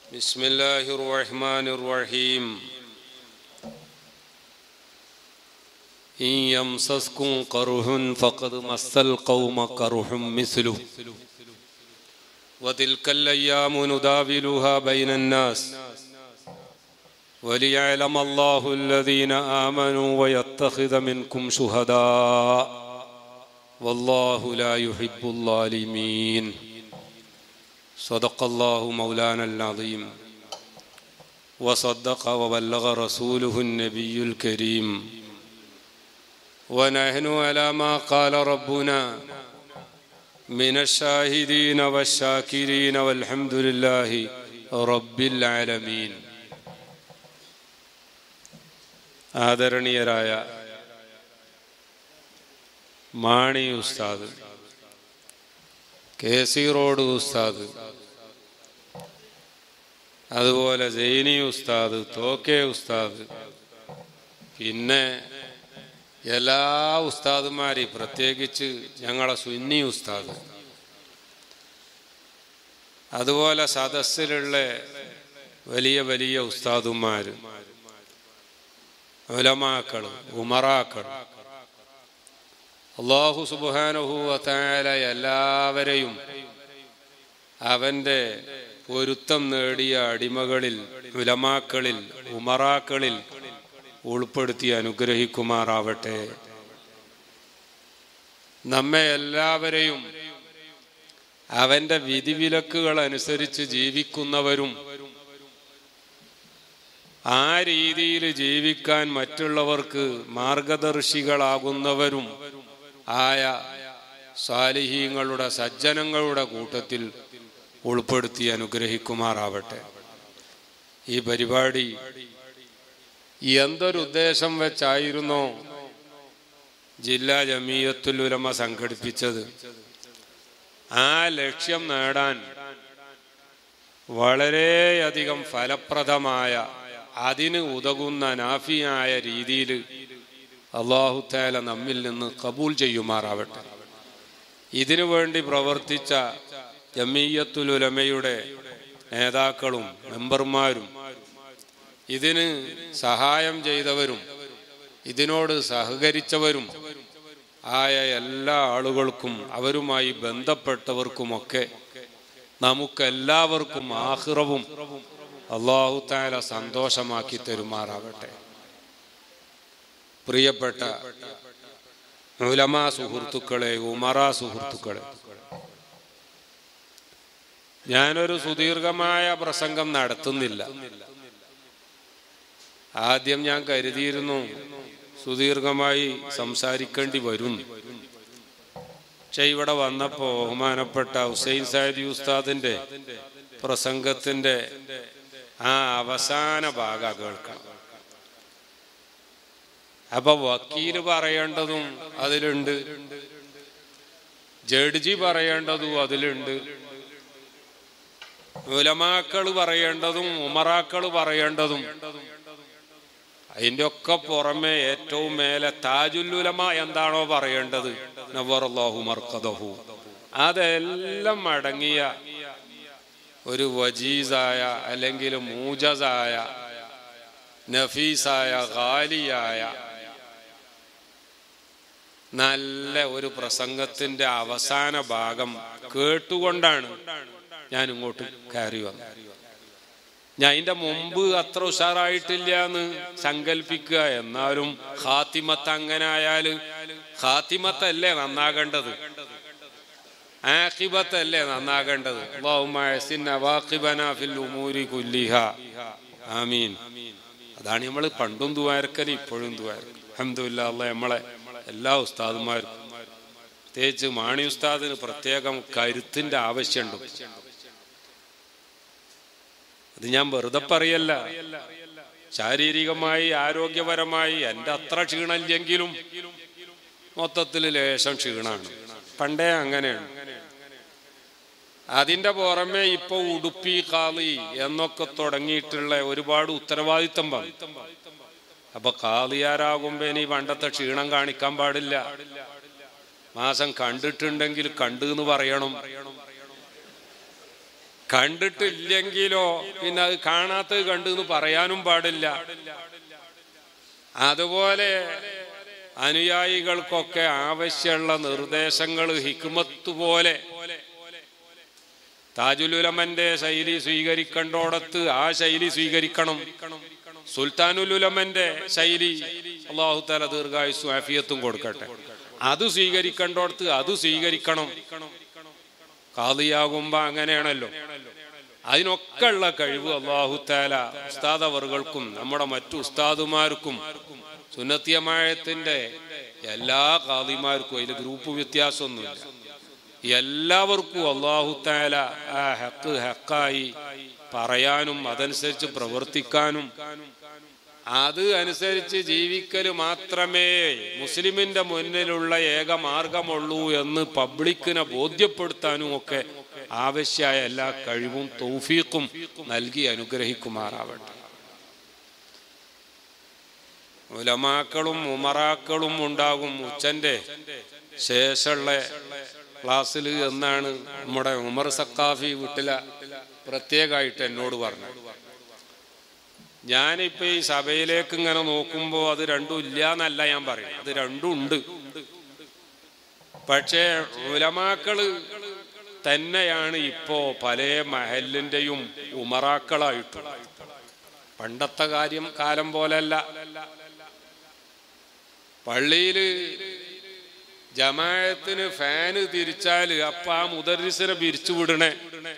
بسم الله الرحمن الرحيم إن يمسسكم قرح فقد مس القوم قرح مثله وتلك الأيام نداولها بين الناس وليعلم الله الذين آمنوا ويتخذ منكم شهداء والله لا يحب الظالمين صدق الله مولانا العظيم وصدق وبلغ رسوله النبي الكريم ونحن على ما قال ربنا من الشاهدين والشاكرين والحمد لله رب العالمين ആദരണീയരായ മാണി ഉസ്താദ് K C road ഉസ്താദ് അതുപോലെ ജൈനി ഉസ്താദ് തോക്കെ ഉസ്താദ് പിന്നെ എല്ലാ ഉസ്താദുമാരെയും പ്രത്യേകിച്ച് ഞങ്ങളെ സുന്നി ഉസ്താദ് അതുപോലെ സദസ്സിലുള്ള വലിയ വലിയ ഉസ്താദുമാർ ഉലമാക്കൾ ഉമറാക്കൾ അള്ളാഹു സുബാനുഭൂവത്തായ എല്ലാവരെയും അവൻ്റെ പൊരുത്തം നേടിയ അടിമകളിൽ ഉലമാക്കളിൽ ഉമറാക്കളിൽ ഉൾപ്പെടുത്തി അനുഗ്രഹിക്കുമാറാവട്ടെ നമ്മെ എല്ലാവരെയും അവൻ്റെ വിധിവിലക്കുകൾ അനുസരിച്ച് ജീവിക്കുന്നവരും ആ രീതിയിൽ ജീവിക്കാൻ മറ്റുള്ളവർക്ക് മാർഗദർശികളാകുന്നവരും ആയ സാലിഹീങ്ങളുടെ സജ്ജനങ്ങളുടെ കൂട്ടത്തിൽ ഉൾപ്പെടുത്തി അനുഗ്രഹിക്കുമാറാവട്ടെ ഈ പരിപാടി എന്തൊരു ഉദ്ദേശം വെച്ചായിരുന്നോ ജില്ലാ ജമീയത്തുൽ ഉലമ സംഘടിപ്പിച്ചത് ആ ലക്ഷ്യം നേടാൻ വളരെയധികം ഫലപ്രദമായ അതിന് ഉതകുന്ന നാഫിയായ രീതിയിൽ അള്ളാഹുത്താല നമ്മിൽ നിന്ന് കബൂൽ ചെയ്യുമാറാവട്ടെ ഇതിനു വേണ്ടി പ്രവർത്തിച്ച ജമീയത്തുലുലമയുടെ നേതാക്കളും മെമ്പർമാരും ഇതിന് സഹായം ചെയ്തവരും ഇതിനോട് സഹകരിച്ചവരും ആയ എല്ലാ ആളുകൾക്കും അവരുമായി ബന്ധപ്പെട്ടവർക്കുമൊക്കെ നമുക്കെല്ലാവർക്കും ആഹ്റവും അള്ളാഹു താല സന്തോഷമാക്കി തരുമാറാവട്ടെ പ്രിയപ്പെട്ട ഉലമാ സുഹൃത്തുക്കളെ ഉമറാ സുഹൃത്തുക്കളെ ഞാനൊരു സുദീർഘമായ പ്രസംഗം നടത്തുന്നില്ല ആദ്യം ഞാൻ കരുതിയിരുന്നു സുദീർഘമായി സംസാരിക്കേണ്ടി വരും പക്ഷെ ഇവിടെ വന്നപ്പോ ബഹുമാനപ്പെട്ട ഹുസൈൻ സാദി ഉസ്താദിന്റെ പ്രസംഗത്തിന്റെ ആ അവസാന ഭാഗ കേൾക്കണം അപ്പൊ വക്കീല് പറയേണ്ടതും അതിലുണ്ട് ജഡ്ജി പറയേണ്ടതും അതിലുണ്ട് ഉലമാക്കള് പറയേണ്ടതും ഉമറാക്കള് പറയേണ്ടതും അതിന്റെ ഒക്കെ പുറമെ ഏറ്റവും മേലെ താജുല്ലുലമ എന്താണോ പറയേണ്ടത് നവറല്ലാഹു മർക്കദഹു അതെല്ലാം അടങ്ങിയ ഒരു വജീസായ അല്ലെങ്കിൽ മൂജസായ നഫീസായ ഖാലിയായ നല്ല ഒരു പ്രസംഗത്തിന്റെ അവസാന ഭാഗം കേട്ടുകൊണ്ടാണ് ഞാൻ ഇങ്ങോട്ട് കയറി വന്നത് ഞാൻ അതിന്റെ മുമ്പ് അത്ര ഉഷാറായിട്ടില്ല എന്ന് സങ്കല്പിക്കുക എന്നാലും ഹാത്തിമത്ത് അങ്ങനെ ആയാല് ഹാത്തിമത്തല്ലേ നന്നാകേണ്ടത് ആഖിബത്തല്ലേ നന്നാകേണ്ടത് ആമീൻ അതാണ് നമ്മൾ പണ്ടും ദുവാരക്കല് ഇപ്പോഴും ദുവാരക്കൽ അഹമ്മദില്ല അല്ല നമ്മളെ എല്ലാ ഉസ്താദുമാരും പ്രത്യേകിച്ച് മാണി ഉസ്താദിന് പ്രത്യേകം കരുത്തിന്റെ ആവശ്യമുണ്ട് അത് ഞാൻ വെറുതെ പറയല്ല ശാരീരികമായി ആരോഗ്യപരമായി എൻ്റെ അത്ര ക്ഷീണമില്ലെങ്കിലും മൊത്തത്തിൽ ലേശം ക്ഷീണാണ് പണ്ടേ അങ്ങനെയാണ് അതിന്റെ പുറമെ ഇപ്പൊ ഉടുപ്പി കാളി എന്നൊക്കെ തുടങ്ങിയിട്ടുള്ള ഒരുപാട് ഉത്തരവാദിത്തം വന്നു അപ്പൊ കാളിയാരാകുമ്പോ ഇനി പണ്ടത്തെ ക്ഷീണം കാണിക്കാൻ പാടില്ല മാസം കണ്ടിട്ടുണ്ടെങ്കിൽ കണ്ടു എന്ന് പറയണം കണ്ടിട്ടില്ലെങ്കിലോ പിന്നെ അത് കാണാത്തത് കണ്ടു എന്ന് പറയാനും പാടില്ല അതുപോലെ അനുയായികൾക്കൊക്കെ ആവശ്യമുള്ള നിർദ്ദേശങ്ങൾ ഹിക്മത്ത് പോലെ താജുലുലമന്റെ ശൈലി സ്വീകരിക്കേണ്ടോടത്ത് ആ ശൈലി സ്വീകരിക്കണം സുൽത്താനുലുലമന്റെ ശൈലി അള്ളാഹു താല ദീർഘായുസും ആഫിയത്തും കൊടുക്കട്ടെ അത് സ്വീകരിക്കേണ്ടോടത്ത് അത് സ്വീകരിക്കണം കാതിയാകുമ്പോ അങ്ങനെയാണല്ലോ അതിനൊക്കെ ഉള്ള കഴിവ് അള്ളാഹു താല ഉസ്താദ് അവർകൾക്കും നമ്മുടെ മറ്റു ഉസ്താദുമാർക്കും സുന്നത്തിയമായത്തിന്റെ എല്ലാ കാതിമാർക്കും അതിൽ ഗ്രൂപ്പ് വ്യത്യാസമൊന്നുമില്ല എല്ലാവർക്കും അള്ളാഹു താല ആ ഹക്ക് ഹക്കായി പറയാനും അതനുസരിച്ച് പ്രവർത്തിക്കാനും അത് അനുസരിച്ച് ജീവിക്കൽ മാത്രമേ മുസ്ലിമിന്റെ മുന്നിലുള്ള ഏക മാർഗമുള്ളൂ എന്ന് പബ്ലിക്കിനെ ബോധ്യപ്പെടുത്താനും ഒക്കെ ആവശ്യമായ എല്ലാ കഴിവും തൗഫീഖും നൽകി അനുഗ്രഹിക്കുമാറാവട്ടെ ഉലമാക്കളും ഉമറാക്കളും ഉണ്ടാകും ഉച്ചന്റെ ശേഷമുള്ള ക്ലാസ്സിൽ എന്നാണ് നമ്മുടെ ഉമർ സക്കാഫി വീട്ടില പ്രത്യേകമായിട്ട് എന്നോട് പറഞ്ഞത് ഞാനിപ്പോ ഈ സഭയിലേക്ക് ഇങ്ങനെ നോക്കുമ്പോൾ അത് രണ്ടും ഇല്ല എന്നല്ല ഞാൻ പറയും അത് രണ്ടും ഉണ്ട് പക്ഷേ ഉലമാക്കള് തന്നെയാണ് ഇപ്പോ പല മഹലിന്റെയും ഉമറാക്കളായിട്ടുള്ളത് പണ്ടത്തെ കാര്യം കാലം പോലല്ല പള്ളിയില് ജമായത്തിന് ഫാന് തിരിച്ചാല് അപ്പ ആ മുദരിസിനെ പിരിച്ചു വിടണേ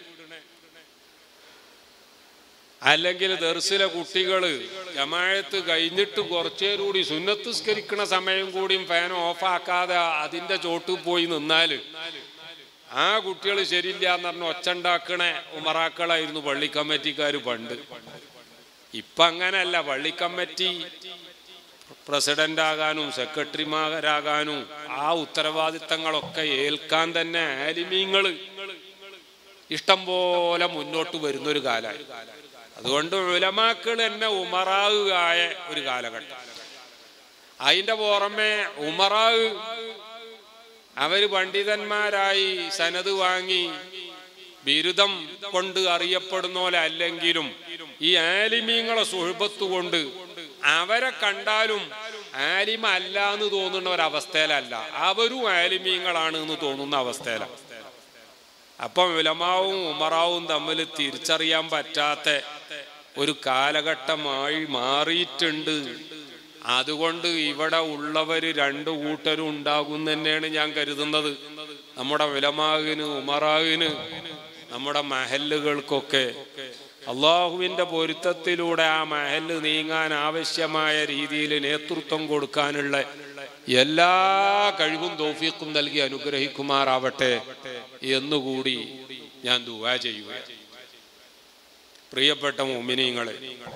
അല്ലെങ്കിൽ ദർസിലെ കുട്ടികള് ജമായത്ത് കഴിഞ്ഞിട്ട് കുറച്ചേരൂടി സുന്നത്തുസ്കരിക്കണ സമയം കൂടിയും ഫാൻ ഓഫാക്കാതെ അതിന്റെ ചോട്ടിൽ പോയി നിന്നാല് ആ കുട്ടികൾ ശരിയില്ല എന്ന് പറഞ്ഞ ഒച്ചുണ്ടാക്കണ ഉമറാക്കളായിരുന്നു പള്ളി കമ്മിറ്റിക്കാർ പണ്ട് ഇപ്പൊ അങ്ങനല്ല പള്ളി കമ്മിറ്റി പ്രസിഡന്റ് ആകാനും സെക്രട്ടറിമാരാകാനും ആ ഉത്തരവാദിത്തങ്ങളൊക്കെ ഏൽക്കാൻ തന്നെ ആലിമീങ്ങള് ഇഷ്ടം പോലെ മുന്നോട്ട് വരുന്നൊരു കാലമായി അതുകൊണ്ട് ഉലമാക്കൾ തന്നെ ഉമറാകുകയായ ഒരു കാലഘട്ടം അതിന്റെ പുറമെ ഉമറാവ് അവര് പണ്ഡിതന്മാരായി സനത് വാങ്ങി ബിരുദം കൊണ്ട് അറിയപ്പെടുന്ന പോലെ അല്ലെങ്കിലും ഈ ആലിമീങ്ങളെ സുഹൃബത്ത് കൊണ്ട് അവരെ കണ്ടാലും ആലിമ അല്ല എന്ന് തോന്നുന്ന ഒരവസ്ഥയിലല്ല അവരും ആലിമീങ്ങളാണ് എന്ന് തോന്നുന്ന അവസ്ഥയിലാണ് അപ്പം വിലമാവും ഉമറാവും തമ്മിൽ തിരിച്ചറിയാൻ പറ്റാത്ത ഒരു കാലഘട്ടമായി മാറിയിട്ടുണ്ട് അതുകൊണ്ട് ഇവിടെ ഉള്ളവര് രണ്ടു കൂട്ടരും ഉണ്ടാകും തന്നെയാണ് ഞാൻ കരുതുന്നത് നമ്മുടെ വിലമാവിന് ഉമറാവിന് നമ്മുടെ മഹല്ലുകൾക്കൊക്കെ അള്ളാഹുവിന്റെ പൊരുത്തത്തിലൂടെ ആ മഹല് നീങ്ങാൻ ആവശ്യമായ രീതിയിൽ നേതൃത്വം കൊടുക്കാനുള്ള എല്ലാ കഴിവും തോഫീക്കും നൽകി അനുഗ്രഹിക്കുമാറാവട്ടെ എന്നുകൂടി ഞാൻ ദുവാ ചെയ്യുക പ്രിയപ്പെട്ട മുമിനീങ്ങളെ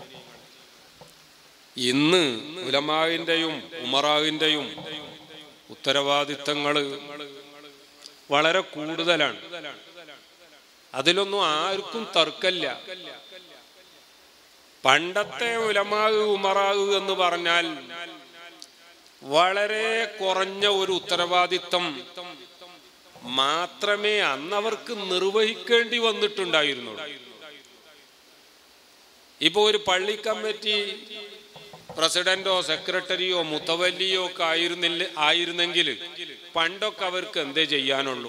ഇന്ന് ഉലമാവിന്റെയും ഉമറാവിന്റെയും ഉത്തരവാദിത്തങ്ങള് വളരെ കൂടുതലാണ് അതിലൊന്നും ആർക്കും തർക്കല്ല പണ്ടത്തെ ഉലമാവ് ഉമറാവ് എന്ന് പറഞ്ഞാൽ വളരെ കുറഞ്ഞ ഒരു ഉത്തരവാദിത്തം മാത്രമേ അന്നവർക്ക് നിർവഹിക്കേണ്ടി വന്നിട്ടുണ്ടായിരുന്നുള്ളൂ ഇപ്പൊ ഒരു പള്ളി കമ്മിറ്റി പ്രസിഡന്റോ സെക്രട്ടറിയോ മുത്തവല്ലിയോ ഒക്കെ ആയിരുന്നില്ല ആയിരുന്നെങ്കിൽ പണ്ടൊക്കെ അവർക്ക് എന്തേ ചെയ്യാനുള്ളൂ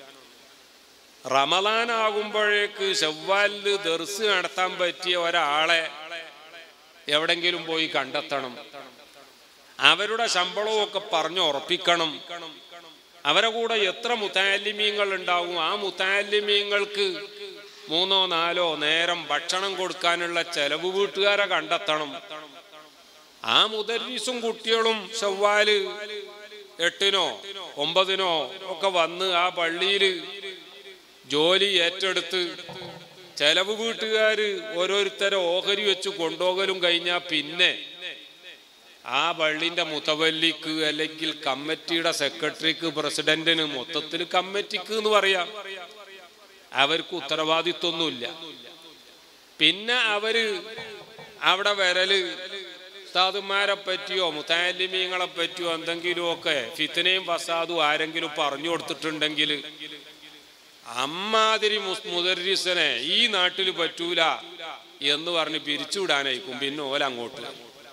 റമദാൻ ആകുമ്പോഴേക്ക് ചൊവ്വാലില് ദർസ് നടത്താൻ പറ്റിയ ഒരാളെ എവിടെങ്കിലും പോയി കണ്ടെത്തണം അവരുടെ ശമ്പളവും ഒക്കെ പറഞ്ഞു ഉറപ്പിക്കണം അവരെ കൂടെ എത്ര മുത്താലിമീങ്ങൾ ഉണ്ടാവും ആ മുത്താലിമീങ്ങൾക്ക് മൂന്നോ നാലോ നേരം ഭക്ഷണം കൊടുക്കാനുള്ള ചെലവ് വീട്ടുകാരെ കണ്ടെത്തണം ആ മുദരീസും കുട്ടികളും ചൊവ്വാല് എട്ടിനോ ഒമ്പതിനോ ഒക്കെ വന്ന് ആ പള്ളിയില് ജോലി ഏറ്റെടുത്ത് ചെലവ് വീട്ടുകാര് ഓരോരുത്തരെ ഓഹരി വെച്ച് കൊണ്ടുപോകലും കഴിഞ്ഞാൽ പിന്നെ ആ പള്ളിന്റെ മുത്തവല്ലിക്ക് അല്ലെങ്കിൽ കമ്മിറ്റിയുടെ സെക്രട്ടറിക്ക് പ്രസിഡന്റിന് മൊത്തത്തിൽ കമ്മിറ്റിക്ക് എന്ന് പറയാം അവർക്ക് ഉത്തരവാദിത്വമൊന്നുമില്ല പിന്നെ അവര് അവിടെ വരല് ഉസ്താദുമാരെ പറ്റിയോ മുത്താലിമീങ്ങളെ പറ്റിയോ എന്തെങ്കിലും ഒക്കെ ഫിത്തനയും ഫസാദും ആരെങ്കിലും പറഞ്ഞു കൊടുത്തിട്ടുണ്ടെങ്കിൽ അമ്മാതിരി മുസ് മുദരിസനെ ഈ നാട്ടിൽ പറ്റൂല എന്ന് പറഞ്ഞ് പിരിച്ചുവിടാനായിരിക്കും പിന്നെ ഓല അങ്ങോട്ട്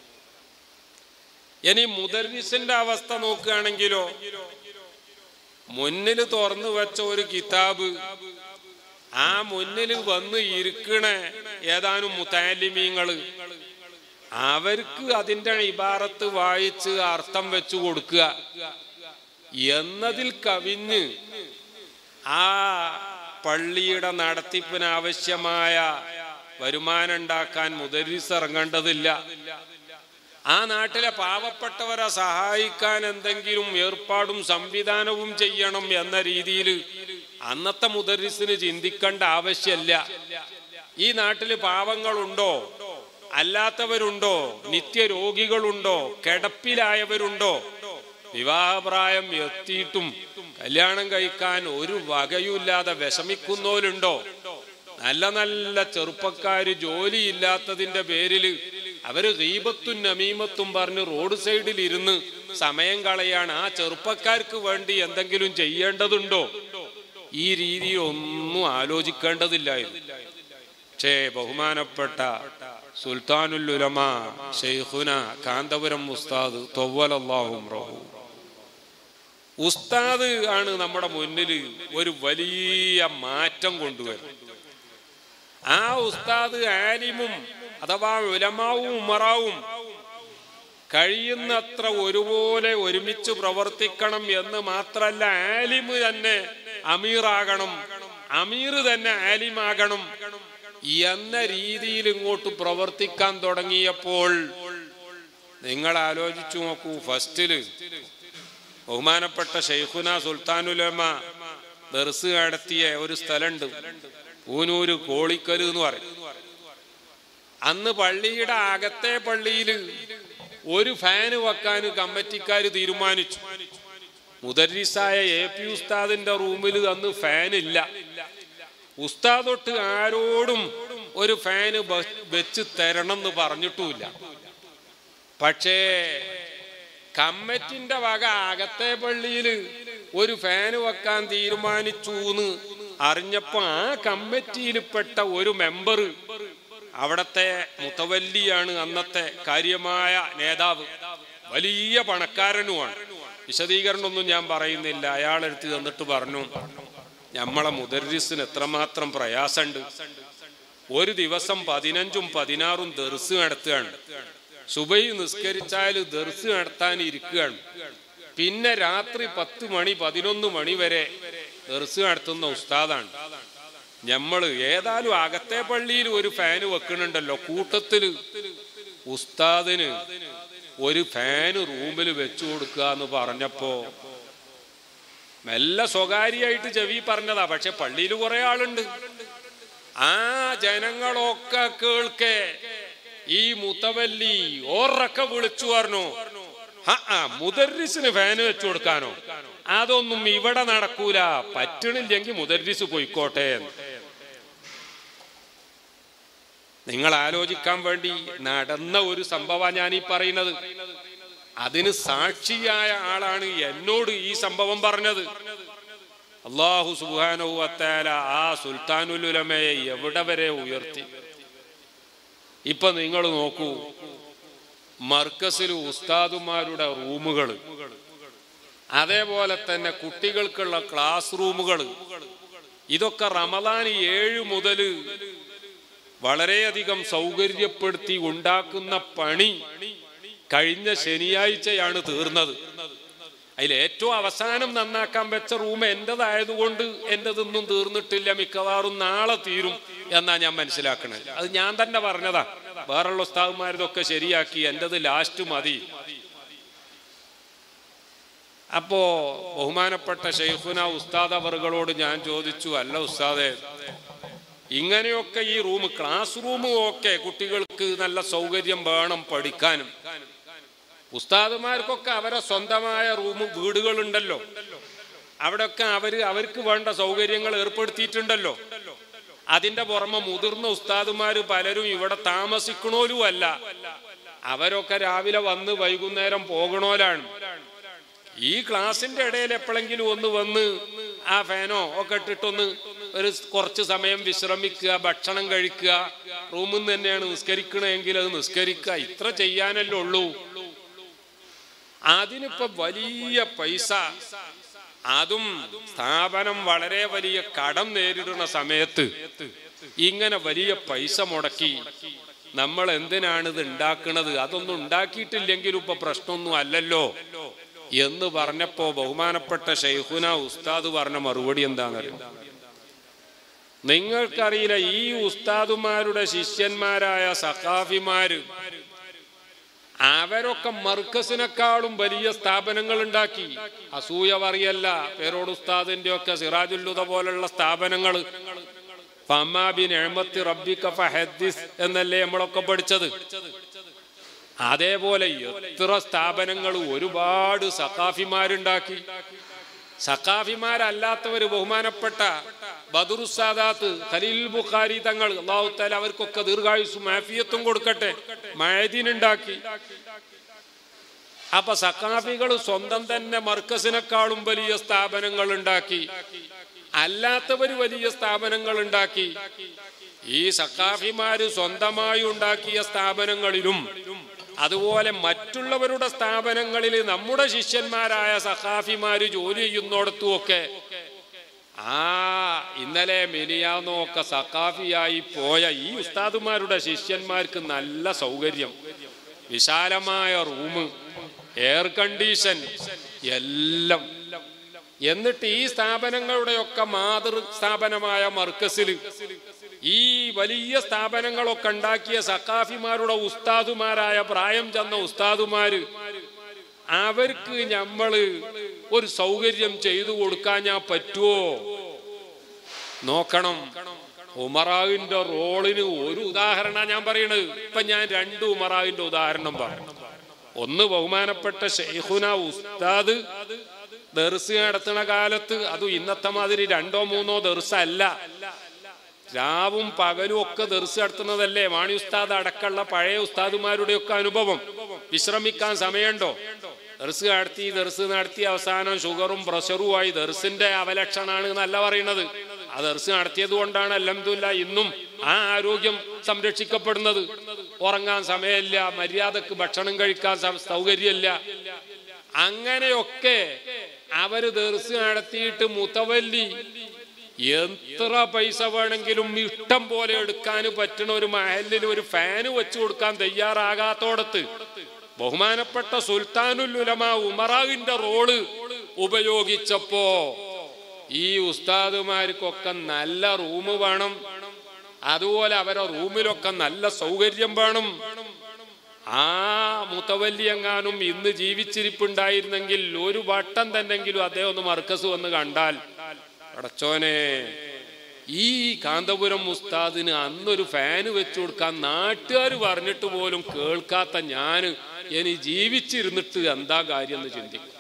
ഇനി മുദരിസിന്റെ അവസ്ഥ നോക്കുകയാണെങ്കിലോ മുന്നിൽ തുറന്നു വെച്ച ഒരു കിതാബ് ആ മുന്നിൽ വന്ന് ഇരിക്കണ ഏതാനും മുത്താലിമീങ്ങള് അവർക്ക് അതിന്റെ ഇബാറത്ത് വായിച്ച് അർത്ഥം വെച്ചു കൊടുക്കുക എന്നതിൽ കവിഞ്ഞ് ആ പള്ളിയുടെ നടത്തിപ്പിന് ആവശ്യമായ വരുമാനം ഉണ്ടാക്കാൻ മുദരിസ് ഇറങ്ങേണ്ടതില്ല ആ നാട്ടിലെ പാവപ്പെട്ടവരെ സഹായിക്കാൻ എന്തെങ്കിലും ഏർപ്പാടും സംവിധാനവും ചെയ്യണം എന്ന രീതിയിൽ അന്നത്തെ മുദരിസിന് ചിന്തിക്കേണ്ട ആവശ്യമില്ല ഈ നാട്ടിൽ പാവങ്ങളുണ്ടോ അല്ലാത്തവരുണ്ടോ നിത്യരോഗികളുണ്ടോ കിടപ്പിലായവരുണ്ടോ വിവാഹപ്രായം എത്തിയിട്ടും കല്യാണം കഴിക്കാൻ ഒരു വകയുമില്ലാതെ വിഷമിക്കുന്നവരുണ്ടോ നല്ല നല്ല ചെറുപ്പക്കാര് ജോലിയില്ലാത്തതിന്റെ പേരില് അവര് ഗീബത്തും നമീമത്തും പറഞ്ഞ് റോഡ് സൈഡിൽ ഇരുന്ന് സമയം കളയാണ് ആ ചെറുപ്പക്കാർക്ക് വേണ്ടി എന്തെങ്കിലും ചെയ്യേണ്ടതുണ്ടോ ഈ രീതിയിൽ ഒന്നും ആലോചിക്കേണ്ടതില്ലായിരുന്നു പക്ഷേ ബഹുമാനപ്പെട്ട സുൽത്താനുൽ ഉലമ ഷെയ്ഖുന കാന്തപുരം ഉസ്താദ് തൊവ്വലല്ലാഹും റഹു ഉസ്താദ് ആണ് നമ്മുടെ മുന്നിൽ ഒരു വലിയ മാറ്റം കൊണ്ടുവരുന്നത് ആ ഉസ്താദ് ആലിമും അഥവാ ഉലമാവും ഉമറാവും കഴിയുന്നത്ര ഒരുപോലെ ഒരുമിച്ച് പ്രവർത്തിക്കണം എന്ന് മാത്രല്ല ആലിമ് തന്നെ അമീറാകണം അമീർ തന്നെ ആലിമാകണം എന്ന രീതിയിൽ ഇങ്ങോട്ട് പ്രവർത്തിക്കാൻ തുടങ്ങിയപ്പോൾ നിങ്ങൾ ആലോചിച്ചു നോക്കൂ ഫസ്റ്റില് ബഹുമാനപ്പെട്ട ഷെയ്ഖുന സുൽത്താനുലമ ദർസ് നടത്തിയ ഒരു സ്ഥലമുണ്ട് ഊനൂര് കോളിക്കല് എന്ന് പറയും അന്ന് പള്ളിയുടെ അകത്തെ പള്ളിയിൽ ഒരു ഫാന് വെക്കാൻ കമ്മിറ്റിക്കാർ തീരുമാനിച്ചു മുദരിസായ എ പി ഉസ്താദിന്റെ റൂമിൽ അന്ന് ഫാൻ ഇല്ല ഉസ്താദൊട്ട് ആരോടും ഒരു ഫാന് ബ- വെച്ച് തരണം എന്ന് പറഞ്ഞിട്ടുമില്ല പക്ഷേ കമ്മിറ്റിന്റെ വക അകത്തെ പള്ളിയിൽ ഒരു ഫാന് വെക്കാൻ തീരുമാനിച്ചു എന്ന് അറിഞ്ഞപ്പോ ആ കമ്മിറ്റിയിൽപ്പെട്ട ഒരു മെമ്പർ അവിടത്തെ മുത്തവല്ലിയാണ് അന്നത്തെ കാര്യമായ നേതാവ് വലിയ പണക്കാരനുമാണ് വിശദീകരണമൊന്നും ഞാൻ പറയുന്നില്ല അയാൾ എടുത്ത് തന്നിട്ട് പറഞ്ഞു നമ്മളെ മുദരിസിന് എത്രമാത്രം പ്രയാസമുണ്ട് ഒരു ദിവസം പതിനഞ്ചും പതിനാറും ദർസ് നടത്തുകയാണ് സുബൈ നിസ്കരിച്ചാൽ ദർസ് നടത്താൻ ഇരിക്കുകയാണ് പിന്നെ രാത്രി പത്ത് മണി പതിനൊന്ന് മണി വരെ ദർസ് നടത്തുന്ന ഉസ്താദാണ് ഞമ്മള് ഏതായാലും അകത്തെ പള്ളിയിൽ ഒരു ഫാന് വെക്കണുണ്ടല്ലോ കൂട്ടത്തില് ഉസ്താദിന് ഒരു ഫാന് റൂമിൽ വെച്ചു കൊടുക്കുക എന്ന് പറഞ്ഞപ്പോ മെല്ലെ സ്വകാര്യമായിട്ട് ചെവി പറഞ്ഞതാ പക്ഷെ പള്ളിയിൽ കുറെ ആളുണ്ട് ആ ജനങ്ങളൊക്കെ കേൾക്കെ ഈ മുത്തവല്ലി ഓറൊക്കെ വിളിച്ചു പറഞ്ഞു "ഹ, ആ മുദരിസിന് ഫാന് വെച്ചു കൊടുക്കാനോ അതൊന്നും ഇവിടെ നടക്കൂല പറ്റണില്ലെങ്കിൽ മുദരിസ് പോയിക്കോട്ടെ എന്ന്. നിങ്ങൾ ആലോചിക്കാൻ വേണ്ടി നടന്ന ഒരു സംഭവം ഞാൻ ഈ പറയുന്നത് അതിന് സാക്ഷിയായ ആളാണ് എന്നോട് ഈ സംഭവം പറഞ്ഞത് അള്ളാഹു സുബാനുവത്താല ആ സുൽത്താനുലുലമയെ എവിടെ വരെ ഉയർത്തി ഇപ്പൊ നിങ്ങൾ നോക്കൂ മർക്കസിൽ ഉസ്താദുമാരുടെ റൂമുകൾ അതേപോലെ തന്നെ കുട്ടികൾക്കുള്ള ക്ലാസ് റൂമുകൾ ഇതൊക്കെ റമദാൻ ഏഴ് മുതൽ വളരെയധികം സൗകര്യപ്പെടുത്തി ഉണ്ടാക്കുന്ന പണി കഴിഞ്ഞ ശനിയാഴ്ചയാണ് തീർന്നത് അതിൽ ഏറ്റവും അവസാനം നന്നാക്കാൻ വെച്ച റൂം എന്റേതായതുകൊണ്ട് എന്റേതൊന്നും തീർന്നിട്ടില്ല മിക്കവാറും നാളെ തീരും എന്നാ ഞാൻ മനസ്സിലാക്കണത് അത് ഞാൻ തന്നെ പറഞ്ഞതാ വേറുള്ള ഉസ്താദുമാരതൊക്കെ ശരിയാക്കി എന്റേത് ലാസ്റ്റ് മതി അപ്പോ ബഹുമാനപ്പെട്ട ഷെയ്ഖുന ഉസ്താദ് അവറുകളോട് ഞാൻ ചോദിച്ചു അല്ല ഉസ്താദെ ഇങ്ങനെയൊക്കെ ഈ റൂം ക്ലാസ് റൂമും ഒക്കെ കുട്ടികൾക്ക് നല്ല സൗകര്യം വേണം പഠിക്കാനും ഉസ്താദുമാർക്കൊക്കെ അവരെ സ്വന്തമായ റൂം വീടുകളുണ്ടല്ലോ അവിടെയൊക്കെ അവര് അവർക്ക് വേണ്ട സൗകര്യങ്ങൾ ഏർപ്പെടുത്തിയിട്ടുണ്ടല്ലോ അതിന്റെ പുറമെ മുതിർന്ന ഉസ്താദുമാര് പലരും ഇവിടെ താമസിക്കണോലും അല്ല അവരൊക്കെ രാവിലെ വന്ന് വൈകുന്നേരം പോകണോലാണ് ഈ ക്ലാസിന്റെ ഇടയിൽ എപ്പോഴെങ്കിലും ഒന്ന് വന്ന് ആ ഫാനോ ഒക്കെ ഇട്ടിട്ടൊന്ന് ഒരു കുറച്ച് സമയം വിശ്രമിക്കുക ഭക്ഷണം കഴിക്കുക റൂമിൽ നിന്ന് തന്നെയാണ് നിസ്കരിക്കണമെങ്കിൽ അത് നിസ്കരിക്കുക ഇത്ര ചെയ്യാനല്ലേ ഉള്ളൂ അതിനിപ്പോ വലിയ പൈസ അതും സ്ഥാപനം വളരെ വലിയ കടം നേരിടുന്ന സമയത്ത് ഇങ്ങനെ വലിയ പൈസ മുടക്കി നമ്മൾ എന്തിനാണ് ഇത് ഉണ്ടാക്കുന്നത് അതൊന്നും ഉണ്ടാക്കിയിട്ടില്ലെങ്കിലും ഇപ്പൊ പ്രശ്നമൊന്നും അല്ലല്ലോ എന്ന് പറഞ്ഞപ്പോ ബഹുമാനപ്പെട്ട ഷെയ്ഖുന ഉസ്താദ് പറഞ്ഞ മറുപടി എന്താണെന്നറിയോ നിങ്ങൾക്കറിയില്ല ഈ ഉസ്താദുമാരുടെ ശിഷ്യന്മാരായ സഖാഫിമാര് അവരൊക്കെ മർക്കസിനെക്കാളും വലിയ സ്ഥാപനങ്ങൾ ഉണ്ടാക്കി അസൂയ പറയല്ല പേരോട് ഉസ്താദിന്റെ ഒക്കെ സിറാജുല്ലുത പോലുള്ള സ്ഥാപനങ്ങൾ ഫമാബിൻ എഴുമത്തി റബ്ബിക ഫഹദ്ദിസ് എന്നല്ലേ നമ്മളൊക്കെ പഠിച്ചത് അതേപോലെ എത്ര സ്ഥാപനങ്ങൾ ഒരുപാട് സഖാഫിമാരുണ്ടാക്കി സഖാഫിമാരല്ലാത്തവര് ബഹുമാനപ്പെട്ട ബദുറുസാദാത്ത് ഖലീൽ ബുഖാരി തങ്ങൾ അള്ളാഹു താല അവർക്കൊക്കെ ദീർഘായുസും മാഫിയത്തും കൊടുക്കട്ടെ മഴദീനുണ്ടാക്കി അപ്പൊ സഖാഫികൾ സ്വന്തം തന്നെ മർക്കസിനെക്കാളും വലിയ സ്ഥാപനങ്ങൾ ഉണ്ടാക്കി അല്ലാത്തവര് വലിയ സ്ഥാപനങ്ങൾ ഉണ്ടാക്കി ഈ സഖാഫിമാര് സ്വന്തമായി ഉണ്ടാക്കിയ സ്ഥാപനങ്ങളിലും അതുപോലെ മറ്റുള്ളവരുടെ സ്ഥാപനങ്ങളിൽ നമ്മുടെ ശിഷ്യന്മാരായ സഖാഫിമാര് ജോലി ചെയ്യുന്നിടത്തും ഒക്കെ ആ ഇന്നലെ മെനിയാന്നൊക്കെ സഖാഫിയായി പോയ ഈ ഉസ്താദുമാരുടെ ശിഷ്യന്മാർക്ക് നല്ല സൗകര്യം വിശാലമായ റൂം എയർ കണ്ടീഷൻ എല്ലാം എന്നിട്ട് ഈ സ്ഥാപനങ്ങളുടെയൊക്കെ മാതൃ സ്ഥാപനമായ മർക്കസിൽ ഈ വലിയ സ്ഥാപനങ്ങളൊക്കെ ഉണ്ടാക്കിയ സക്കാഫിമാരുടെ ഉസ്താദുമാരായ പ്രായം ചെന്ന ഉസ്താദുമാര് അവർക്ക് ഞമ്മള് ഒരു സൗകര്യം ചെയ്തു കൊടുക്കാൻ ഞാൻ പറ്റുമോ നോക്കണം ഉമറാവിന്റെ റോളിന് ഒരു ഉദാഹരണ ഞാൻ പറയണത് ഇപ്പൊ ഞാൻ രണ്ട് ഉമറാവിന്റെ ഉദാഹരണം പറഞ്ഞു ഒന്ന് ബഹുമാനപ്പെട്ട ഷെയ്ഖുന ഉസ്താദ് ദർസ് നടത്തുന്ന കാലത്ത് അത് ഇന്നത്തെ മാതിരി രണ്ടോ മൂന്നോ ദർസ് അല്ല രാവും പകലും ഒക്കെ ദർസ് നടത്തുന്നതല്ലേ വാണി ഉസ്താദ് അടക്കമുള്ള പഴയ ഉസ്താദുമാരുടെ ഒക്കെ അനുഭവം വിശ്രമിക്കാൻ സമയമുണ്ടോ ദർസ് നടത്തി ദർസ് നടത്തി അവസാനം ഷുഗറും പ്രഷറുമായി ദർസിന്റെ അവലക്ഷണാണ് എന്നല്ല പറയുന്നത് ആ ദർസ് നടത്തിയത് കൊണ്ടാണ് അലഹമില്ല ഇന്നും ആ ആരോഗ്യം സംരക്ഷിക്കപ്പെടുന്നത് ഉറങ്ങാൻ സമയമില്ല മര്യാദക്ക് ഭക്ഷണം കഴിക്കാൻ സ- സൗകര്യമില്ല അങ്ങനെയൊക്കെ അവര് ദർസ് നടത്തിയിട്ട് മുത്തവല്ലി എത്ര പൈസ വേണമെങ്കിലും ഇഷ്ടം പോലെ എടുക്കാൻ പറ്റുന്ന ഒരു മഹലിൽ ഒരു ഫാന് വെച്ചു കൊടുക്കാൻ തയ്യാറാകാത്തോടത്ത് ബഹുമാനപ്പെട്ട സുൽത്താനുൽ ഉലമ ഉമറാവിന്റെ റോള് ഉപയോഗിച്ചപ്പോ ഈ ഉസ്താദുമാർക്കൊക്കെ നല്ല റൂം വേണം അതുപോലെ അവരെ റൂമിലൊക്കെ നല്ല സൗകര്യം വേണം ആ മുത്തവല്ലിയെങ്ങാനും ഇന്ന് ജീവിച്ചിരിപ്പുണ്ടായിരുന്നെങ്കിൽ ഒരു വട്ടം തന്നെങ്കിലും അദ്ദേഹം ഒന്ന് മർക്കസ് വന്ന് കണ്ടാൽ അടച്ചോനെ ഈ കാന്തപുരം ഉസ്താദിന് അന്നൊരു ഫാന് വെച്ചു കൊടുക്കാൻ നാട്ടുകാർ പറഞ്ഞിട്ട് പോലും കേൾക്കാത്ത ഞാന് ഇനി ജീവിച്ചിരുന്നിട്ട് എന്താ കാര്യം എന്ന് ചിന്തിക്കും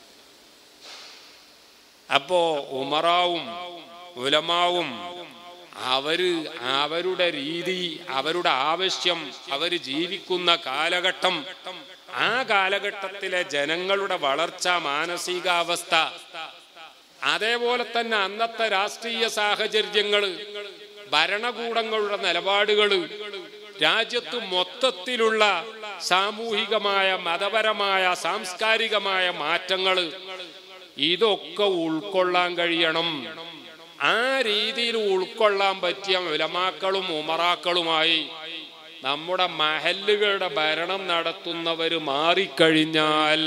അപ്പോ ഉമറാവും ഉലമാവും അവര് അവരുടെ രീതി അവരുടെ ആവശ്യം അവര് ജീവിക്കുന്ന കാലഘട്ടം ആ കാലഘട്ടത്തിലെ ജനങ്ങളുടെ വളർച്ച മാനസികാവസ്ഥ അതേപോലെ തന്നെ അന്നത്തെ രാഷ്ട്രീയ സാഹചര്യങ്ങള് ഭരണകൂടങ്ങളുടെ നിലപാടുകള് രാജ്യത്ത് മൊത്തത്തിലുള്ള സാമൂഹികമായ മതപരമായ സാംസ്കാരികമായ മാറ്റങ്ങള് ഇതൊക്കെ ഉൾക്കൊള്ളാൻ കഴിയണം ആ രീതിയിൽ ഉൾക്കൊള്ളാൻ പറ്റിയ ഉലമാക്കളും ഉമറാക്കളുമായി നമ്മുടെ മഹല്ലുകളുടെ ഭരണം നടത്തുന്നവര് മാറിക്കഴിഞ്ഞാൽ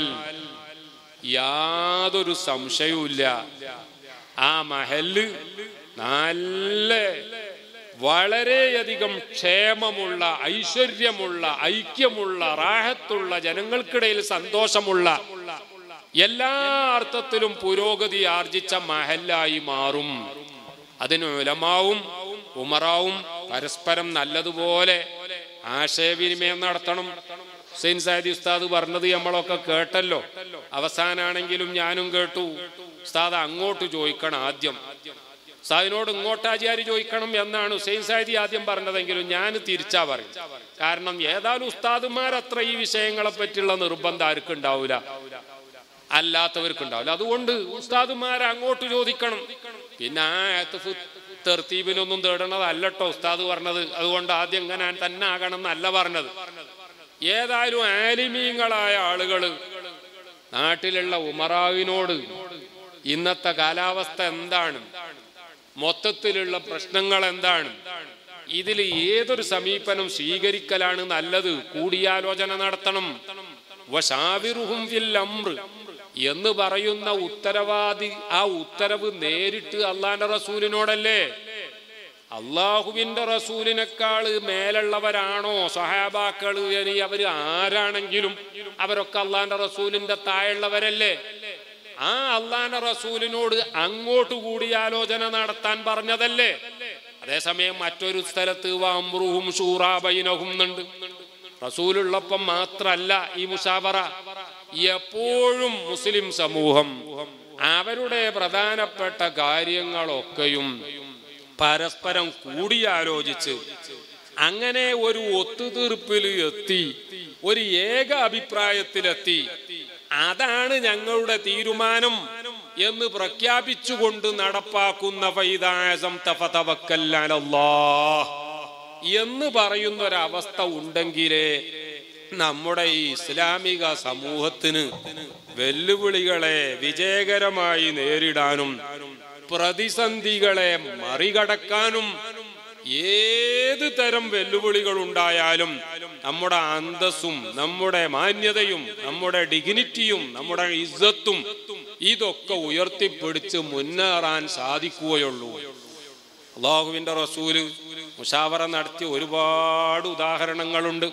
യാതൊരു സംശയവുമില്ല ആ മഹല്ല് നല്ല വളരെയധികം ക്ഷേമമുള്ള ഐശ്വര്യമുള്ള ഐക്യമുള്ള റാഹത്തുള്ള ജനങ്ങൾക്കിടയിൽ സന്തോഷമുള്ള എല്ലാ അർത്ഥത്തിലും പുരോഗതി ആർജിച്ച മഹല്ലായി മാറും അതിന് ഉലമാവും ഉമറാവും പരസ്പരം നല്ലതുപോലെ ആശയവിനിമയം നടത്തണം ഹുസൈൻ സാദി ഉസ്താദ് പറഞ്ഞത് നമ്മളൊക്കെ കേട്ടല്ലോ അവസാനാണെങ്കിലും ഞാനും കേട്ടു ഉസ്താദ് അങ്ങോട്ട് ചോദിക്കണം ആദ്യം ഉസ്താദിനോട് ഇങ്ങോട്ട് ആചാര്യ ചോദിക്കണം എന്നാണ് ഹുസൈൻ സാദി ആദ്യം പറഞ്ഞതെങ്കിലും ഞാൻ തിരിച്ചാ പറയും കാരണം ഏതായാലും ഉസ്താദുമാർ അത്ര ഈ വിഷയങ്ങളെ പറ്റിയുള്ള നിർബന്ധം ആർക്കും ഉണ്ടാവില്ല അല്ലാത്തവർക്കുണ്ടാവില്ല അതുകൊണ്ട് ഉസ്താദുമാരെ അങ്ങോട്ട് ചോദിക്കണം പിന്നെ ആ ആയത്ത് തെർത്തീബിനൊന്നും തേടണതല്ലട്ടോ ഉസ്താദ് പറഞ്ഞത് അതുകൊണ്ട് ആദ്യം ഇങ്ങനെ തന്നെ ആകണം എന്നല്ല പറഞ്ഞത് ഏതായാലും ആലിമീങ്ങളായ ആളുകൾ നാട്ടിലുള്ള ഉമറാവിനോട് ഇന്നത്തെ കാലാവസ്ഥ എന്താണ് മൊത്തത്തിലുള്ള പ്രശ്നങ്ങൾ എന്താണ് ഇതിൽ ഏതൊരു സമീപനം സ്വീകരിക്കലാണ് നല്ലത് കൂടിയാലോചന നടത്തണം വശാവിറുഹും ഫിൽ അംറ് എന്ന് പറയുന്ന ഉത്തരവാദി ആ ഉത്തരവ് നേരിട്ട് അള്ളാന്റെ റസൂലിനോടല്ലേ അള്ളാഹുവിന്റെ റസൂലിനേക്കാള് മേലുള്ളവരാണോ സഹാബാക്കള് ഇനി അവര് ആരാണെങ്കിലും അവരൊക്കെ അള്ളാന്റെ റസൂലിന്റെ താഴെയുള്ളവരല്ലേ ആ അള്ളാന്റെ റസൂലിനോട് അങ്ങോട്ട് കൂടിയാലോചന നടത്താൻ പറഞ്ഞതല്ലേ അതേസമയം മറ്റൊരു സ്ഥലത്ത് വാമ്രുഹും ഷൂറാബൈനഹും എന്നുണ്ട് റസൂലുള്ളപ്പം മാത്രല്ല ഈ മുഷാവറ എപ്പോഴും മുസ്ലിം സമൂഹം അവരുടെ പ്രധാനപ്പെട്ട കാര്യങ്ങളൊക്കെയും പരസ്പരം കൂടിയാലോചിച്ച് അങ്ങനെ ഒരു ഒത്തുതീർപ്പിൽ എത്തി ഒരു ഏക അഭിപ്രായത്തിലെത്തി അതാണ് ഞങ്ങളുടെ തീരുമാനം എന്ന് പ്രഖ്യാപിച്ചുകൊണ്ട് നടപ്പാക്കുന്ന ഫൈദാസം തഫതവക്കല്ലാഹ് എന്ന് പറയുന്ന ഒരവസ്ഥ ഉണ്ടെങ്കിലേ നമ്മുടെ ഈ ഇസ്ലാമിക സമൂഹത്തിന് വെല്ലുവിളികളെ വിജയകരമായി നേരിടാനും പ്രതിസന്ധികളെ മറികടക്കാനും ഏത് തരം വെല്ലുവിളികൾ ഉണ്ടായാലും നമ്മുടെ അന്തസ്സും നമ്മുടെ മാന്യതയും നമ്മുടെ ഡിഗ്നിറ്റിയും നമ്മുടെ ഇസ്സത്തും ഇതൊക്കെ ഉയർത്തിപ്പിടിച്ച് മുന്നേറാൻ സാധിക്കുകയുള്ളൂ അള്ളാഹുവിന്റെ റസൂല് മുഷാവറ നടത്തിയ ഒരുപാട് ഉദാഹരണങ്ങളുണ്ട്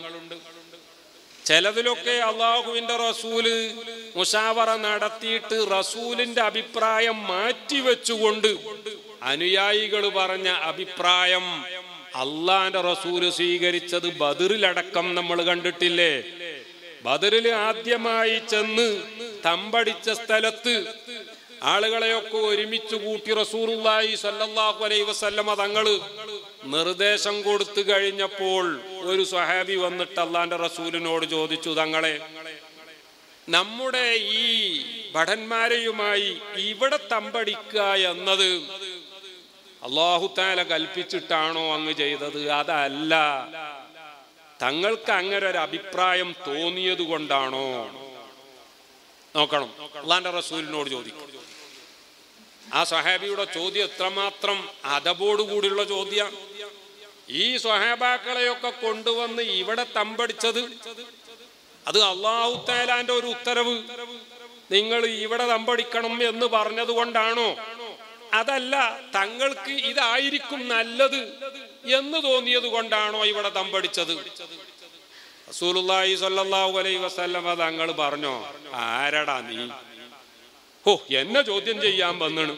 ചിലതിലൊക്കെ അള്ളാഹുവിന്റെ റസൂല് മുഷാവറ നടത്തിയിട്ട് റസൂലിന്റെ അഭിപ്രായം മാറ്റിവെച്ചുകൊണ്ട് അനുയായികൾ പറഞ്ഞ അഭിപ്രായം അള്ളാന്റെ റസൂല് സ്വീകരിച്ചത് ബദറിലടക്കം നമ്മൾ കണ്ടിട്ടില്ലേ ബദറിൽ ആദ്യമായി ചെന്ന് തമ്പടിച്ച സ്ഥലത്ത് ആളുകളെയൊക്കെ ഒരുമിച്ച് കൂട്ടി റസൂറുല്ലായി സല്ലല്ലാഹു അലൈഹി വസല്ലമ തങ്ങള് നിർദ്ദേശം കൊടുത്തു കഴിഞ്ഞപ്പോൾ ഒരു സ്വഹാബി വന്നിട്ട് അള്ളാന്റെ റസൂലിനോട് ചോദിച്ചു തങ്ങളെ നമ്മുടെ ഈ ഭടന്മാരെയുമായി ഇവിടെ തമ്പടിക്കുക എന്നത് അള്ളാഹുത്താല കൽപ്പിച്ചിട്ടാണോ അങ്ങ് ചെയ്തത് അതല്ല തങ്ങൾക്ക് അങ്ങനെ ഒരു അഭിപ്രായം തോന്നിയത് കൊണ്ടാണോ നോക്കണം അള്ളാന്റെ റസൂലിനോട് ചോദിക്കും ആ സഹാബിയുടെ ചോദ്യം എത്രമാത്രം അതബോടുകൂടിയുള്ള ചോദ്യം ഈ സ്വഹാബാക്കളെയൊക്കെ കൊണ്ടുവന്ന് ഇവിടെ തമ്പടിച്ചത് അത് അള്ളാഹു തേലാന്റെ ഒരു ഉത്തരവ് നിങ്ങൾ ഇവിടെ തമ്പടിക്കണം എന്ന് പറഞ്ഞത് കൊണ്ടാണോ അതല്ല തങ്ങൾക്ക് ഇതായിരിക്കും നല്ലത് എന്ന് തോന്നിയത് കൊണ്ടാണോ ഇവിടെ തമ്പടിച്ചത് റസൂലുള്ളാഹി സ്വല്ലല്ലാഹു അലൈഹി വസല്ലമ തങ്ങൾ പറഞ്ഞോ ആരടാ നീ ഓ എന്നെ ചോദ്യം ചെയ്യാൻ വന്നണ്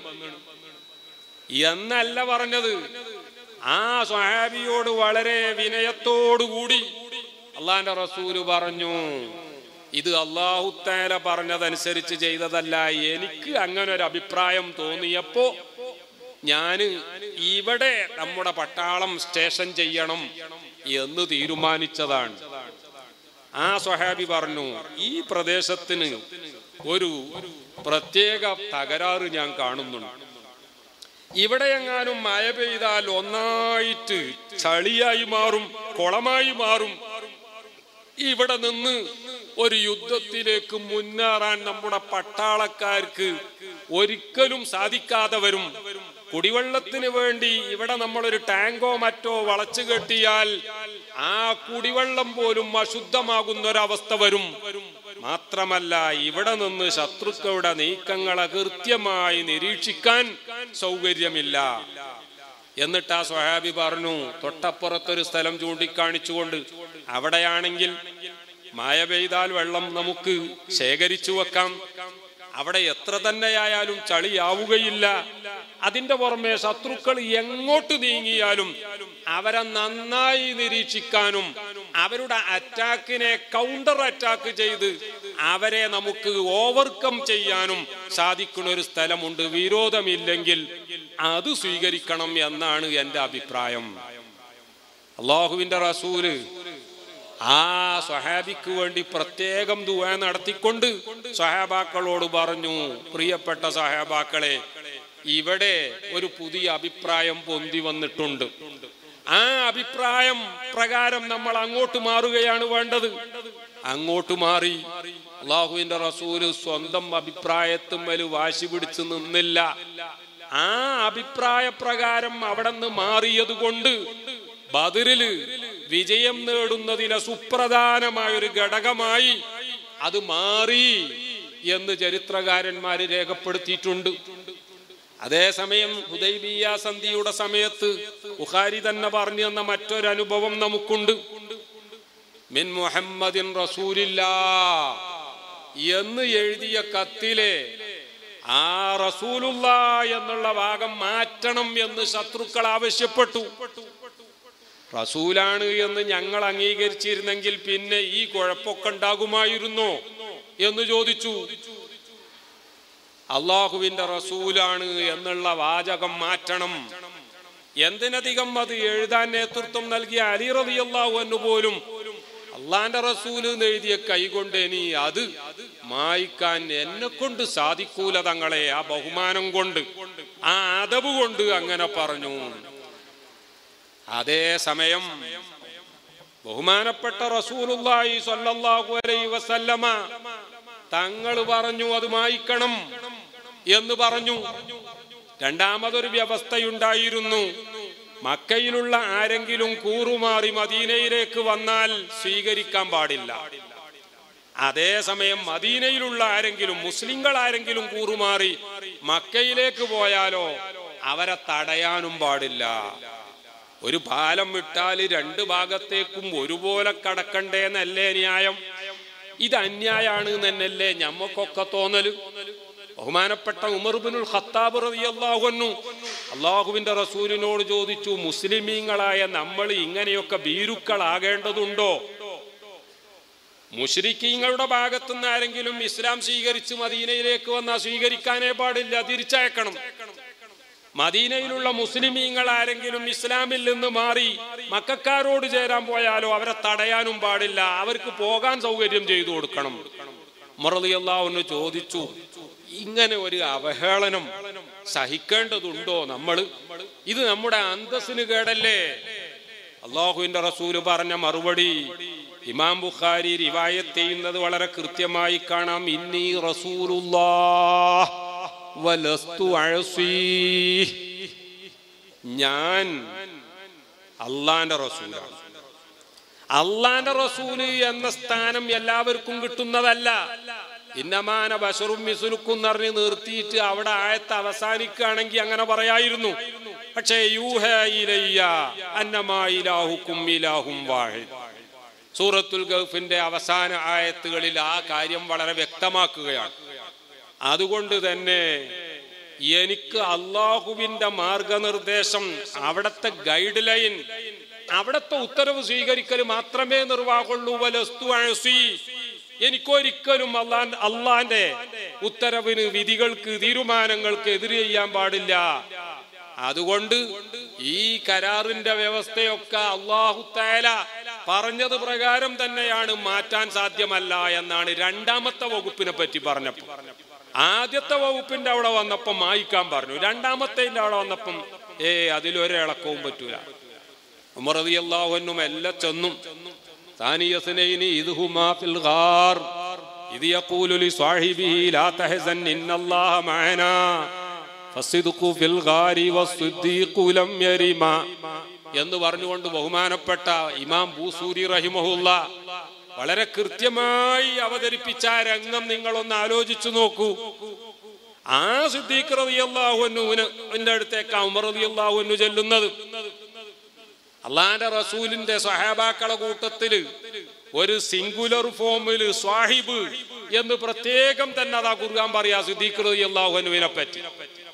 എന്നല്ല പറഞ്ഞത് ആ സ്വഹാബിയോട് വളരെ വിനയത്തോടുകൂടി അള്ളാന്റെ റസൂല് പറഞ്ഞു ഇത് അള്ളാഹുത്താല പറഞ്ഞതനുസരിച്ച് ചെയ്തതല്ല എനിക്ക് അങ്ങനെ ഒരു അഭിപ്രായം തോന്നിയപ്പോ ഞാന് ഇവിടെ നമ്മുടെ പട്ടാളം സ്റ്റേഷൻ ചെയ്യണം എന്ന് തീരുമാനിച്ചതാണ് ആ സ്വഹാബി പറഞ്ഞു ഈ പ്രദേശത്തിന് ഒരു പ്രത്യേക തകരാറ് ഞാൻ കാണുന്നുണ്ട് ഇവിടെ എങ്ങാനും മഴ പെയ്താൽ ഒന്നായിട്ട് ചളിയായി മാറും കുളമായി മാറും ഇവിടെ നിന്ന് ഒരു യുദ്ധത്തിലേക്ക് മുന്നേറാൻ നമ്മുടെ പട്ടാളക്കാർക്ക് ഒരിക്കലും സാധിക്കാതെ വരും കുടിവെള്ളത്തിന് വേണ്ടി ഇവിടെ നമ്മളൊരു ടാങ്കോ മറ്റോ വളച്ചു കെട്ടിയാൽ ആ കുടിവെള്ളം പോലും അശുദ്ധമാകുന്ന ഒരവസ്ഥ വരും മാത്രമല്ല ഇവിടെ നിന്ന് ശത്രുക്കളുടെ നീക്കങ്ങളെ കൃത്യമായി നിരീക്ഷിക്കാൻ സൗകര്യമില്ല എന്നിട്ട് ആ സ്വഹാബി പറഞ്ഞു തൊട്ടപ്പുറത്തൊരു സ്ഥലം ചൂണ്ടിക്കാണിച്ചുകൊണ്ട് അവിടെയാണെങ്കിൽ മായ പെയ്താൽ വെള്ളം നമുക്ക് ശേഖരിച്ചു വെക്കാം അവിടെ എത്ര തന്നെയായാലും ചളിയാവുകയില്ല അതിന്റെ പുറമെ ശത്രുക്കൾ എങ്ങോട്ട് നീങ്ങിയാലും അവരെ നന്നായി നിരീക്ഷിക്കാനും അവരുടെ അറ്റാക്കിനെ കൗണ്ടർ അറ്റാക്ക് ചെയ്ത് അവരെ നമുക്ക് ഓവർകം ചെയ്യാനും സാധിക്കുന്ന ഒരു സ്ഥലമുണ്ട് വിരോധമില്ലെങ്കിൽ അത് സ്വീകരിക്കണം എന്നാണ് എൻ്റെ അഭിപ്രായം അള്ളാഹുവിന്റെ റസൂല് ആ സ്വഹാബിക്ക് വേണ്ടി പ്രത്യേകം ദുആ നടത്തിക്കൊണ്ട് സ്വഹാബാക്കളോട് പറഞ്ഞു പ്രിയപ്പെട്ട സ്വഹാബാക്കളെ ഇവിടെ ഒരു പുതിയ അഭിപ്രായം പൊന്തി വന്നിട്ടുണ്ട് ആ അഭിപ്രായം പ്രകാരം നമ്മൾ അങ്ങോട്ട് മാറുകയാണ് വേണ്ടത് അങ്ങോട്ട് മാറി അള്ളാഹുവിന്റെ റസൂല് സ്വന്തം അഭിപ്രായത്തുമ്മല് വാശി പിടിച്ചു നിന്നില്ല ആ അഭിപ്രായ പ്രകാരം അവിടെ നിന്ന് മാറിയത് കൊണ്ട് ബദറില് വിജയം നേടുന്നതിലെ സുപ്രധാനമായ ഒരു ഘടകമായി അത് മാറി എന്ന് ചരിത്രകാരന്മാര് രേഖപ്പെടുത്തിയിട്ടുണ്ട് അതേസമയം ഹുദൈബിയ സന്ധിയുടെ സമയത്ത് ബുഖാരി തന്നെ പറഞ്ഞു തന്ന മറ്റൊരു അനുഭവം നമുക്കുണ്ട് മിൻ മുഹമ്മദിൻ റസൂലില്ല എന്ന് എഴുതിയ കത്തിലെ ആ റസൂലുള്ള എന്നുള്ള ഭാഗം മാറ്റണം എന്ന് ശത്രുക്കൾ ആവശ്യപ്പെട്ടു റസൂലാണ് എന്ന് ഞങ്ങൾ അംഗീകരിച്ചിരുന്നെങ്കിൽ പിന്നെ ഈ കുഴപ്പമൊക്കെ ഉണ്ടാകുമായിരുന്നോ എന്ന് ചോദിച്ചു അള്ളാഹുവിന്റെ റസൂലാണ് എന്നുള്ള വാചകം മാറ്റണം എന്തിനധികം അത് എഴുതാൻ നേതൃത്വം നൽകിയ അലി റബി അള്ളാഹു എന്ന് പോലും അള്ളാന്റെ റസൂല് എന്ന് എഴുതിയ കൈകൊണ്ട് ഇനി അത് മായ്ക്കാൻ എന്നെ കൊണ്ട് സാധിക്കൂല തങ്ങളെ ആ ബഹുമാനം കൊണ്ട് ആ അതവ് കൊണ്ട് അങ്ങനെ പറഞ്ഞു അതേ സമയം ബഹുമാനപ്പെട്ട റസൂലുള്ളാഹി സ്വല്ലല്ലാഹു അലൈഹി വസല്ലമ തങ്ങൾ പറഞ്ഞു അത് മായ്ക്കണം എന്ന് പറഞ്ഞു രണ്ടാമതൊരു വ്യവസ്ഥയുണ്ടായിരുന്നു മക്കയിലുള്ള ആരെങ്കിലും കൂറുമാറി മദീനയിലേക്ക് വന്നാൽ സ്വീകരിക്കാൻ പാടില്ല അതേസമയം മദീനയിലുള്ള ആരെങ്കിലും മുസ്ലിങ്ങൾ ആരെങ്കിലും കൂറുമാറി മക്കയിലേക്ക് പോയാലോ അവരെ തടയാനും പാടില്ല ഒരു പാലം വിട്ടാൽ രണ്ട് ഭാഗത്തേക്കും ഒരുപോലെ കടക്കണ്ടേന്നല്ലേ ന്യായം ഇത് അന്യായാണ് എന്നല്ലേ ഞമ്മക്കൊക്കെ തോന്നല് ബഹുമാനപ്പെട്ട ഉമർബിനുൽ ഖത്താബ് റളിയല്ലാഹു അൻഹു അള്ളാഹുവിന്റെ റസൂലിനോട് ചോദിച്ചു മുസ്ലിമീങ്ങളായ നമ്മൾ ഇങ്ങനെയൊക്കെ ഭീരുക്കളാകേണ്ടതുണ്ടോ മുഷ്രിക്കീങ്ങളുടെ ഭാഗത്തുനിന്ന് ആരെങ്കിലും ഇസ്ലാം സ്വീകരിച്ച് മദീനയിലേക്ക് വന്നാൽ സ്വീകരിക്കാനേ പാടില്ല തിരിച്ചയക്കണം മദീനയിലുള്ള മുസ്ലിമീങ്ങൾ ആരെങ്കിലും ഇസ്ലാമിൽ നിന്ന് മാറി മക്കാരോട് ചേരാൻ പോയാലോ അവരെ തടയാനും പാടില്ല അവർക്ക് പോകാൻ സൗകര്യം ചെയ്തു കൊടുക്കണം മറലിയല്ലാവുന്ന് ചോദിച്ചു ഇങ്ങനെ ഒരു അവഹേളനം സഹിക്കേണ്ടതുണ്ടോ നമ്മൾ ഇത് നമ്മുടെ അന്തസ്സിന് കേടല്ലേ അള്ളാഹുവിന്റെ റസൂല് പറഞ്ഞ മറുപടി ഇമാം ബുഖാരി റിവായത്ത് ചെയ്യുന്നത് വളരെ കൃത്യമായി കാണാം ഇന്നി റസൂലുള്ളാഹ് വലസ്തു അഴസീ ഞാൻ അള്ളാന്റെ റസൂലാണ് അള്ളാന്റെ റസൂല് എന്ന സ്ഥാനം എല്ലാവർക്കും കിട്ടുന്നതല്ല ഇന്നമാന ബഷറും മിസുലുക്കും പറഞ്ഞ് നിർത്തിയിട്ട് അവിടെ ആയത്ത് അവസാനിക്കുകയാണെങ്കിൽ അങ്ങനെ പറയായിരുന്നു പക്ഷേ യൂഹ ഇലയ്യ അന്നമായിലാഹുക്കും ഇലാഹും വാഹിദ് സൂറത്തുൽ ഗൾഫിന്റെ അവസാന ആയത്തുകളിൽ ആ കാര്യം വളരെ വ്യക്തമാക്കുകയാണ് അതുകൊണ്ട് തന്നെ എനിക്ക് അള്ളാഹുവിന്റെ മാർഗനിർദ്ദേശം അവിടത്തെ ഗൈഡ് ലൈൻ അവിടത്തെ ഉത്തരവ് സ്വീകരിക്കൽ മാത്രമേ നിർവാഹുള്ളൂ വലസ്തു അഴസി എനിക്കൊരിക്കലും അള്ളാൻ അള്ളാന്റെ ഉത്തരവിന് വിധികൾക്ക് തീരുമാനങ്ങൾക്ക് എതിര് ചെയ്യാൻ പാടില്ല അതുകൊണ്ട് ഈ കരാറിന്റെ വ്യവസ്ഥയൊക്കെ അള്ളാഹു തേല പറഞ്ഞത് പ്രകാരം തന്നെയാണ് മാറ്റാൻ സാധ്യമല്ല എന്നാണ് രണ്ടാമത്തെ വകുപ്പിനെ പറ്റി പറഞ്ഞപ്പോൾ ആദ്യത്തെ വകുപ്പിന്റെ അവിടെ വന്നപ്പം മായിക്കാൻ പറഞ്ഞു രണ്ടാമത്തെ അവിടെ വന്നപ്പം ഏ അതിലൊരിളക്കവും പറ്റൂല ഉമറതിയല്ലാഹുനും എല്ലാം ചെന്നും ثانية إذ هما في الغار إذ يقول لصاحبه لا تحزن إن الله معنا فالصدق في الغار والصديق لم يرما എന്ന് പറഞ്ഞുകൊണ്ട് ബഹുമാനപ്പെട്ട ഇമാം ബൂസൂരി റഹിമഹുല്ല വളരെ കൃത്യമായി അവതരിപ്പിച്ച ആ രംഗം നിങ്ങളൊന്ന് ആലോചിച്ചു നോക്കൂ ആ സിദ്ദീഖ് റളിയല്ലാഹുവിന് എന്റെ അടുത്തേക്ക് ഉമർ റളിയല്ലാഹുവിന് ചെല്ലുന്നത് അള്ളാന്റെ റസൂലിന്റെ സഹാബാക്കളെ കൂട്ടത്തില് ഒരു സിംഗുലർ ഫോമില് സ്വാഹിബ് എന്ന് പ്രത്യേകം തന്നെ അതാ കുറുകാൻ പറയാ സിദ്ദീഖ് റളിയല്ലാഹുവിനെ പറ്റി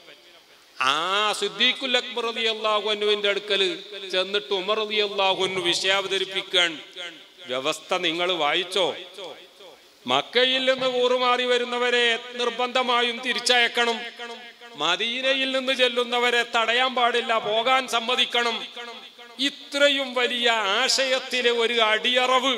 ആ സിദ്ദീഖുൽ അക്ബർ റളിയല്ലാഹുവിന്റെ അടുക്കല് ചെന്നിട്ട് ഉമർ റളിയല്ലാഹുവിന് വിഷയം അവതരിപ്പിക്കാൻ വ്യവസ്ഥ നിങ്ങൾ വായിച്ചോ മക്കയിൽ നിന്ന് കൂറുമാറി വരുന്നവരെ നിർബന്ധമായും തിരിച്ചയക്കണം മദീനയിൽ നിന്ന് ചെല്ലുന്നവരെ തടയാൻ പാടില്ല പോകാൻ സമ്മതിക്കണം ഇത്രയും വലിയ ആശയത്തിലെ ഒരു അടിയറവ്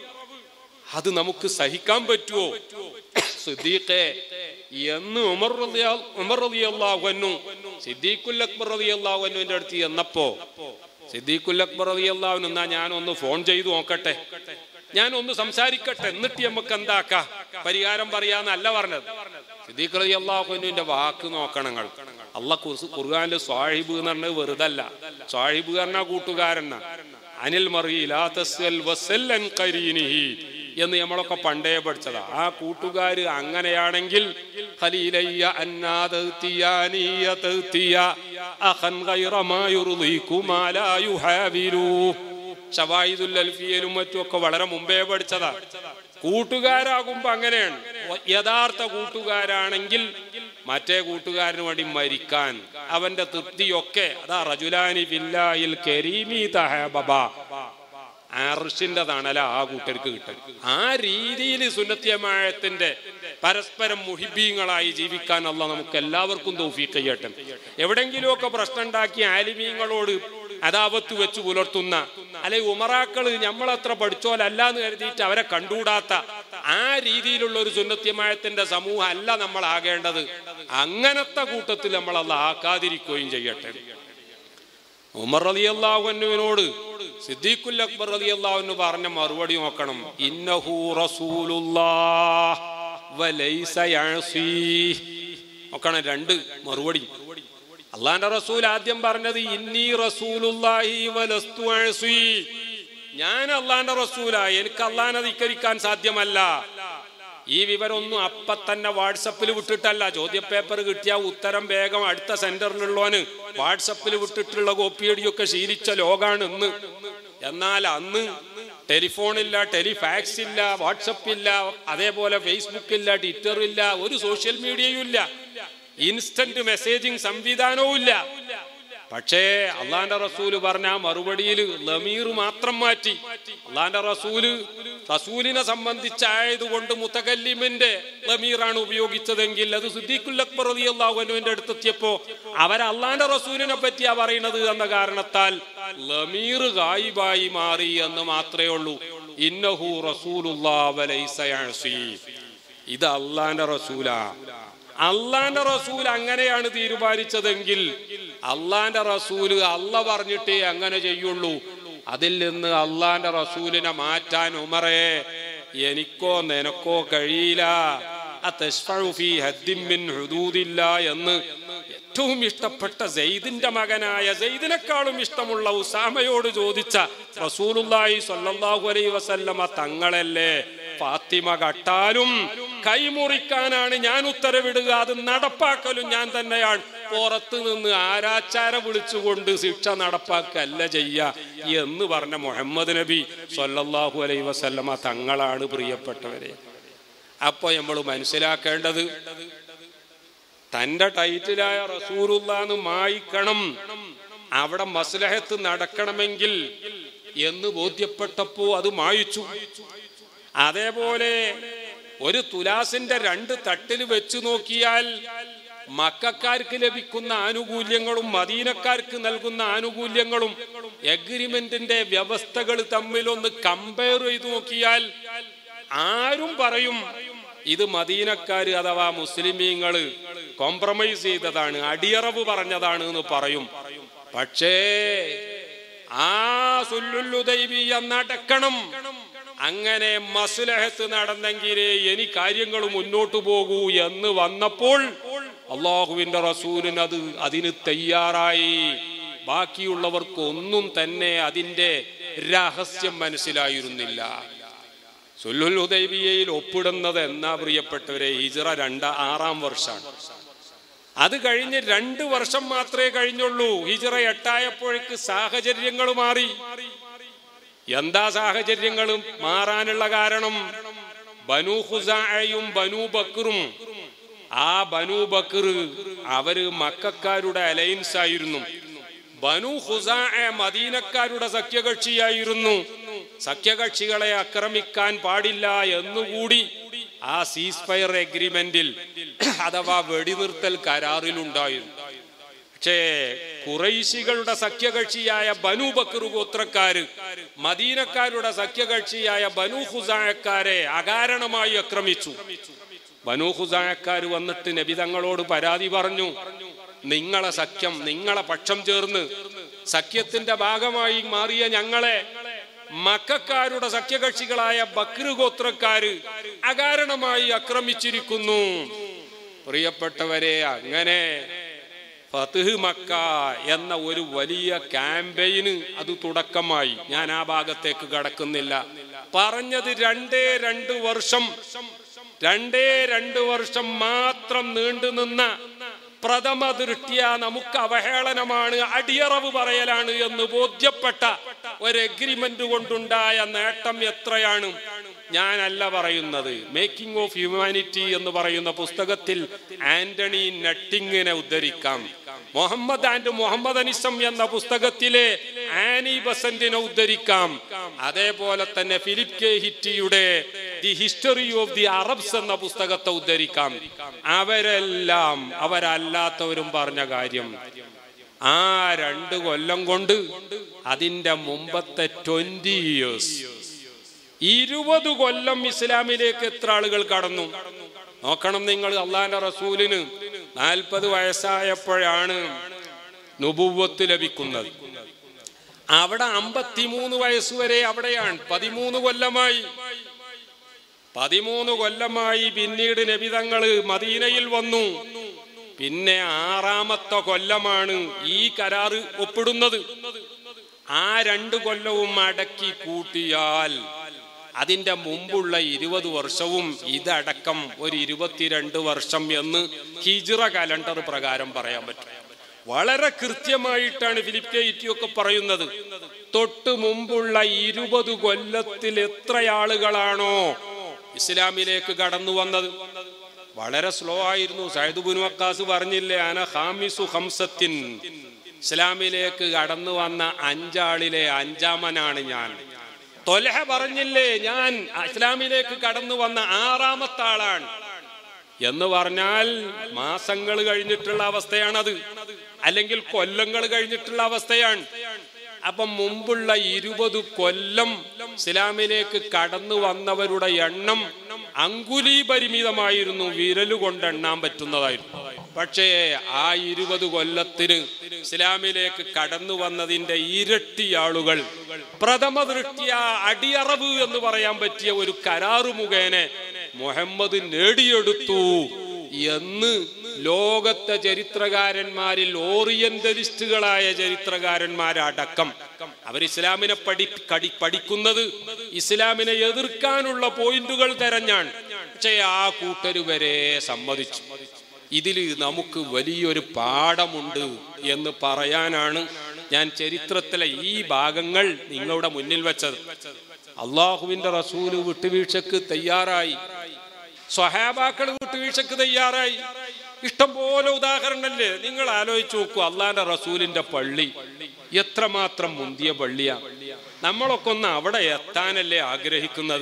അത് നമുക്ക് സഹിക്കാൻ പറ്റുമോ സിദ്ദീഖെ എന്ന് ഉമർ റളിയ- ഉമർ റളിയല്ലാഹു അൻഹു സിദ്ദീഖുൽ അക്ബർ റളിയല്ലാഹു അൻഹുവിന്റെ അടുത്ത് ചെന്നപ്പോ സിദ്ദീഖുൽ അക്ബർ റളിയല്ലാഹു അൻഹു എന്നാ ഞാൻ ഒന്ന് ഫോൺ ചെയ്തു നോക്കട്ടെ ഞാൻ ഒന്ന് സംസാരിക്കട്ടെ എന്നിട്ട് നമുക്ക് എന്താക്കാ പരിഹാരം പറയാന്നല്ല പറഞ്ഞത് സിദ്ദീഖ് റളിയല്ലാഹു അൻഹുവിന്റെ വാക്ക് നോക്കണം നിങ്ങൾ അള്ളാഹ് ഖുർസ്- ഖുർആനിൽ സ്വാഹിബ് എന്ന് പറഞ്ഞത് വെറുതല്ല സ്വാഹിബ് പറഞ്ഞ കൂട്ടുകാരനാ അനിൽ മറിയിലാ തസ്അൽ വസല്ലൻ ഖരീനിഹി എന്ന് നമ്മളൊക്കെ പണ്ടേ പഠിച്ചതാ ആ കൂട്ടുകാര് അങ്ങനെയാണെങ്കിൽ ഖലീലയ്യ അന്നാ തഗ്തിയാനി യതഗ്തിയ അഖൻ ഗൈറ മാ യുർദികുമാ ലാ യുഹാവിലു ഷവായിദുൽ അൽഫിയലും മറ്റുമൊക്കെ വളരെ മുമ്പേ പഠിച്ചതാ കൂട്ടുകാരാകുമ്പോ അങ്ങനെയാണ് യഥാർത്ഥ കൂട്ടുകാരാണെങ്കിൽ മറ്റേ കൂട്ടുകാരന് വേണ്ടി മരിക്കാൻ അവന്റെ തൃപ്തിയൊക്കെ അതാ റജുലാനി ബില്ലാഹിൽ കരീമി തഹബബ അർഷിന്റെ തണല ആ കൂട്ടർക്ക് കിട്ടും ആ രീതിയിൽ സുന്നത്യമായത്തിന്റെ പരസ്പരം മുഹിബീങ്ങളായി ജീവിക്കാൻ അല്ല നമുക്ക് എല്ലാവർക്കും തൗഫീഖ് ചെയ്യട്ടെ എവിടെങ്കിലുമൊക്കെ പ്രശ്നം ഉണ്ടാക്കി ആലിമീങ്ങളോട് അതാപത്ത് വെച്ച് പുലർത്തുന്ന അല്ലെ ഉമറാക്കള് നമ്മളത്ര പഠിച്ചോലല്ല എന്ന് കരുതിയിട്ട് അവരെ കണ്ടുകൂടാത്ത ആ രീതിയിലുള്ള ഒരു സുന്നത്യമായത്തിന്റെ സമൂഹം അല്ല നമ്മൾ ആകേണ്ടത് അങ്ങനത്തെ കൂട്ടത്തിൽ നമ്മൾ അല്ല ആക്കാതിരിക്കുകയും ചെയ്യട്ടെ ഉമർ അലി അള്ളാഹുവിനോട് സിദ്ദീഖുൽ അക്ബർ അലി അള്ളാഹുവിന് പറഞ്ഞ മറുപടി നോക്കണം ഇന്നഹു റസൂലുള്ളാഹ് വലൈസ യഅസീ. നോക്കണം രണ്ട് മറുപടി അള്ളാന്റെ റസൂൽ ആദ്യം പറഞ്ഞത് ഇന്നി റസൂലുള്ളാഹി വലസ്തു അഅസീ. ഞാൻ അള്ളാന്റെ റസൂലാ എനിക്ക് അള്ളാനെ ധിക്കരിക്കാൻ സാധ്യമല്ല ഈ വിവരമൊന്നും അപ്പ തന്നെ വാട്സപ്പിൽ വിട്ടിട്ടല്ല ചോദ്യപേപ്പർ കിട്ടിയ ഉത്തരം വേഗം അടുത്ത സെന്ററിലുള്ളവന് വാട്സപ്പിൽ വിട്ടിട്ടുള്ള കോപ്പിയടിയൊക്കെ ശീലിച്ച ലോകാണ് ഇന്ന് എന്നാൽ അന്ന് ടെലിഫോണില്ല ടെലിഫാക്സ് ഇല്ല വാട്സപ്പ് ഇല്ല അതേപോലെ ഫേസ്ബുക്ക് ഇല്ല ട്വിറ്റർ ഇല്ല ഒരു സോഷ്യൽ മീഡിയയും ഇല്ല ഇൻസ്റ്റന്റ് മെസ്സേജിങ് സംവിധാനവും ഇല്ല പക്ഷേ അള്ളാന്റെ റസൂല് പറഞ്ഞ ആ മറുപടിയിൽ ലമീർ മാത്രം മാറ്റി അള്ളാന്റെ റസൂല് റസൂലിനെ സംബന്ധിച്ചായതുകൊണ്ട് മുത്തകല്ലിമിന്റെ ലമീറാണ് ഉപയോഗിച്ചതെങ്കിൽ അത് സിദ്ദീഖുൽ അക്ബർ റളിയല്ലാഹുവിന്റെ അടുത്തെത്തിയപ്പോ അവർ അള്ളാന്റെ റസൂലിനെ പറ്റിയാ പറയുന്നത് എന്ന കാരണത്താൽ ലമീർ ഗായിബായി മാറി എന്ന് മാത്രമേ ഉള്ളൂ ഇന്നഹു റസൂലുള്ളാഹി വലൈസ യഅസീ. ഇത് അള്ളാന്റെ റസൂലാ അള്ളാന്റെ റസൂൽ അങ്ങനെയാണ് തീരുമാനിച്ചതെങ്കിൽ അള്ളാന്റെ റസൂല് അല്ല പറഞ്ഞിട്ടേ അങ്ങനെ ചെയ്യുള്ളൂ അതിൽ നിന്ന് അള്ളാന്റെ റസൂലിനെ മാറ്റാൻ ഉമറേ എനിക്കോ നിനക്കോ കഴിയില്ല അത്തശ്ഫഉ ഫീ ഹദ്ദിൻ മിൻ ഹുദൂദില്ല എന്ന് ഏറ്റവും ഇഷ്ടപ്പെട്ട സെയ്ദിന്റെ മകനായ സെയ്ദിനെക്കാളും ഇഷ്ടമുള്ള ഉസാമയോട് ചോദിച്ച റസൂലുള്ളാഹി സ്വല്ലല്ലാഹു അലൈഹി വസല്ലമ തങ്ങളല്ലേ ഫാത്തിമ കട്ടാലും കൈമുറിക്കാനാണ് ഞാൻ ഉത്തരവിടുക അത് നടപ്പാക്കലും ഞാൻ തന്നെയാണ് പുറത്തു നിന്ന് ആരാച്ചാര വിളിച്ചുകൊണ്ട് ശിക്ഷ നടപ്പാക്കല്ല ചെയ്യ എന്ന് പറഞ്ഞ മുഹമ്മദ് നബി സ്വല്ലല്ലാഹു അലൈഹി വസല്ലമ തങ്ങളാണ് പ്രിയപ്പെട്ടവരെ അപ്പൊ നമ്മൾ മനസ്സിലാക്കേണ്ടത് തന്റെ ടൈറ്റിലായ റസൂറുല്ലാന്ന് മായിക്കണം അവിടെ മസ്ലഹത്ത് നടക്കണമെങ്കിൽ എന്ന് ബോധ്യപ്പെട്ടപ്പോ അത് മായിച്ചു അതേപോലെ ഒരു തുലാസിന്റെ രണ്ട് തട്ടിൽ വെച്ച് നോക്കിയാൽ മക്കാർക്ക് ലഭിക്കുന്ന ആനുകൂല്യങ്ങളും മദീനക്കാർക്ക് നൽകുന്ന ആനുകൂല്യങ്ങളും എഗ്രിമെന്റിന്റെ വ്യവസ്ഥകൾ തമ്മിൽ ഒന്ന് കമ്പയർ ചെയ്ത് നോക്കിയാൽ ആരും പറയും ഇത് മദീനക്കാര് അഥവാ മുസ്ലിമീങ്ങള് കോംപ്രമൈസ് ചെയ്തതാണ് അടിയറവ് പറഞ്ഞതാണ് എന്ന് പറയും പക്ഷേ ആ സുല്ലുലുദൈബിയ നടക്കണം അങ്ങനെ മസുലഹത്ത് നടന്നെങ്കിലേ ഇനി കാര്യങ്ങൾ മുന്നോട്ടു പോകൂ എന്ന് വന്നപ്പോൾ അള്ളാഹുവിന്റെ റസൂലിന് അത് അതിന് തയ്യാറായി ബാക്കിയുള്ളവർക്ക് ഒന്നും തന്നെ അതിന്റെ രഹസ്യം മനസ്സിലായിരുന്നില്ല സുല്ലുൽ ഹുദൈബിയയിൽ ഒപ്പിടുന്നത് എന്നാ പ്രിയപ്പെട്ടവരെ ഹിജറ രണ്ട ആറാം വർഷമാണ് അത് കഴിഞ്ഞ് രണ്ട് വർഷം മാത്രമേ കഴിഞ്ഞുള്ളൂ ഹിജറ എട്ടായപ്പോഴേക്ക് സാഹചര്യങ്ങൾ മാറി എന്താ സാഹചര്യങ്ങളും മാറാനുള്ള കാരണം ബനു ഹുസായും ബനു ബക്കറും ആ ബനു ബക്കർ അവര് മക്കാരുടെ അലയൻസ് ആയിരുന്നു ബനു ഹുസാ മദീനക്കാരുടെ സഖ്യകക്ഷിയായിരുന്നു സഖ്യകക്ഷികളെ ആക്രമിക്കാൻ പാടില്ല എന്നുകൂടി ആ സീസ് ഫയർ എഗ്രിമെന്റിൽ അഥവാ വെടിനിർത്തൽ കരാറിലുണ്ടായിരുന്നു പക്ഷേ കുറൈശികളുടെ സഖ്യകക്ഷിയായ ബനു ബക്കർ ഗോത്രക്കാര് മദീനക്കാരുടെ സഖ്യകക്ഷിയായ ബനു ഹുസായക്കാരെ അകാരണമായി ആക്രമിച്ചു ബനു ഹുസായക്കാര് വന്നിട്ട് നബി തങ്ങളോട് പരാതി പറഞ്ഞു നിങ്ങളെ സഖ്യം നിങ്ങളെ പക്ഷം ചേർന്ന് സഖ്യത്തിന്റെ ഭാഗമായി മാറിയ ഞങ്ങളെ മക്കാരുടെ സഖ്യകക്ഷികളായ ബക്ര ഗോത്രക്കാര് അകാരണമായി ആക്രമിച്ചിരിക്കുന്നു പ്രിയപ്പെട്ടവരെ അങ്ങനെ ഫത്ഹ് മക്ക എന്ന ഒരു വലിയ ക്യാമ്പയിന് അത് തുടക്കമായി ഞാൻ ആ ഭാഗത്തേക്ക് കടക്കുന്നില്ല പറഞ്ഞത് രണ്ടേ രണ്ട് വർഷം രണ്ടേ രണ്ട് വർഷം മാത്രം നീണ്ടുനിന്ന പ്രഥമ ദൃഷ്ടിയ നമുക്ക് അവഹേളനമാണ് അടിയറവ് പറയലാണ് എന്ന് ബോധ്യപ്പെട്ട ഒരു എഗ്രിമെന്റ് കൊണ്ടുണ്ടായ നേട്ടം എത്രയാണ് ഞാനല്ല പറയുന്നത് മേക്കിംഗ് ഓഫ് ഹ്യൂമാനിറ്റി എന്ന് പറയുന്ന പുസ്തകത്തിൽ ആന്റണി നട്ടിങ്ങിനെ ഉദ്ധരിക്കാം മുഹമ്മദ് ആൻഡ് മുഹമ്മദ് അനിസം എന്ന പുസ്തകത്തിലെ ആനി ബസന്റിനെ ഉദ്ധരിക്കാം അതേപോലെ തന്നെ Philip K ഹിറ്റിയുടെ the history of the Arabs എന്ന പുസ്തകത്തെ ഉദ്ധരിക്കാം അവരെല്ലാം അവരല്ലാത്തവരും പറഞ്ഞ കാര്യം ആ രണ്ട് കൊല്ലം കൊണ്ട് അതിന്റെ മുമ്പത്തെ ട്വന്റി ഇയേഴ്സ് ഇരുപത് കൊല്ലം ഇസ്ലാമിലേക്ക് എത്ര ആളുകൾ കടന്നു നോക്കണം നിങ്ങൾ അള്ളാന്റെ റസൂലിന് നാൽപ്പത് വയസ്സായപ്പോഴാണ് നുപുവത്ത് ലഭിക്കുന്നത് അവിടെ അമ്പത്തിമൂന്ന് വയസ്സ് വരെ അവിടെയാണ് പതിമൂന്ന് കൊല്ലമായി പതിമൂന്ന് കൊല്ലമായി പിന്നീട് നബിതങ്ങള് മദീനയിൽ വന്നു പിന്നെ ആറാമത്തെ കൊല്ലമാണ് ഈ കരാറ് ഒപ്പിടുന്നത് ആ രണ്ട് കൊല്ലവും അടക്കി കൂട്ടിയാൽ അതിന്റെ മുമ്പുള്ള ഇരുപത് വർഷവും ഇതടക്കം ഒരു ഇരുപത്തിരണ്ട് വർഷം എന്ന് ഹിജിറ കലണ്ടർ പ്രകാരം പറയാൻ പറ്റും വളരെ കൃത്യമായിട്ടാണ് ഫിലിപ്പ് കെ ഇറ്റിയൊക്കെ പറയുന്നത് തൊട്ട് മുമ്പുള്ള ഇരുപത് കൊല്ലത്തിൽ എത്ര ആളുകളാണോ ഇസ്ലാമിലേക്ക് കടന്നു വന്നത് വളരെ സ്ലോ ആയിരുന്നു സൈദ് ബുൻ വക്കാസ് പറഞ്ഞില്ലേ അന ഹാമിസു ഹംസത്തിൻ ഇസ്ലാമിലേക്ക് കടന്നു വന്ന അഞ്ചാളിലെ അഞ്ചാമനാണ് ഞാൻ തൊലഹ പറഞ്ഞില്ലേ ഞാൻ ഇസ്ലാമിലേക്ക് കടന്നു വന്ന ആറാമത്തെ ആളാണ് എന്ന് പറഞ്ഞാൽ മാസങ്ങൾ കഴിഞ്ഞിട്ടുള്ള അവസ്ഥയാണത് അല്ലെങ്കിൽ കൊല്ലങ്ങൾ കഴിഞ്ഞിട്ടുള്ള അവസ്ഥയാണ് അപ്പം മുമ്പുള്ള ഇരുപത് കൊല്ലം ഇസ്ലാമിലേക്ക് കടന്നു വന്നവരുടെ എണ്ണം അങ്കുലി പരിമിതമായിരുന്നു വിരല് കൊണ്ട് എണ്ണാൻ പറ്റുന്നതായിരുന്നു പക്ഷേ ആ ഇരുപത് കൊല്ലത്തിന് ഇസ്ലാമിലേക്ക് കടന്നു വന്നതിന്റെ ഇരട്ടി ആളുകൾ പ്രഥമ ദൃഷ്ടിയ അടിയറവ് എന്ന് പറയാൻ പറ്റിയ ഒരു കരാറ് മുഖേന മുഹമ്മദ് നേടിയെടുത്തു എന്ന് ലോകത്തെ ചരിത്രകാരന്മാരിൽ ഓറിയന്റലിസ്റ്റുകളായ ചരിത്രകാരന്മാരടക്കം അവർ ഇസ്ലാമിനെ പഠി കടി പഠിക്കുന്നത് ഇസ്ലാമിനെ എതിർക്കാനുള്ള പോയിന്റുകൾ തെരഞ്ഞാണ് പക്ഷേ ആ കൂട്ടര് വരെ സമ്മതിച്ചു ഇതിൽ നമുക്ക് വലിയൊരു പാഠമുണ്ട് എന്ന് പറയാനാണ് ഞാൻ ചരിത്രത്തിലെ ഈ ഭാഗങ്ങൾ നിങ്ങളുടെ മുന്നിൽ വെച്ചത് അള്ളാഹുവിന്റെ റസൂല് വിട്ടുവീഴ്ചക്ക് തയ്യാറായി സ്വഹാബാക്കൾ വിട്ടുവീഴ്ചക്ക് തയ്യാറായി ഇഷ്ടം പോലെ ഉദാഹരണല്ലേ നിങ്ങൾ ആലോചിച്ച് നോക്കൂ അള്ളാന്റെ റസൂലിന്റെ പള്ളി എത്രമാത്രം മുന്തിയ പള്ളിയാ നമ്മളൊക്കെ ഒന്ന് അവിടെ എത്താനല്ലേ ആഗ്രഹിക്കുന്നത്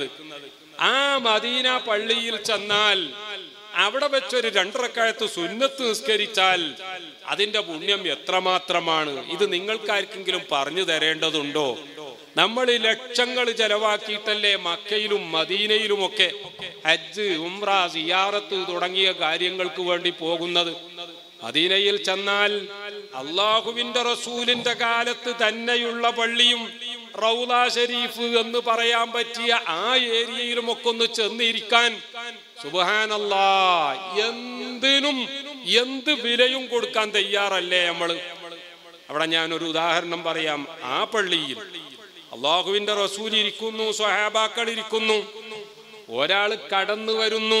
ആ മദീന പള്ളിയിൽ ചെന്നാൽ അവിടെ വെച്ചൊരു രണ്ടരക്കാലത്ത് സുന്നത്ത് നിസ്കരിച്ചാൽ അതിന്റെ പുണ്യം എത്രമാത്രമാണ് ഇത് നിങ്ങൾക്കാർക്കെങ്കിലും പറഞ്ഞു തരേണ്ടതുണ്ടോ നമ്മൾ ഈ ലക്ഷങ്ങൾ ചെലവാക്കിയിട്ടല്ലേ മക്കയിലും മദീനയിലുമൊക്കെ ഹജ്ജ് ഉംറ സിയാറത്ത് തുടങ്ങിയ കാര്യങ്ങൾക്ക് വേണ്ടി പോകുന്നത് മദീനയിൽ ചെന്നാൽ അള്ളാഹുവിന്റെ റസൂലിന്റെ കാലത്ത് തന്നെയുള്ള പള്ളിയും റൗല ഷരീഫ് എന്ന് പറയാൻ പറ്റിയ ആ ഏരിയയിലും ഒക്കെ ഒന്ന് ചെന്നിരിക്കാൻ സുബാനല്ലാ എന്തിനും എന്ത് വിലയും കൊടുക്കാൻ തയ്യാറല്ലേ നമ്മള് അവിടെ ഞാൻ ഒരു ഉദാഹരണം പറയാം ആ പള്ളിയിൽ അള്ളാഹുവിന്റെ റസൂൽ ഇരിക്കുന്നു സ്വഹാബാക്കൾ ഇരിക്കുന്നു ഒരാള് കടന്നു വരുന്നു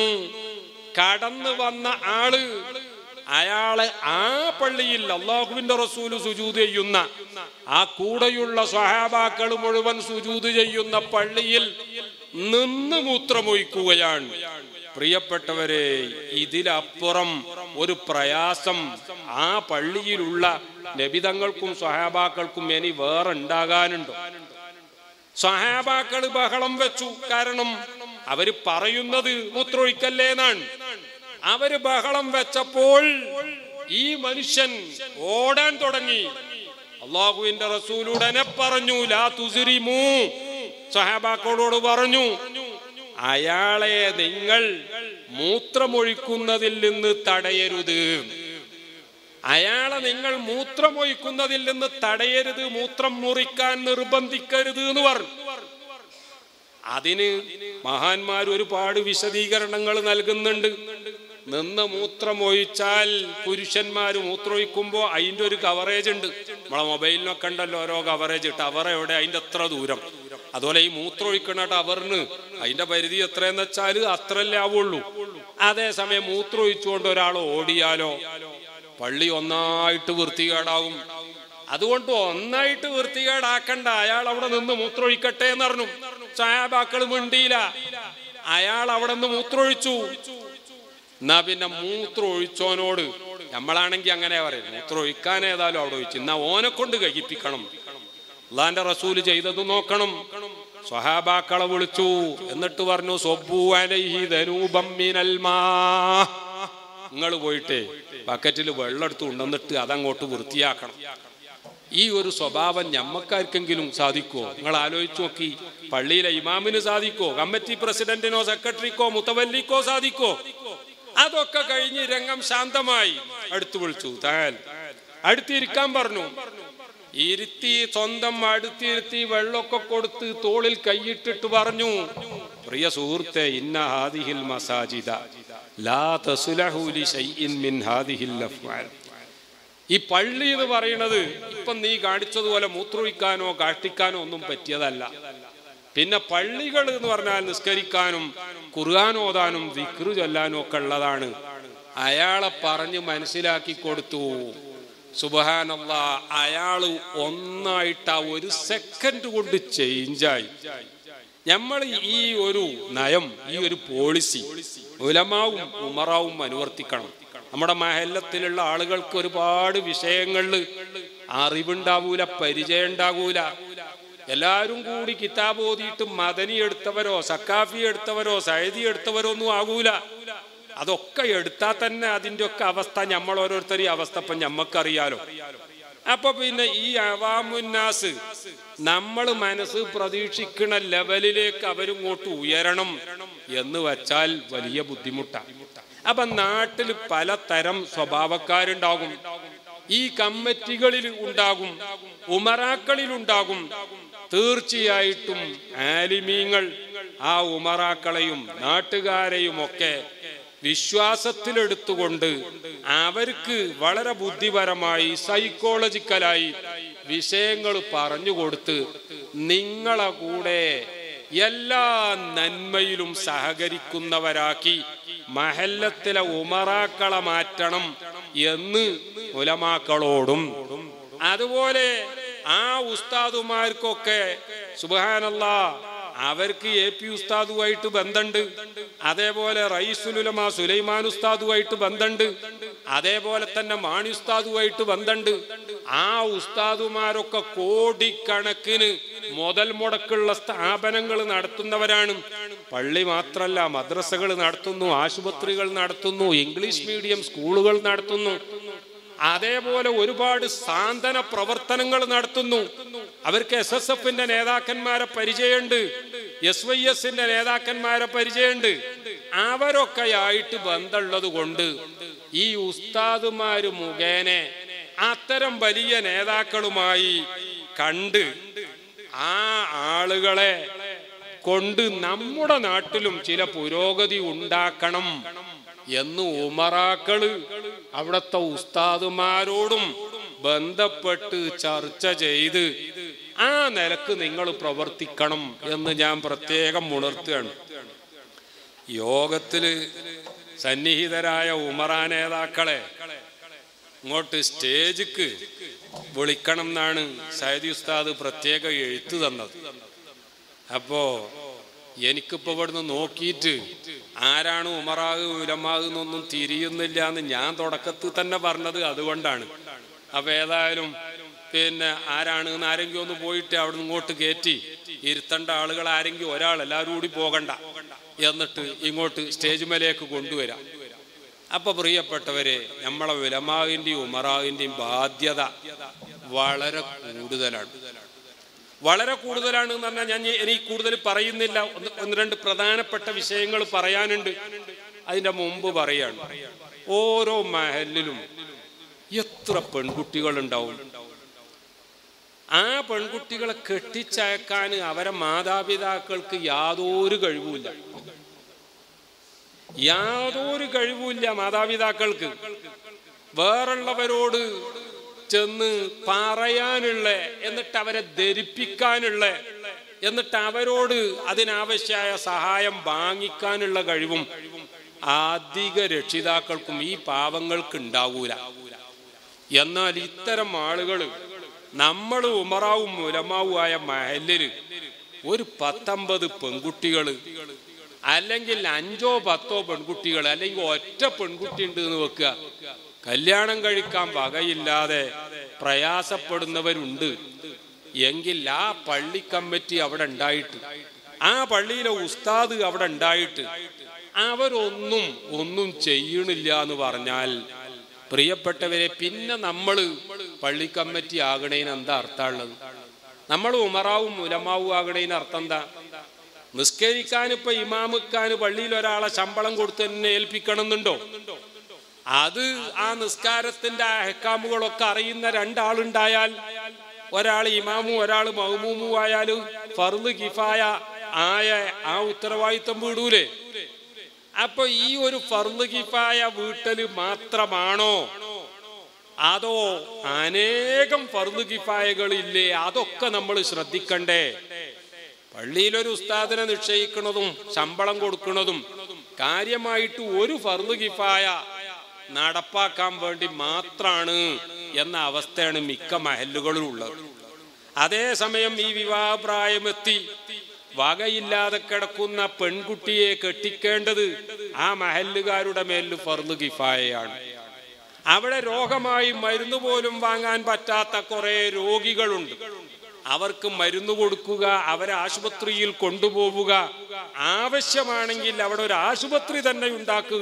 കടന്നു വന്ന ആള് അയാളെ ആ പള്ളിയിൽ അള്ളാഹുവിന്റെ റസൂല് സുജൂത് ചെയ്യുന്ന ആ കൂടെയുള്ള സ്വഹാബാക്കൾ മുഴുവൻ സുജൂത് ചെയ്യുന്ന പള്ളിയിൽ നിന്ന് മൂത്രമൊഴിക്കുകയാണ് പ്രിയപ്പെട്ടവരെ ഇതിലപ്പുറം ഒരു പ്രയാസം ആ പള്ളിയിലുള്ള നബിതങ്ങൾക്കും സ്വഹാബാക്കൾക്കും ഇനി വേറെ ഉണ്ടാകാനുണ്ടോ സ്വഹാബാക്കൾ ബഹളം വെച്ചു കാരണം അവര് പറയുന്നത് മൂത്രൊഴിക്കല്ലേ എന്നാണ് അവര് ബഹളം വെച്ചപ്പോൾ ഈ മനുഷ്യൻ ഓടാൻ തുടങ്ങി അള്ളാഹുവിന്റെ റസൂൽ ഉടനെ പറഞ്ഞു ലാ തുസിരിമൂ സഹാബാക്കളോട് പറഞ്ഞു അയാളെ നിങ്ങൾ മൂത്രമൊഴിക്കുന്നതിൽ നിന്ന് തടയരുത് അയാളെ നിങ്ങൾ മൂത്രമൊഴിക്കുന്നതിൽ നിന്ന് തടയരുത് മൂത്രം മുറിക്കാൻ നിർബന്ധിക്കരുത് എന്ന് പറഞ്ഞു അതിന് മഹാന്മാർ ഒരുപാട് വിശദീകരണങ്ങൾ നൽകുന്നുണ്ട് നിന്ന് മൂത്രമൊഴിച്ചാൽ പുരുഷന്മാർ മൂത്രമൊഴിക്കുമ്പോൾ അതിൻ്റെ ഒരു കവറേജ് ഉണ്ട് നമ്മളെ മൊബൈലിനൊക്കെ ഉണ്ടല്ലോ ഓരോ കവറേജ് ടവർ എവിടെ അതിൻ്റെ എത്ര ദൂരം അതുപോലെ ഈ മൂത്രമൊഴിക്കണ ടവറിന് അതിന്റെ പരിധി എത്രയെന്ന് വെച്ചാൽ അത്രല്ലേ ആവുള്ളൂ അതേസമയം മൂത്രമൊഴിച്ചുകൊണ്ട് ഒരാൾ ഓടിയാലോ പള്ളി ഒന്നായിട്ട് വൃത്തികേടാവും അതുകൊണ്ട് ഒന്നായിട്ട് വൃത്തികേടാക്കണ്ട അയാൾ അവിടെ നിന്ന് മൂത്രമൊഴിക്കട്ടെ എന്ന് പറഞ്ഞു സായാബാക്കൾ മിണ്ടിയില്ല അയാൾ അവിടെ നിന്ന് മൂത്രമൊഴിച്ചു എന്നാ പിന്നെ മൂത്രം ഒഴിച്ചോനോട് നമ്മളാണെങ്കി അങ്ങനെ പറയും മൂത്രം ഒഴിക്കാൻ ഏതായാലും അവിടെ ഒഴിച്ചു എന്നാ ഓനെ കൊണ്ട് കഴിപ്പിക്കണം അള്ളാന്റെ റസൂല് ചെയ്തത് നോക്കണം സ്വഹാബാക്കളെ വിളിച്ചു എന്നിട്ട് പറഞ്ഞു സൊബ്ബു അലൈഹി ധനൂപം മിനൽ മാ നിങ്ങൾ പോയിട്ടേ ബക്കറ്റിൽ വെള്ളം എടുത്ത് ഉണ്ടെന്നിട്ട് അതങ്ങോട്ട് വൃത്തിയാക്കണം ഈ ഒരു സ്വഭാവം ഞമ്മക്കാർക്കെങ്കിലും സാധിക്കോ നിങ്ങൾ ആലോചിച്ചു നോക്കി പള്ളിയിലെ ഇമാമിന് സാധിക്കോ കമ്മിറ്റി പ്രസിഡന്റിനോ സെക്രട്ടറിക്കോ മുത്തവല്ലിക്കോ സാധിക്കോ അതൊക്കെ കഴിഞ്ഞ് രംഗം ശാന്തമായി അടുത്ത് വിളിച്ചു താൻ അടുത്തിരിക്കാൻ പറഞ്ഞു ഇരുത്തി സ്വന്തം അടുത്തിരുത്തി വെള്ളമൊക്കെ കൊടുത്ത് തോളിൽ കൈയിട്ടിട്ട് പറഞ്ഞു പ്രിയ സുഹൃത്തെ ഇന്ന ഹാദിഹിൽ മസാജിദ ലാ തസുലഹു ലി ശൈഇൻ മിൻ ഹാദിഹിൽ അഫ്ആൽ ഈ പള്ളി എന്ന് പറയുന്നത് ഇപ്പം നീ കാണിച്ചതുപോലെ മൂത്രൊഴിക്കാനോ കാഷ്ടിക്കാനോ ഒന്നും പറ്റിയതല്ല പിന്നെ പള്ളികൾ എന്ന് പറഞ്ഞാൽ നിസ്കരിക്കാനും ഖുർആൻ ഓതാനും വിക്രു ചൊല്ലാനും ഒക്കെ ഉള്ളതാണ് അയാളെ പറഞ്ഞ് മനസ്സിലാക്കി കൊടുത്തു സുബഹാനല്ല അയാള് ഒന്നായിട്ട് ആ ഒരു സെക്കൻഡ് കൊണ്ട് ചേഞ്ചായി നമ്മൾ ഈ ഒരു നയം ഈ ഒരു പോളിസി ഉലമാവും ഉമറാവും അനുവർത്തിക്കണം നമ്മുടെ മഹല്ലത്തിലുള്ള ആളുകൾക്ക് ഒരുപാട് വിഷയങ്ങളിൽ അറിവുണ്ടാവൂല പരിചയം ഉണ്ടാകൂല എല്ലാവരും കൂടി കിതാബ് ഓതിയിട്ട് മദനി എടുത്തവരോ സക്കാഫി എടുത്തവരോ സൈദി എടുത്തവരോ ഒന്നും ആകൂല അതൊക്കെ എടുത്താൽ തന്നെ അതിൻ്റെ ഒക്കെ അവസ്ഥ നമ്മൾ ഓരോരുത്തരെയും അവസ്ഥ ഇപ്പം ഞമ്മക്കറിയാലോ അപ്പൊ പിന്നെ ഈ അവാമുന്നാസ് നമ്മൾ മനസ്സ് പ്രതീക്ഷിക്കുന്ന ലെവലിലേക്ക് അവരിങ്ങോട്ട് ഉയരണം എന്ന് വച്ചാൽ വലിയ ബുദ്ധിമുട്ടാണ് അപ്പൊ നാട്ടിൽ പലതരം സ്വഭാവക്കാരുണ്ടാകും ഈ കമ്മിറ്റികളിൽ ഉണ്ടാകും ഉമറാക്കളിൽ ഉണ്ടാകും തീർച്ചയായിട്ടും ആലിമീങ്ങൾ ആ ഉമറാക്കളെയും നാട്ടുകാരെയും ഒക്കെ വിശ്വാസത്തിലെടുത്തുകൊണ്ട് അവർക്ക് വളരെ ബുദ്ധിപരമായി സൈക്കോളജിക്കലായി വിഷയങ്ങൾ പറഞ്ഞു കൊടുത്ത് നിങ്ങളെ കൂടെ എല്ലാ നന്മയിലും സഹകരിക്കുന്നവരാക്കി മഹല്ലത്തിലെ ഉമറാക്കളെ മാറ്റണം എന്ന് ഉലമാക്കളോടും അതുപോലെ ആ ഉസ്താദുമാർക്കൊക്കെ സുബാനല്ലാ അവർക്ക് എ പി ഉസ്താദുമായിട്ട് ബന്ധമുണ്ട് അതേപോലെ റൈസുലുലമ സുലൈമാൻ ഉസ്താദുമായിട്ട് ബന്ധമുണ്ട് അതേപോലെ തന്നെ മാണി ഉസ്താദുമായിട്ട് ബന്ധമുണ്ട് ആ ഉസ്താദുമാരൊക്കെ കോടിക്കണക്കിന് മുതൽ മുടക്കുള്ള സ്ഥാപനങ്ങൾ നടത്തുന്നവരാണ് പള്ളി മാത്രല്ല മദ്രസകൾ നടത്തുന്നു ആശുപത്രികൾ നടത്തുന്നു ഇംഗ്ലീഷ് മീഡിയം സ്കൂളുകൾ നടത്തുന്നു അതേപോലെ ഒരുപാട് സാന്ത്വന പ്രവർത്തനങ്ങൾ നടത്തുന്നു അവർക്ക് എസ് എസ് എഫിന്റെ നേതാക്കന്മാരെ പരിചയമുണ്ട് എസ് വൈ എസിന്റെ നേതാക്കന്മാരെ പരിചയമുണ്ട് അവരൊക്കെ ആയിട്ട് ബന്ധമുള്ളത് കൊണ്ട് ഈ ഉസ്താദുമാര് മുഖേന അത്തരം വലിയ നേതാക്കളുമായി കണ്ട് ആ ആളുകളെ കൊണ്ട് നമ്മുടെ നാട്ടിലും ചില പുരോഗതി ഉണ്ടാക്കണം എന്ന് ഉമറാക്കള് അവിടത്തെ ഉസ്താദുമാരോടും ബന്ധപ്പെട്ട് ചർച്ച ചെയ്ത് ആ നിലക്ക് നിങ്ങൾ പ്രവർത്തിക്കണം എന്ന് ഞാൻ പ്രത്യേകം ഉണർത്തുകയാണ് യോഗത്തില് സന്നിഹിതരായ ഉമറാ നേതാക്കളെ ഇങ്ങോട്ട് സ്റ്റേജിക്ക് വിളിക്കണം എന്നാണ് സൈദി ഉസ്താദ് പ്രത്യേക എഴുത്ത് തന്നത് അപ്പോ എനിക്കിപ്പോ ഇവിടുന്ന് നോക്കിയിട്ട് ആരാണ് ഉമറാഗ് ഉലമാഗ് എന്നൊന്നും തിരിയുന്നില്ല എന്ന് ഞാൻ തുടക്കത്തിൽ തന്നെ പറഞ്ഞത് അതുകൊണ്ടാണ് അപ്പൊ ഏതായാലും പിന്നെ ആരാണ് എന്ന് ആരെങ്കിലും ഒന്ന് പോയിട്ട് അവിടെ ഇങ്ങോട്ട് കയറ്റി ഇരുത്തേണ്ട ആളുകൾ ആരെങ്കിലും ഒരാൾ എല്ലാവരും കൂടി പോകണ്ട എന്നിട്ട് ഇങ്ങോട്ട് സ്റ്റേജ് മേലേക്ക് കൊണ്ടുവരാം അപ്പൊ പ്രിയപ്പെട്ടവരെ നമ്മളെ വിലമാവിന്റെയും ഉമറാവിന്റെയും ബാധ്യത വളരെ കൂടുതലാണ് വളരെ കൂടുതലാണ് എന്ന് പറഞ്ഞാൽ ഞാൻ എനിക്ക് കൂടുതൽ പറയുന്നില്ല ഒന്ന് ഒന്ന് രണ്ട് പ്രധാനപ്പെട്ട വിഷയങ്ങൾ പറയാനുണ്ട് അതിന്റെ മുമ്പ് പറയാണ് ഓരോ മഹലിലും എത്ര പെൺകുട്ടികൾ ഉണ്ടാവും ആ പെൺകുട്ടികളെ കെട്ടിച്ചയക്കാൻ അവരെ മാതാപിതാക്കൾക്ക് യാതൊരു കഴിവുമില്ല യാതൊരു കഴിവുമില്ല മാതാപിതാക്കൾക്ക് വേറുള്ളവരോട് ചെന്ന് പറയാനുള്ള എന്നിട്ട് അവരെ ധരിപ്പിക്കാനുള്ള എന്നിട്ട് അവരോട് അതിനാവശ്യമായ സഹായം വാങ്ങിക്കാനുള്ള കഴിവും അധിക രക്ഷിതാക്കൾക്കും ഈ പാവങ്ങൾക്ക് ഉണ്ടാവൂല എന്നാൽ ഇത്തരം ആളുകൾ നമ്മൾ ഉമറാവും മുലമാവുമായ മഹലില് ഒരു പത്തൊമ്പത് പെൺകുട്ടികള് അല്ലെങ്കിൽ അഞ്ചോ പത്തോ പെൺകുട്ടികൾ അല്ലെങ്കിൽ ഒറ്റ പെൺകുട്ടി ഉണ്ട് എന്ന് വെക്കുക കല്യാണം കഴിക്കാൻ വകയില്ലാതെ പ്രയാസപ്പെടുന്നവരുണ്ട് എങ്കിൽ ആ പള്ളി കമ്മിറ്റി അവിടെ ഉണ്ടായിട്ട് ആ പള്ളിയിലെ ഉസ്താദ് അവിടെ ഉണ്ടായിട്ട് അവരൊന്നും ഒന്നും ചെയ്യണില്ല എന്ന് പറഞ്ഞാൽ പ്രിയപ്പെട്ടവരെ പിന്നെ നമ്മൾ പള്ളി കമ്മിറ്റി ആകണേന് എന്താ അർത്ഥമുള്ളത് നമ്മൾ ഉമറാവും ഉലമാവും ആകണേന് അർത്ഥം എന്താ നിസ്കരിക്കാൻ ഇപ്പൊ ഇമാമുക്കാൻ പള്ളിയിൽ ഒരാളെ ശമ്പളം കൊടുത്ത് തന്നെ ഏൽപ്പിക്കണമെന്നുണ്ടോ അത് ആ നിസ്കാരത്തിന്റെ അഹക്കാമുകളൊക്കെ അറിയുന്ന രണ്ടാളുണ്ടായാൽ ഒരാൾ ഇമാമും ഒരാൾ മഹ്മൂമും ആയാലും ഫർദ് കിഫായ ആയ ആ ഉത്തരവാദിത്തം വിടൂലേ അപ്പൊ ഈ ഒരു ഫർദ് കിഫായ വീട്ടല് മാത്രമാണോ അതോ അനേകം ഫർദ് കിഫായകളില്ലേ അതൊക്കെ നമ്മൾ ശ്രദ്ധിക്കണ്ടേ പള്ളിയിലൊരു ഉസ്താദിനെ നിശ്ചയിക്കുന്നതും ശമ്പളം കൊടുക്കുന്നതും കാര്യമായിട്ട് ഒരു ഫർദ് കിഫായ നടപ്പാക്കാൻ വേണ്ടി മാത്രാണ് എന്ന അവസ്ഥയാണ് മിക്ക മഹല്ലുകളിലുള്ളത് അതേസമയം ഈ വിവാഹപ്രായമെത്തി വകയില്ലാതെ കിടക്കുന്ന പെൺകുട്ടിയെ കെട്ടിക്കേണ്ടത് ആ മഹല്ലുകാരുടെ മേലിൽ ഫർദ് കിഫായയാണ് അവിടെ രോഗമായി മരുന്ന് പോലും വാങ്ങാൻ പറ്റാത്ത കുറെ രോഗികളുണ്ട് അവർക്ക് മരുന്ന് കൊടുക്കുക അവരെ ആശുപത്രിയിൽ കൊണ്ടുപോവുക ആവശ്യമാണെങ്കിൽ അവിടെ ഒരു ആശുപത്രി തന്നെ ഉണ്ടാക്കുക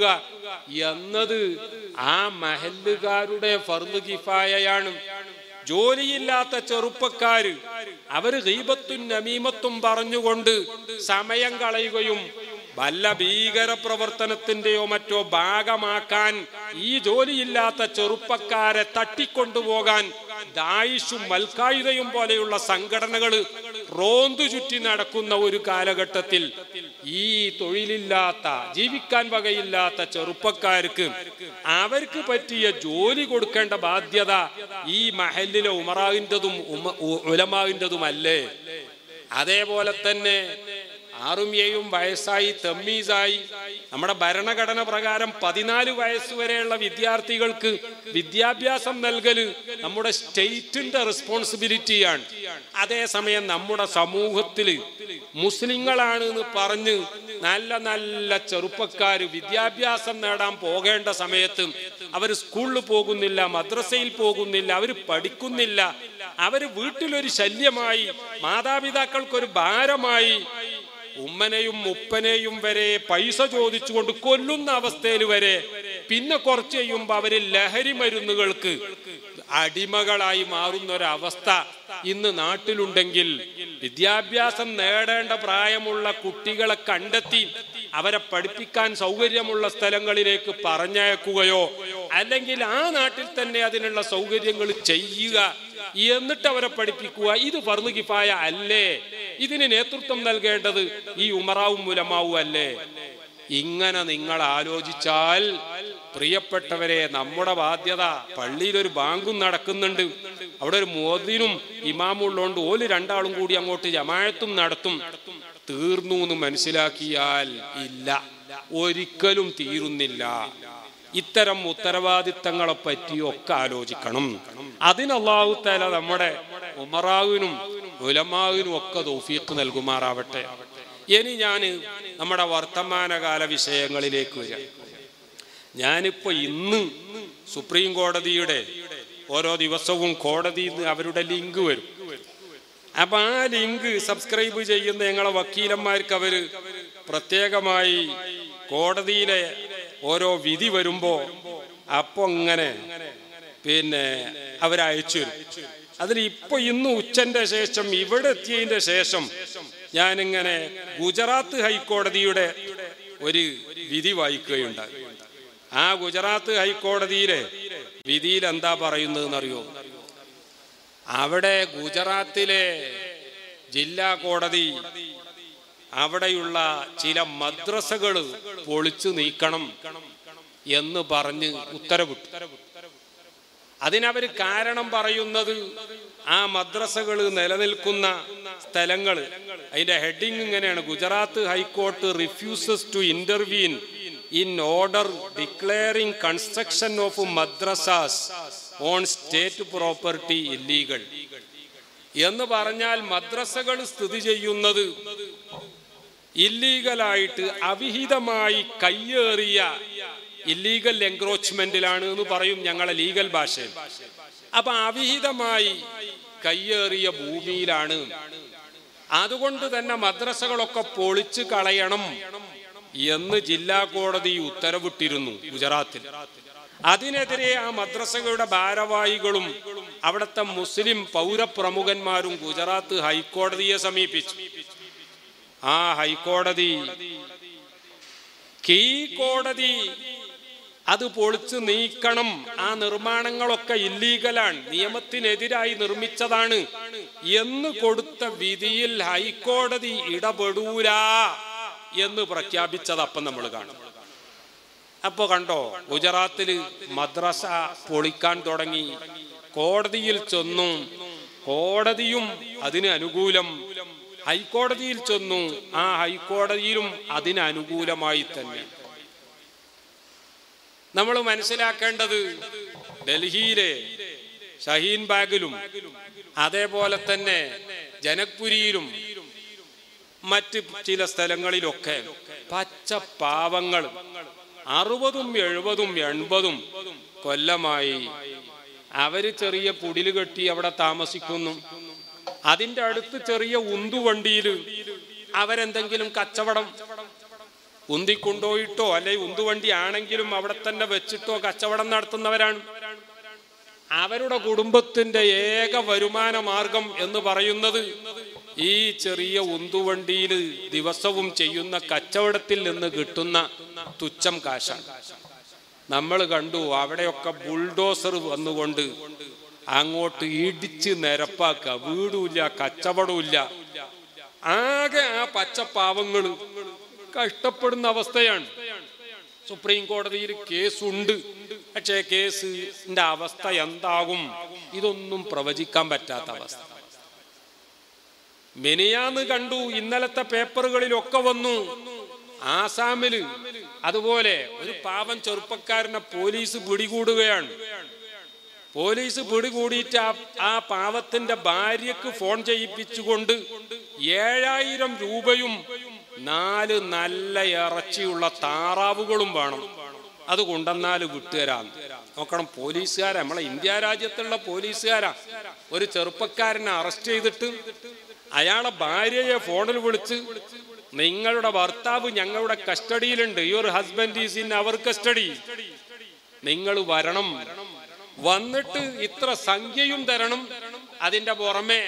എന്നത് ആ മഹല്ലുകാരുടെ ഫർദ് കിഫായയാണ് ജോലിയില്ലാത്ത ചെറുപ്പക്കാര് അവര് ഗീബത്തും നമീമത്തും പറഞ്ഞുകൊണ്ട് സമയം കളയുകയും വല്ല ഭീകര പ്രവർത്തനത്തിന്റെയോ മറ്റോ ഭാഗമാക്കാൻ ഈ ജോലിയില്ലാത്ത ചെറുപ്പക്കാരെ തട്ടിക്കൊണ്ടുപോകാൻ ദായിഷും മൽക്കായുധയും പോലെയുള്ള സംഘടനകൾ റോന്തു ചുറ്റി നടക്കുന്ന ഒരു കാലഘട്ടത്തിൽ ഈ തൊഴിലില്ലാത്ത ജീവിക്കാൻ വകയില്ലാത്ത ചെറുപ്പക്കാർക്ക് അവർക്ക് പറ്റിയ ജോലി കൊടുക്കേണ്ട ബാധ്യത ഈ മഹലിലെ ഉമറാവിൻ്റെതും ഉലമാവിൻ്റെതുമല്ലേ അതേപോലെ തന്നെ ആറും ഏഴും വയസ്സായി തെമ്മീസായി നമ്മുടെ ഭരണഘടന പ്രകാരം പതിനാല് വയസ്സ് വരെയുള്ള വിദ്യാർത്ഥികൾക്ക് വിദ്യാഭ്യാസം നൽകല് നമ്മുടെ സ്റ്റേറ്റിന്റെ റെസ്പോൺസിബിലിറ്റിയാണ് അതേസമയം നമ്മുടെ സമൂഹത്തിൽ മുസ്ലിങ്ങളാണ് എന്ന് പറഞ്ഞ് നല്ല നല്ല ചെറുപ്പക്കാർ വിദ്യാഭ്യാസം നേടാൻ പോകേണ്ട സമയത്ത് അവർ സ്കൂളിൽ പോകുന്നില്ല മദ്രസയിൽ പോകുന്നില്ല അവർ പഠിക്കുന്നില്ല അവര് വീട്ടിലൊരു ശല്യമായി മാതാപിതാക്കൾക്കൊരു ഭാരമായി ഉമ്മനെയും ഉപ്പനെയും വരെ പൈസ ചോദിച്ചുകൊണ്ട് കൊല്ലുന്ന അവസ്ഥയിൽ വരെ പിന്നെ കുറച്ച് കഴിയുമ്പോ അവര് ലഹരി മരുന്നുകൾക്ക് അടിമകളായി മാറുന്ന ഒരവസ്ഥ ഇന്ന് നാട്ടിലുണ്ടെങ്കിൽ വിദ്യാഭ്യാസം നേടേണ്ട പ്രായമുള്ള കുട്ടികളെ കണ്ടെത്തി അവരെ പഠിപ്പിക്കാൻ സൗകര്യമുള്ള സ്ഥലങ്ങളിലേക്ക് പറഞ്ഞയക്കുകയോ അല്ലെങ്കിൽ ആ നാട്ടിൽ തന്നെ അതിനുള്ള സൗകര്യങ്ങൾ ചെയ്യുക എന്നിട്ട് അവരെ പഠിപ്പിക്കുക ഇത് ഫർദ് കിഫായ അല്ലേ ഇതിന് നേതൃത്വം നൽകേണ്ടത് ഈ ഉമറാവും മുലമാവും അല്ലേ ഇങ്ങനെ നിങ്ങൾ ആലോചിച്ചാൽ പ്രിയപ്പെട്ടവരെ നമ്മുടെ ബാധ്യത പള്ളിയിൽ ഒരു ബാങ്കും നടക്കുന്നുണ്ട് അവിടെ ഒരു മോദിനും ഇമാമുള്ളതുകൊണ്ട് ഓല് രണ്ടാളും കൂടി അങ്ങോട്ട് ജമാഴത്തും നടത്തും തീർന്നു എന്ന് മനസ്സിലാക്കിയാൽ ഇല്ല ഒരിക്കലും തീരുന്നില്ല ഇത്തരം ഉത്തരവാദിത്തങ്ങളെ പറ്റിയൊക്കെ ആലോചിക്കണം അതിന് അള്ളാഹു തല നമ്മുടെ ഉമറാവിനും ഉലമാവിനും ഒക്കെ തോഫീക്ക് നൽകുമാറാവട്ടെ ഇനി ഞാൻ നമ്മുടെ വർത്തമാനകാല വിഷയങ്ങളിലേക്ക് വരാം ഞാനിപ്പോ ഇന്ന് സുപ്രീം കോടതിയുടെ ഓരോ ദിവസവും കോടതിയിൽ നിന്ന് അവരുടെ ലിങ്ക് വരും അപ്പൊ ആ ലിങ്ക് സബ്സ്ക്രൈബ് ചെയ്യുന്ന ഞങ്ങളെ വക്കീലന്മാർക്ക് അവര് പ്രത്യേകമായി കോടതിയിലെ ഓരോ വിധി വരുമ്പോ അപ്പൊ ഇങ്ങനെ പിന്നെ അവരയച്ചു തരും അതിൽ ഇപ്പൊ ഇന്ന് ഉച്ചന്റെ ശേഷം ഇവിടെ എത്തിയതിന്റെ ശേഷം ഞാനിങ്ങനെ ഗുജറാത്ത് ഹൈക്കോടതിയുടെ ഒരു വിധി വായിക്കുകയുണ്ടായി ആ ഗുജറാത്ത് ഹൈക്കോടതിയിലെ വിധിയിൽ എന്താ പറയുന്നതെന്നറിയോ അവിടെ ഗുജറാത്തിലെ ജില്ലാ കോടതി അവിടെയുള്ള ചില മദ്രസകൾ പൊളിച്ചു നീക്കണം എന്ന് പറഞ്ഞ് ഉത്തരവിട്ടു അതിനവര് കാരണം പറയുന്നത് ആ മദ്രസകൾ നിലനിൽക്കുന്ന സ്ഥലങ്ങൾ അതിന്റെ ഹെഡിങ് ഇങ്ങനെയാണ് Gujarat high court refuses to intervene in order declaring construction of madrasas on state property illegal എന്ന് പറഞ്ഞാൽ മദ്രസകൾ സ്ഥിതി ചെയ്യുന്നത് ഇല്ലീഗലായിട്ട് അവിഹിതമായി കയ്യേറിയ ഇല്ലീഗൽ എൻക്രോച്ച്മെന്റിലാണ് എന്ന് പറയും ഞങ്ങളെ ലീഗൽ ഭാഷയിൽ അപ്പൊ അവിഹിതമായി കയ്യേറിയ ഭൂമിയിലാണ് അതുകൊണ്ട് തന്നെ മദ്രസകളൊക്കെ പൊളിച്ചു കളയണം എന്ന് ജില്ലാ കോടതി ഉത്തരവിട്ടിരുന്നു ഗുജറാത്തിൽ അതിനെതിരെ ആ മദ്രസകളുടെ ഭാരവാഹികളും അവിടുത്തെ മുസ്ലിം പൗരപ്രമുഖന്മാരും ഗുജറാത്ത് ഹൈക്കോടതിയെ സമീപിച്ചു ആ ഹൈക്കോടതി കീഴ്ക്കോടതി അത് പൊളിച്ചു നീക്കണം ആ നിർമ്മാണങ്ങളൊക്കെ ഇല്ലീഗലാണ് നിയമത്തിനെതിരായി നിർമ്മിച്ചതാണ് എന്ന് കൊടുത്ത വിധിയിൽ ഹൈക്കോടതി ഇടപെടൂല എന്ന് പ്രഖ്യാപിച്ചത് അപ്പം നമ്മൾ കാണും അപ്പൊ കണ്ടോ ഗുജറാത്തില് മദ്രസ പൊളിക്കാൻ തുടങ്ങി കോടതിയിൽ ചെന്നു കോടതിയും അതിന് അനുകൂലം ഹൈക്കോടതിയിൽ ചെന്നു ആ ഹൈക്കോടതിയിലും അതിന് അനുകൂലമായി തന്നെ നമ്മൾ മനസ്സിലാക്കേണ്ടത് ഡൽഹിയിലെ ഷഹീൻ ബാഗിലും അതേപോലെ തന്നെ ജനക്പുരിയിലും മറ്റ് ചില സ്ഥലങ്ങളിലൊക്കെ പച്ച പാവങ്ങൾ അറുപതും എഴുപതും എൺപതും കൊല്ലമായി അവര് ചെറിയ കുടില് കെട്ടി അവിടെ താമസിക്കുന്നു അതിന്റെ അടുത്ത് ചെറിയ ഉന്തുവണ്ടിയിൽ അവരെന്തെങ്കിലും കച്ചവടം ഉന്തിക്കൊണ്ടുപോയിട്ടോ അല്ലെ ഉന്തുവണ്ടി ആണെങ്കിലും അവിടെ തന്നെ വെച്ചിട്ടോ കച്ചവടം നടത്തുന്നവരാണ് അവരുടെ കുടുംബത്തിന്റെ ഏക വരുമാന മാർഗം എന്ന് പറയുന്നത് ഈ ചെറിയ ഉന്തുവണ്ടിയിൽ ദിവസവും ചെയ്യുന്ന കച്ചവടത്തിൽ നിന്ന് കിട്ടുന്ന തുച്ഛം കാശാണ് നമ്മൾ കണ്ടു അവിടെയൊക്കെ ബുൾഡോസർ വന്നുകൊണ്ട് അങ്ങോട്ട് ഇടിച്ച് നിരപ്പാക്കുക വീടുമില്ല കച്ചവടമില്ല ആകെ ആ പച്ചപ്പാവങ്ങൾ കഷ്ടപ്പെടുന്ന അവസ്ഥയാണ് സുപ്രീം കോടതിയിൽ കേസുണ്ട് പക്ഷേ കേസിന്റെ അവസ്ഥ എന്താകും ഇതൊന്നും പ്രവചിക്കാൻ പറ്റാത്ത അവസ്ഥ മെനിയാന്ന് കണ്ടു ഇന്നലത്തെ പേപ്പറുകളിലൊക്കെ വന്നു ആസാമില് അതുപോലെ ഒരു പാവം ചെറുപ്പക്കാരനെ പോലീസ് പിടികൂടുകയാണ് പോലീസ് പിടികൂടിയിട്ട് ആ ആ പാവത്തിന്റെ ഭാര്യക്ക് ഫോൺ ചെയ്യിപ്പിച്ചുകൊണ്ട് ഏഴായിരം രൂപയും നാല് നല്ല ഇറച്ചിയുള്ള താറാവുകളും വേണം അത് കൊണ്ടെന്നാൽ വിട്ടുതരാം നോക്കണം പോലീസുകാരാ നമ്മളെ ഇന്ത്യ രാജ്യത്തുള്ള പോലീസുകാരാ ഒരു ചെറുപ്പക്കാരനെ അറസ്റ്റ് ചെയ്തിട്ട് അയാളെ ഭാര്യയെ ഫോണിൽ വിളിച്ച് നിങ്ങളുടെ ഭർത്താവ് ഞങ്ങളുടെ കസ്റ്റഡിയിലുണ്ട് your husband is in our custody നിങ്ങൾ വരണം വന്നിട്ട് ഇത്ര സംഖ്യയും തരണം അതിന്റെ പുറമെ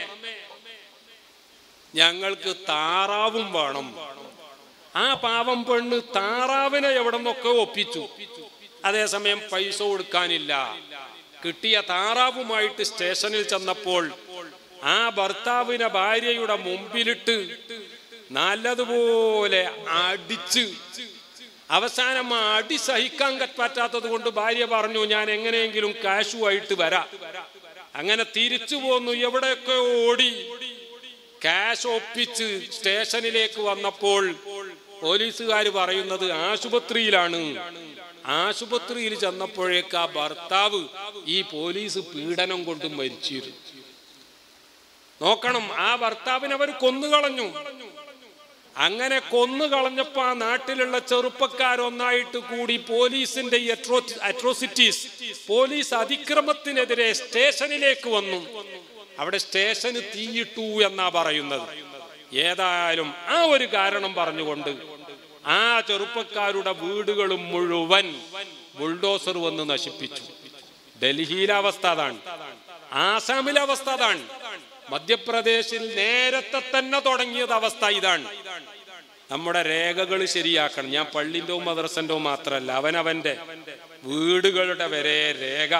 ഞങ്ങൾക്ക് താറാവും വേണം ആ പാവം പെണ്ണ് താറാവിനെ എവിടെ നിന്നൊക്കെ ഒപ്പിച്ചു അതേസമയം പൈസ കൊടുക്കാനില്ല കിട്ടിയ താറാവുമായിട്ട് സ്റ്റേഷനിൽ ചെന്നപ്പോൾ ആ ഭർത്താവിനെ ഭാര്യയുടെ മുമ്പിലിട്ട് നല്ലതുപോലെ അടിച്ച് അവസാനം ആ അടി സഹിക്കാൻ പറ്റാത്തത് കൊണ്ട് ഭാര്യ പറഞ്ഞു ഞാൻ എങ്ങനെയെങ്കിലും കാശുമായിട്ട് വരാം അങ്ങനെ തിരിച്ചു പോന്നു എവിടെയൊക്കെ ഓടി ക്യാഷ് ഒപ്പിച്ച് സ്റ്റേഷനിലേക്ക് വന്നപ്പോൾ പോലീസുകാർ പറയുന്നത് ആശുപത്രിയിലാണ് ആശുപത്രിയിൽ ചെന്നപ്പോഴേക്ക് ആ ഭർത്താവ് ഈ പോലീസ് പീഡനം കൊണ്ട് മരിച്ചിരുന്നു നോക്കണം ആ ഭർത്താവിനെ അവർ കൊന്നുകളഞ്ഞു അങ്ങനെ കൊന്നു കളഞ്ഞപ്പോ ആ നാട്ടിലുള്ള ചെറുപ്പക്കാരൊന്നായിട്ട് കൂടി പോലീസിന്റെ ഈ അട്രോസിറ്റീസ് പോലീസ് അതിക്രമത്തിനെതിരെ സ്റ്റേഷനിലേക്ക് വന്നു അവിടെ സ്റ്റേഷന് തീയിട്ടു എന്നാ പറയുന്നത് ഏതായാലും ആ ഒരു കാരണം പറഞ്ഞുകൊണ്ട് ആ ചെറുപ്പക്കാരുടെ വീടുകളും മുഴുവൻ ബുൾഡോസർ വന്ന് നശിപ്പിച്ചു ഡൽഹിയിലെ അവസ്ഥ അതാണ് ആസാമിലെ അവസ്ഥ അതാണ് മധ്യപ്രദേശിൽ നേരത്തെ തന്നെ തുടങ്ങിയത് അവസ്ഥ ഇതാണ് നമ്മുടെ രേഖകൾ ശരിയാക്കണം ഞാൻ പള്ളിൻ്റെോ മദ്രസൻ്റെോ മാത്രമല്ല അവനവന്റെ വീടുകളുടെ വരെ രേഖ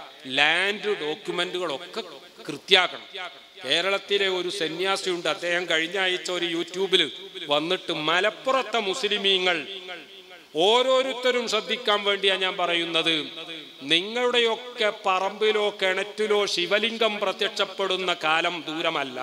ലാൻഡ് ഡോക്യുമെന്റുകളൊക്കെ കൃത്യാക്കണം കേരളത്തിലെ ഒരു സന്യാസിയുണ്ട് അദ്ദേഹം കഴിഞ്ഞ ആഴ്ച ഒരു യൂട്യൂബിൽ വന്നിട്ട് മലപ്പുറത്തെ മുസ്ലിമീങ്ങൾ ഓരോരുത്തരും ശ്രദ്ധിക്കാൻ വേണ്ടിയാ ഞാൻ പറയുന്നത് നിങ്ങളുടെയൊക്കെ പറമ്പിലോ കിണറ്റിലോ ശിവലിംഗം പ്രത്യക്ഷപ്പെടുന്ന കാലം ദൂരമല്ല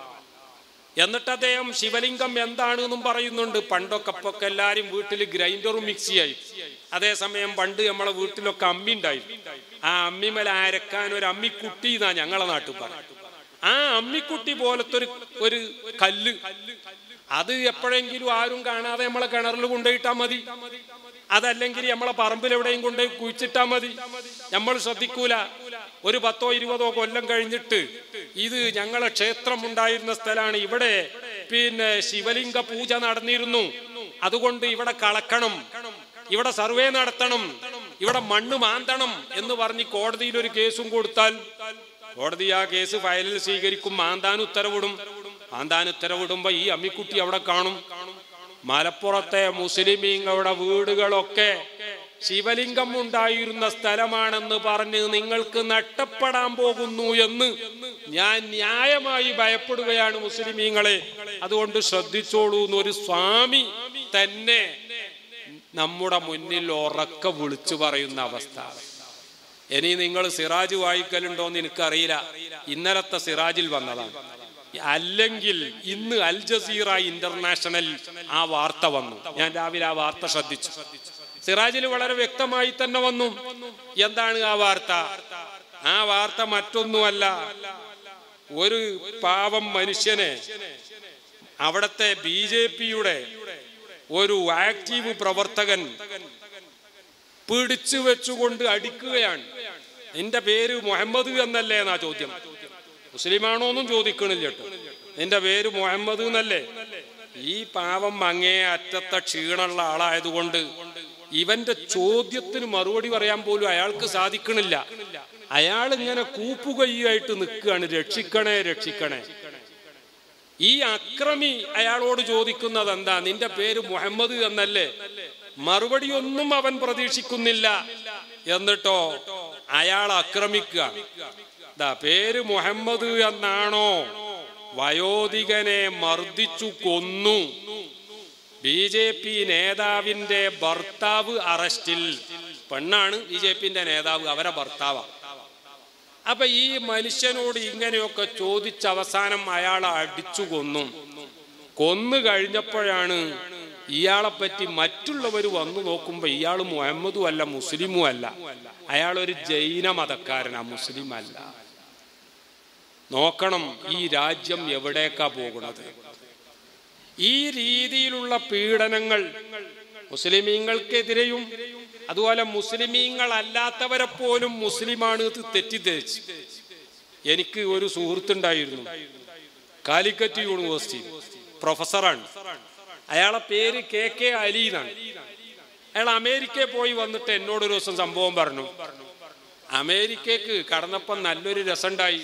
എന്നിട്ട് അദ്ദേഹം ശിവലിംഗം എന്താണ് എന്നും പറയുന്നുണ്ട് പണ്ടൊക്കെ ഇപ്പൊക്കെ എല്ലാരും വീട്ടിൽ ഗ്രൈൻഡറും മിക്സിയായി അതേസമയം പണ്ട് നമ്മളെ വീട്ടിലൊക്കെ അമ്മി ഉണ്ടായി ആ അമ്മിമേൽ അരക്കാൻ ഒരു അമ്മിക്കുട്ടി എന്നാ ഞങ്ങളെ നാട്ടിൽ പറയും ആ അമ്മിക്കുട്ടി പോലത്തെ ഒരു ഒരു കല്ല് അത് എപ്പോഴെങ്കിലും ആരും കാണാതെ നമ്മളെ കിണറിൽ കൊണ്ടുപോയിട്ടാ മതി അതല്ലെങ്കിൽ നമ്മളെ പറമ്പിൽ എവിടെയും കൊണ്ടുപോയി കുഴിച്ചിട്ടാ മതി നമ്മൾ ശ്രദ്ധിക്കൂല ഒരു പത്തോ ഇരുപതോ കൊല്ലം കഴിഞ്ഞിട്ട് ഇത് ഞങ്ങളെ ക്ഷേത്രം ഉണ്ടായിരുന്ന സ്ഥലമാണ് ഇവിടെ പിന്നെ ശിവലിംഗ പൂജ നടന്നിരുന്നു അതുകൊണ്ട് ഇവിടെ കളക്കണം ഇവിടെ സർവേ നടത്തണം ഇവിടെ മണ്ണ് മാന്തണം എന്ന് പറഞ്ഞ് കോടതിയിൽ ഒരു കേസും കൊടുത്താൽ കോടതി ആ കേസ് ഫയലിൽ സ്വീകരിക്കും മാന്താൻ ഉത്തരവിടും മാന്താൻ ഉത്തരവിടുമ്പോ ഈ അമ്മിക്കുട്ടി അവിടെ കാണും മലപ്പുറത്തെ മുസ്ലിമീങ്ങളുടെ വീടുകളൊക്കെ ശിവലിംഗം ഉണ്ടായിരുന്ന സ്ഥലമാണെന്ന് പറഞ്ഞ് നിങ്ങൾക്ക് നഷ്ടപ്പെടാൻ പോകുന്നു എന്ന് ഞാൻ ന്യായമായി ഭയപ്പെടുകയാണ് മുസ്ലിമീങ്ങളെ അതുകൊണ്ട് ശ്രദ്ധിച്ചോളൂ എന്നൊരു സ്വാമി തന്നെ നമ്മുടെ മുന്നിൽ ഉറക്ക വിളിച്ചു പറയുന്ന അവസ്ഥ ഇനി നിങ്ങൾ സിറാജ് വായിക്കലുണ്ടോന്ന് എനിക്കറിയില്ല ഇന്നലത്തെ സിറാജിൽ വന്നതാണ് അല്ലെങ്കിൽ ഇന്ന് അൽ ജസീറ ഇന്റർനാഷണൽ ആ വാർത്ത വന്നു ഞാൻ രാവിലെ ആ വാർത്ത ശ്രദ്ധിച്ചു സിറാജിൽ വളരെ വ്യക്തമായി തന്നെ വന്നു എന്താണ് ആ വാർത്ത ആ വാർത്ത മറ്റൊന്നുമല്ല ഒരു പാവം മനുഷ്യനെ അവിടത്തെ ബി ജെ പിയുടെ ഒരു ആക്റ്റീവ് പ്രവർത്തകൻ പിടിച്ചു വെച്ചുകൊണ്ട് അടിക്കുകയാണ് നിന്റെ പേര് മുഹമ്മദ് എന്നല്ലേ എന്നാ ചോദ്യം മുസ്ലിമാണോ എന്നും ചോദിക്കണില്ല കേട്ടോ നിന്റെ പേര് മുഹമ്മദ് എന്നല്ലേ ഈ പാവം അങ്ങേ അറ്റത്തെ ക്ഷീണമുള്ള ആളായതുകൊണ്ട് ഇവന്റെ ചോദ്യത്തിന് മറുപടി പറയാൻ പോലും അയാൾക്ക് സാധിക്കണില്ല അയാൾ ഇങ്ങനെ കൂപ്പുകൈയായിട്ട് നിൽക്കുകയാണ് രക്ഷിക്കണേ രക്ഷിക്കണേ ഈ അക്രമി അയാളോട് ചോദിക്കുന്നത് എന്താ നിന്റെ പേര് മുഹമ്മദ് എന്നല്ലേ മറുപടി ഒന്നും അവൻ പ്രതീക്ഷിക്കുന്നില്ല എന്നിട്ടോ അയാൾ ആക്രമിക്കുക ദാ പേര് മുഹമ്മദ് എന്നാണോ വയോധികനെ മർദ്ദിച്ചു കൊന്നു ബി ജെ പി നേതാവിന്റെ ഭർത്താവ് അറസ്റ്റിൽ പെണ്ണാണ് ബി ജെ പിന്റെ നേതാവ് അവരെ ഭർത്താവാണ് അപ്പൊ ഈ മനുഷ്യനോട് ഇങ്ങനെയൊക്കെ ചോദിച്ച അവസാനം അയാളെ അടിച്ചു കൊന്നു കൊന്നു കഴിഞ്ഞപ്പോഴാണ് ഇയാളെ പറ്റി മറ്റുള്ളവർ വന്നു നോക്കുമ്പോ ഇയാൾ മുഹമ്മദും അല്ല മുസ്ലിമും അല്ല അയാൾ ഒരു ജൈന മതക്കാരനാ മുസ്ലിം അല്ല നോക്കണം ഈ രാജ്യം എവിടേക്കാ പോകുന്നത് ഈ രീതിയിലുള്ള പീഡനങ്ങൾ മുസ്ലിമീങ്ങൾക്കെതിരെയും അതുപോലെ മുസ്ലിമീങ്ങൾ അല്ലാത്തവരെ പോലും മുസ്ലിമാണ് ഇത് തെറ്റിദ്ധരിച്ച് എനിക്ക് ഒരു സുഹൃത്തുണ്ടായിരുന്നു കാലിക്കറ്റ് യൂണിവേഴ്സിറ്റി പ്രൊഫസറാണ് അയാളെ പേര് കെ കെ അലി എന്നാണ് അയാൾ അമേരിക്കയിൽ പോയി വന്നിട്ട് എന്നോട് ഒരു ദിവസം സംഭവം പറഞ്ഞു അമേരിക്കക്ക് കടന്നപ്പം നല്ലൊരു രസമുണ്ടായി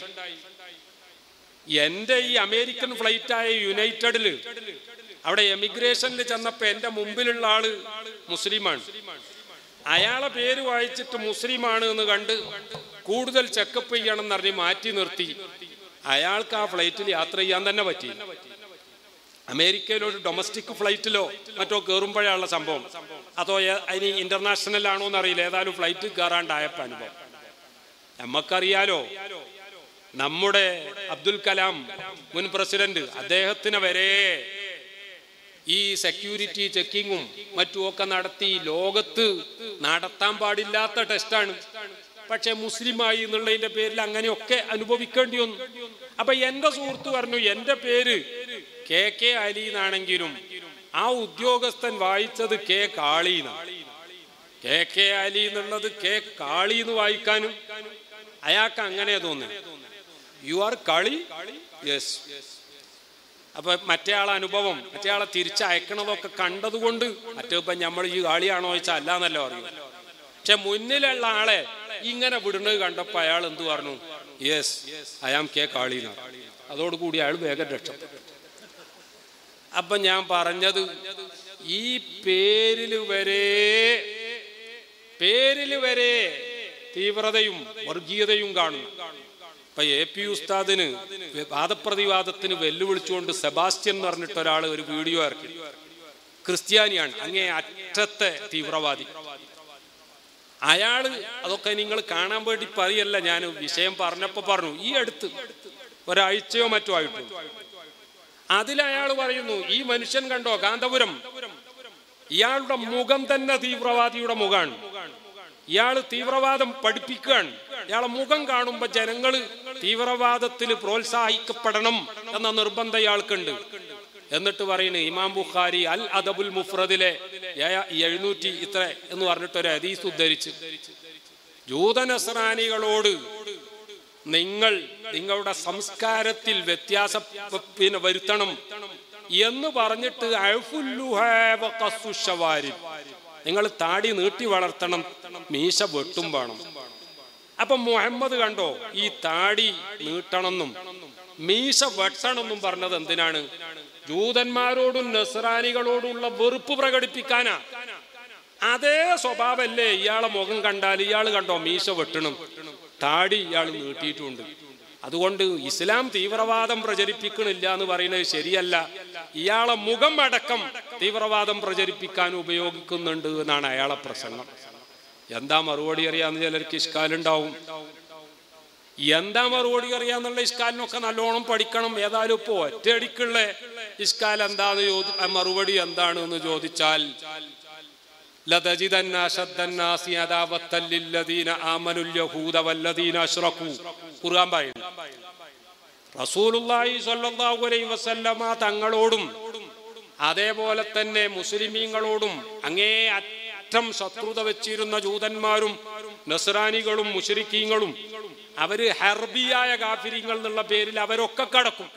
എന്റെ ഈ അമേരിക്കൻ ഫ്ലൈറ്റായ യുണൈറ്റഡില് അവിടെ എമിഗ്രേഷനിൽ ചെന്നപ്പോ എന്റെ മുമ്പിലുള്ള ആള് മുസ്ലിമാണ് അയാളെ പേര് വായിച്ചിട്ട് മുസ്ലിമാണ് എന്ന് കണ്ട് കൂടുതൽ ചെക്കപ്പ് ചെയ്യണം എന്നറിഞ്ഞ് മാറ്റി നിർത്തി അയാൾക്ക് ആ ഫ്ലൈറ്റിൽ യാത്ര ചെയ്യാൻ തന്നെ പറ്റി അമേരിക്കയിൽ ഒരു ഡൊമസ്റ്റിക് ഫ്ലൈറ്റിലോ മറ്റോ കയറുമ്പോഴാണുള്ള സംഭവം അതോ ഏ- അതിന് ഇന്റർനാഷണൽ ആണോ എന്നറിയില്ല ഏതായാലും ഫ്ലൈറ്റ് കയറാണ്ടായപ്പോ അനുഭവം നമുക്കറിയാലോ നമ്മുടെ അബ്ദുൽ കലാം മുൻ പ്രസിഡന്റ് അദ്ദേഹത്തിന് വരെ ഈ സെക്യൂരിറ്റി ചെക്കിങ്ങും മറ്റുമൊക്കെ നടത്തി ലോകത്ത് നടത്താൻ പാടില്ലാത്ത ടെസ്റ്റാണ് പക്ഷെ മുസ്ലിമായി എന്നുള്ളതിന്റെ പേരിൽ അങ്ങനെയൊക്കെ അനുഭവിക്കേണ്ടി വന്നു അപ്പൊ എന്റെ സുഹൃത്ത് പറഞ്ഞു എന്റെ പേര് കെ കെ അലി എന്നാണെങ്കിലും ആ ഉദ്യോഗസ്ഥൻ വായിച്ചത് കെ കാളി എന്നാണ് കെ കെ അലി എന്നുള്ളത് കെ കാളി എന്ന് വായിക്കാനും അയാൾക്ക് അങ്ങനെ തോന്നുന്നു യു ആർ കളി യെസ് അപ്പൊ മറ്റേ ആളെ അനുഭവം മറ്റേ ആളെ തിരിച്ചയക്കണതൊക്കെ കണ്ടതുകൊണ്ട് മറ്റേ ഇപ്പൊ നമ്മൾ ഈ ആളിയാണോ ചോദിച്ചാൽ അല്ലാന്നല്ലോ അറിയും പക്ഷെ മുന്നിലുള്ള ആളെ ഇങ്ങനെ വിടുന്നത് കണ്ടപ്പോ അയാൾ എന്ത് പറഞ്ഞു yes I am K Kali അതോടുകൂടി അയാൾ വേഗം രക്ഷപ്പെട്ടു അപ്പൊ ഞാൻ പറഞ്ഞത് ഈ പേരിൽ വരെ പേരിൽ വരെ തീവ്രതയും വർഗീയതയും കാണുന്നു ഇപ്പൊ എ പി ഉസ്താദിന് വാദപ്രതിവാദത്തിന് വെല്ലുവിളിച്ചുകൊണ്ട് സെബാസ്റ്റ്യൻ എന്ന് പറഞ്ഞിട്ട് ഒരാൾ ഒരു വീഡിയോ ഇറക്കി ക്രിസ്ത്യാനിയാണ് അങ്ങേ അറ്റത്തെ തീവ്രവാദി അയാള് അതൊക്കെ നിങ്ങൾ കാണാൻ വേണ്ടി പറയല്ല ഞാൻ വിഷയം പറഞ്ഞപ്പോ പറഞ്ഞു ഈ അടുത്ത് ഒരാഴ്ചയോ മറ്റോ ആയിട്ടു അതിൽ അയാൾ പറയുന്നു ഈ മനുഷ്യൻ കണ്ടോ കാന്തപുരം ഇയാളുടെ മുഖം തന്നെ തീവ്രവാദിയുടെ മുഖമാണ് ഇയാൾ തീവ്രവാദം പഠിപ്പിക്കുകയാണ് ഇയാളെ മുഖം കാണുമ്പോ ജനങ്ങള് തീവ്രവാദത്തിൽ പ്രോത്സാഹിക്കപ്പെടണം എന്ന നിർബന്ധം ഇയാൾക്കുണ്ട് എന്നിട്ട് പറയുന്നു ഇമാം ബുഖാരി അൽ അദബുൽ മുഫ്രദിലെ ഏ- എഴുന്നൂറ്റി ഇത്ര എന്ന് പറഞ്ഞിട്ട് ഒരു ഹദീസ് ഉദ്ധരിച്ച് ജൂതനസ്രാനികളോട് നിങ്ങൾ നിങ്ങളുടെ സംസ്കാരത്തിൽ വ്യത്യാസം പിന്നെ വരുത്തണം എന്ന് പറഞ്ഞിട്ട് അഅ്ഫുല്ലുഹാ വഖസ്സുശവാരി. നിങ്ങൾ താടി നീട്ടി വളർത്തണം മീശ വെട്ടും വേണം അപ്പൊ മുഹമ്മദ് കണ്ടോ ഈ താടി നീട്ടണമെന്നും മീശ വെട്ടണമെന്നും പറഞ്ഞത് എന്തിനാണ് ജൂതന്മാരോടും നസ്രാനികളോടുള്ള വെറുപ്പ് പ്രകടിപ്പിക്കാനാ അതേ സ്വഭാവല്ലേ ഇയാളെ മുഖം കണ്ടാൽ ഇയാൾ കണ്ടോ മീശ വെട്ടണം താടി ഇയാൾ നീട്ടിയിട്ടുണ്ട് അതുകൊണ്ട് ഇസ്ലാം തീവ്രവാദം പ്രചരിപ്പിക്കണില്ല എന്ന് പറയുന്നത് ശരിയല്ല ഇയാളെ മുഖം അടക്കം തീവ്രവാദം പ്രചരിപ്പിക്കാൻ ഉപയോഗിക്കുന്നുണ്ട് എന്നാണ് അയാളെ പ്രസംഗം എന്താ മറുപടി അറിയാന്ന് ചിലർക്ക് ഇഷ്കാലുണ്ടാവും എന്താ മറുപടി അറിയാന്നുള്ള ഇഷ്കാലിനൊക്കെ നല്ലോണം പഠിക്കണം ഏതായാലും ഇപ്പോ ഒറ്റയടിക്കുള്ള ഇഷ്കാൽ എന്താന്ന് ചോദി ആ മറുപടി എന്താണ് എന്ന് ചോദിച്ചാൽ لتجدن أشد الناس عداوة للذين آمنوا اليهود والذين أشركوا ഖുർആൻ പറയുന്നു റസൂലുള്ളാഹി സ്വല്ലല്ലാഹു അലൈഹി വസല്ലമ തങ്ങളോടും അതേപോലെ തന്നെ മുസ്ലിമീങ്ങളോടും അങ്ങേ അറ്റം ശത്രുത വെച്ചിരുന്ന ജൂതന്മാരും നസ്രാനികളും മുഷരിക്കീങ്ങളും അവര് ഹർബിയായ കാഫിരിങ്ങൾ എന്നുള്ള പേരിൽ അവരൊക്കെ കടക്കും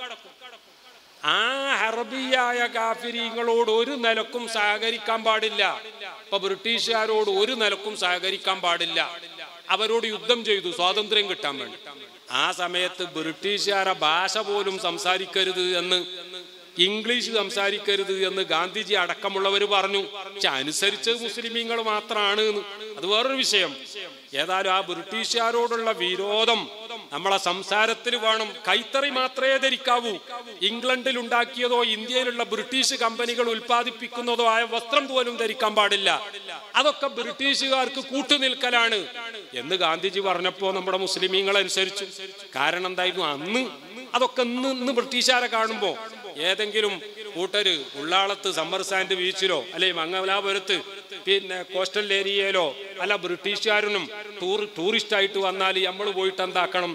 ആ ഹർബിയായ കാഫിരിങ്ങളോട് ഒരു നിലക്കും സഹകരിക്കാൻ പാടില്ല ഇപ്പൊ ബ്രിട്ടീഷുകാരോട് ഒരു നിലക്കും സഹകരിക്കാൻ പാടില്ല അവരോട് യുദ്ധം ചെയ്തു സ്വാതന്ത്ര്യം കിട്ടാൻ വേണ്ടി ആ സമയത്ത് ബ്രിട്ടീഷുകാരെ ഭാഷ പോലും സംസാരിക്കരുത് എന്ന് ഇംഗ്ലീഷ് സംസാരിക്കരുത് എന്ന് ഗാന്ധിജി അടക്കമുള്ളവർ പറഞ്ഞു പക്ഷെ അനുസരിച്ചത് മുസ്ലിമീങ്ങൾ മാത്രമാണ് എന്ന്. അത് വേറൊരു വിഷയം ഏതായാലും ആ ബ്രിട്ടീഷുകാരോടുള്ള വിരോധം നമ്മളെ സംസാരത്തിൽ വേണം കൈത്തറി മാത്രമേ ധരിക്കാവൂ ഇംഗ്ലണ്ടിൽ ഉണ്ടാക്കിയതോ ഇന്ത്യയിലുള്ള ബ്രിട്ടീഷ് കമ്പനികൾ ഉൽപ്പാദിപ്പിക്കുന്നതോ ആയ വസ്ത്രം പോലും ധരിക്കാൻ പാടില്ല അതൊക്കെ ബ്രിട്ടീഷുകാർക്ക് കൂട്ടുനിൽക്കലാണ് എന്ന് ഗാന്ധിജി പറഞ്ഞപ്പോ നമ്മുടെ മുസ്ലിമീങ്ങൾ അനുസരിച്ചു കാരണം എന്തായിരുന്നു അന്ന് അതൊക്കെ ഇന്ന് ഇന്ന് ബ്രിട്ടീഷുകാരെ കാണുമ്പോ ഏതെങ്കിലും കൂട്ടര് ഉള്ളാളത്ത് സമ്മർ സാൻഡ് ബീച്ചിലോ അല്ലെ മംഗലാപുരത്ത് പിന്നെ കോസ്റ്റൽ ഏരിയയിലോ അല്ല ബ്രിട്ടീഷുകാരനും ടൂർ ടൂറിസ്റ്റ് ആയിട്ട് വന്നാൽ നമ്മൾ പോയിട്ട് എന്താക്കണം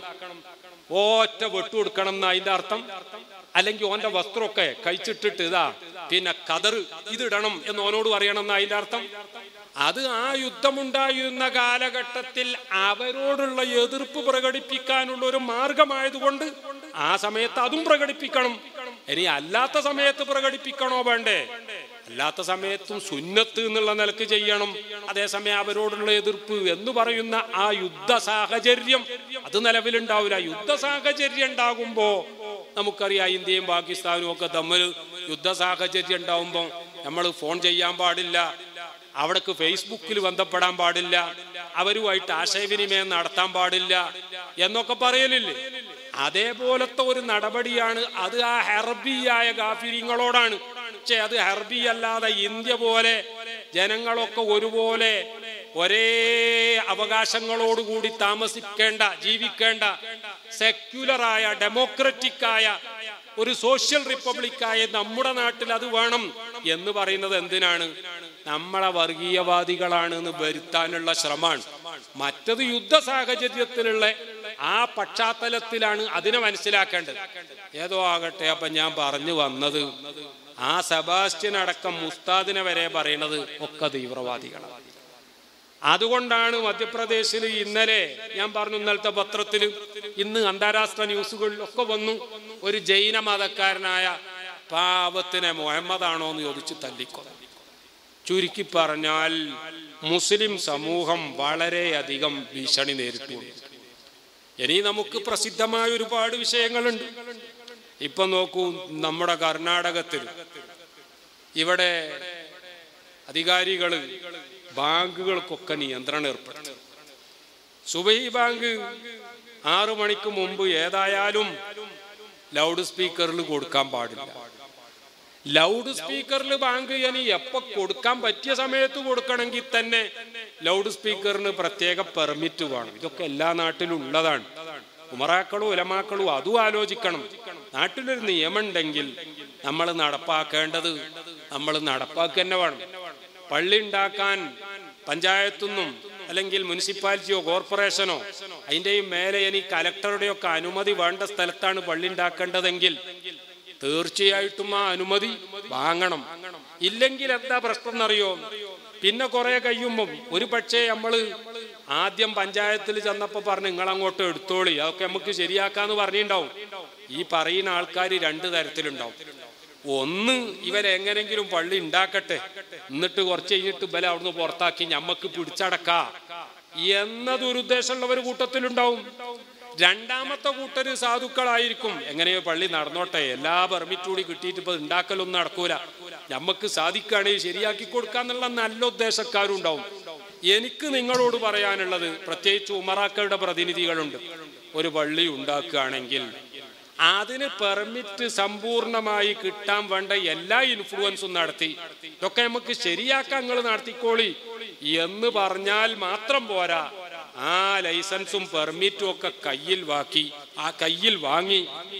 ഒറ്റ വെട്ടു കൊടുക്കണം എന്ന അതിന്റെ അർത്ഥം അല്ലെങ്കിൽ ഓന്റെ വസ്ത്രമൊക്കെ കഴിച്ചിട്ടിട്ട് ഇതാ പിന്നെ കതറ് ഇതിടണം എന്ന് ഓനോട് പറയണം എന്ന അതിന്റെ അർത്ഥം അത് ആ യുദ്ധമുണ്ടായിരുന്ന കാലഘട്ടത്തിൽ അവരോടുള്ള എതിർപ്പ് പ്രകടിപ്പിക്കാനുള്ള ഒരു മാർഗമായതുകൊണ്ട് ആ സമയത്ത് അതും പ്രകടിപ്പിക്കണം ഇനി അല്ലാത്ത സമയത്ത് പ്രകടിപ്പിക്കണോ വേണ്ടേ അല്ലാത്ത സമയത്തും സുന്നത്ത് എന്നുള്ള നിലക്ക് ചെയ്യണം അതേസമയം അവരോടുള്ള എതിർപ്പ് എന്ന് പറയുന്ന ആ യുദ്ധ സാഹചര്യം അത് നിലവിലുണ്ടാവില്ല യുദ്ധ സാഹചര്യം ഉണ്ടാകുമ്പോ നമുക്കറിയാം ഇന്ത്യയും പാകിസ്ഥാനും ഒക്കെ തമ്മിൽ യുദ്ധ സാഹചര്യം ഉണ്ടാവുമ്പോൾ നമ്മൾ ഫോൺ ചെയ്യാൻ പാടില്ല അവിടേക്ക് ഫേസ്ബുക്കിൽ ബന്ധപ്പെടാൻ പാടില്ല അവരുമായിട്ട് ആശയവിനിമയം നടത്താൻ പാടില്ല എന്നൊക്കെ പറയലില്ലേ അതേപോലത്തെ ഒരു നടപടിയാണ് അത് ആ ഹെർബിയായ ഗാഫിരിങ്ങളോടാണ് പക്ഷെ അത് ഹെർബി അല്ലാതെ ഇന്ത്യ പോലെ ജനങ്ങളൊക്കെ ഒരുപോലെ ഒരേ അവകാശങ്ങളോടുകൂടി താമസിക്കേണ്ട ജീവിക്കേണ്ട സെക്യുലറായ ഡെമോക്രറ്റിക്കായ ഒരു സോഷ്യൽ റിപ്പബ്ലിക്കായ നമ്മുടെ നാട്ടിൽ അത് വേണം എന്ന് പറയുന്നത് എന്തിനാണ് നമ്മളെ വർഗീയവാദികളാണ് എന്ന് വരുത്താനുള്ള ശ്രമമാണ് മറ്റത് യുദ്ധ സാഹചര്യത്തിലുള്ള ആ പശ്ചാത്തലത്തിലാണ് അതിനെ മനസ്സിലാക്കേണ്ടത് ഏതോ ആകട്ടെ അപ്പൊ ഞാൻ പറഞ്ഞു വന്നത് ആ സെബാസ്റ്റ്യൻ അടക്കം മുസ്താദിനെ വരെ പറയണത് ഒക്കെ തീവ്രവാദികളാണ് അതുകൊണ്ടാണ് മധ്യപ്രദേശിൽ ഇന്നലെ ഞാൻ പറഞ്ഞു ഇന്നലത്തെ പത്രത്തിൽ ഇന്ന് അന്താരാഷ്ട്ര ന്യൂസുകളിലൊക്കെ വന്നു ഒരു ജൈന മതക്കാരനായ പാവത്തിനെ മുഹമ്മദാണോ എന്ന് ചോദിച്ച് തല്ലിക്കൊന്നു ചുരുക്കി പറഞ്ഞാൽ മുസ്ലിം സമൂഹം വളരെയധികം ഭീഷണി നേരിട്ടു ഇനി നമുക്ക് പ്രസിദ്ധമായ ഒരുപാട് വിഷയങ്ങളുണ്ട് ഇപ്പൊ നോക്കൂ നമ്മുടെ കർണാടകത്തിൽ ഇവിടെ അധികാരികള് ബാങ്കുകൾക്കൊക്കെ നിയന്ത്രണം ഏർപ്പെടുത്തി സുബൈ ബാങ്ക് ആറു മണിക്ക് മുമ്പ് ഏതായാലും ലൗഡ് സ്പീക്കറിൽ കൊടുക്കാൻ പാടില്ല ലൗഡ് സ്പീക്കറിൽ ബാങ്ക് ഇനി എപ്പോ കൊടുക്കാൻ പറ്റിയ സമയത്ത് കൊടുക്കണമെങ്കിൽ തന്നെ ലൗഡ് സ്പീക്കറിന് പ്രത്യേക പെർമിറ്റ് വേണം ഇതൊക്കെ എല്ലാ നാട്ടിലും ഉള്ളതാണ് ഉമറാക്കളും ഉലമാക്കളും അതും ആലോചിക്കണം നാട്ടിലൊരു നിയമം ഉണ്ടെങ്കിൽ നമ്മൾ നടപ്പാക്കേണ്ടത് നമ്മൾ നടപ്പാക്കുക തന്നെ വേണം പള്ളി ഉണ്ടാക്കാൻ പഞ്ചായത്തുനിന്നും അല്ലെങ്കിൽ മുനിസിപ്പാലിറ്റിയോ കോർപ്പറേഷനോ അതിന്റെയും മേലെ ഇനി കലക്ടറുടെയൊക്കെ അനുമതി വേണ്ട സ്ഥലത്താണ് പള്ളി ഉണ്ടാക്കേണ്ടതെങ്കിൽ തീർച്ചയായിട്ടും ആ അനുമതി വാങ്ങണം ഇല്ലെങ്കിൽ എന്താ പ്രശ്നം എന്നറിയോ പിന്നെ കുറെ കഴിയുമ്പം ഒരു പക്ഷേ നമ്മള് ആദ്യം പഞ്ചായത്തിൽ ചെന്നപ്പോ പറഞ്ഞു നിങ്ങൾ അങ്ങോട്ട് എടുത്തോളി അതൊക്കെ നമുക്ക് ശരിയാക്കാന്ന് പറഞ്ഞിട്ടുണ്ടാവും ഈ പറയുന്ന ആൾക്കാർ രണ്ട് തരത്തിലുണ്ടാവും ഒന്ന് ഇവരെങ്ങനെങ്കിലും പള്ളി ഉണ്ടാക്കട്ടെ എന്നിട്ട് കുറച്ച് കഴിഞ്ഞിട്ട് ബല അവിടുന്ന് പുറത്താക്കി ഞമ്മക്ക് പിടിച്ചടക്കാ എന്നതൊരു ഉദ്ദേശമുള്ളവർ കൂട്ടത്തിലുണ്ടാവും രണ്ടാമത്തെ കൂട്ടര് സാധുക്കളായിരിക്കും എങ്ങനെയോ പള്ളി നടന്നോട്ടെ എല്ലാ പെർമിറ്റ് കൂടി കിട്ടിയിട്ട് ഇപ്പൊ ഉണ്ടാക്കലൊന്നും നടക്കൂല ഞമ്മക്ക് സാധിക്കുകയാണെങ്കിൽ ശരിയാക്കി കൊടുക്കാന്നുള്ള നല്ല ഉദ്ദേശക്കാരും ഉണ്ടാവും എനിക്ക് നിങ്ങളോട് പറയാനുള്ളത് പ്രത്യേകിച്ച് ഉമറാക്കളുടെ പ്രതിനിധികളുണ്ട് ഒരു പള്ളി ഉണ്ടാക്കുകയാണെങ്കിൽ അതിന് പെർമിറ്റ് സമ്പൂർണമായി കിട്ടാൻ വേണ്ട എല്ലാ ഇൻഫ്ലുവൻസും നടത്തി ഇതൊക്കെ നമുക്ക് ശരിയാക്കാൻ നിങ്ങൾ നടത്തിക്കോളി എന്ന് പറഞ്ഞാൽ മാത്രം പോരാ ആ ലൈസൻസും പെർമിറ്റും ഒക്കെ കയ്യിൽ വാക്കി ആ കയ്യിൽ വാങ്ങി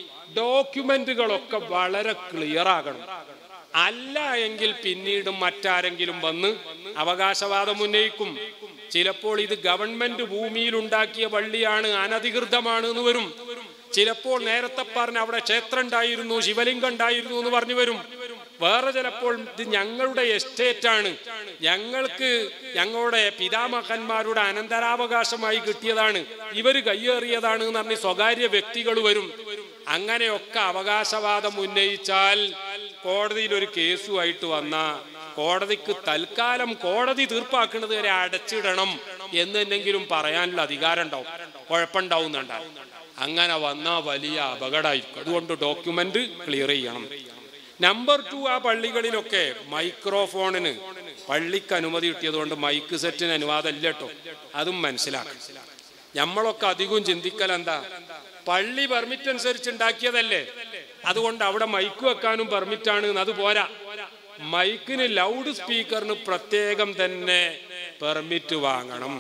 ഡോക്യുമെന്റുകളൊക്കെ വളരെ ക്ലിയർ ആകണം അല്ല എങ്കിൽ പിന്നീട് മറ്റാരെങ്കിലും വന്ന് അവകാശവാദം ഉന്നയിക്കും ചിലപ്പോൾ ഇത് ഗവൺമെന്റ് ഭൂമിയിൽ ഉണ്ടാക്കിയ പള്ളിയാണ് അനധികൃതമാണ് എന്ന് വരും ചിലപ്പോൾ നേരത്തെ പറഞ്ഞ അവിടെ ക്ഷേത്രം ഉണ്ടായിരുന്നു ശിവലിംഗം ഉണ്ടായിരുന്നു എന്ന് പറഞ്ഞു വരും വേറെ ചിലപ്പോൾ ഇത് ഞങ്ങളുടെ എസ്റ്റേറ്റ് ആണ് ഞങ്ങൾക്ക് ഞങ്ങളുടെ പിതാമഹന്മാരുടെ അനന്തരാവകാശമായി കിട്ടിയതാണ് ഇവര് കയ്യേറിയതാണ് എന്ന് പറഞ്ഞ് സ്വകാര്യ വ്യക്തികൾ വരും അങ്ങനെയൊക്കെ അവകാശവാദം ഉന്നയിച്ചാൽ കോടതിയിൽ ഒരു കേസുമായിട്ട് വന്ന കോടതിക്ക് തൽക്കാലം കോടതി തീർപ്പാക്കുന്നത് വരെ അടച്ചിടണം എന്ന് എന്തെങ്കിലും പറയാനുള്ള അധികാരം ഉണ്ടാവും കുഴപ്പമുണ്ടാവുന്നുണ്ടാവും അങ്ങനെ വന്ന വലിയ അപകടമായിരിക്കും അതുകൊണ്ട് ഡോക്യുമെന്റ് ക്ലിയർ ചെയ്യണം നമ്പർ ടു ആ പള്ളികളിലൊക്കെ മൈക്രോഫോണിന് പള്ളിക്ക് അനുമതി കിട്ടിയതുകൊണ്ട് മൈക്ക് സെറ്റിന് അനുവാദം ഇല്ല കേട്ടോ അതും മനസ്സിലാക്കണം നമ്മളൊക്കെ അധികവും ചിന്തിക്കൽ എന്താ പള്ളി പെർമിറ്റ് അനുസരിച്ച് ഉണ്ടാക്കിയതല്ലേ അതുകൊണ്ട് അവിടെ മൈക്ക് വെക്കാനും പെർമിറ്റാണ് അത് പോരാ മൈക്കിന് ലൗഡ് സ്പീക്കറിന് പ്രത്യേകം തന്നെ പെർമിറ്റ് വാങ്ങണം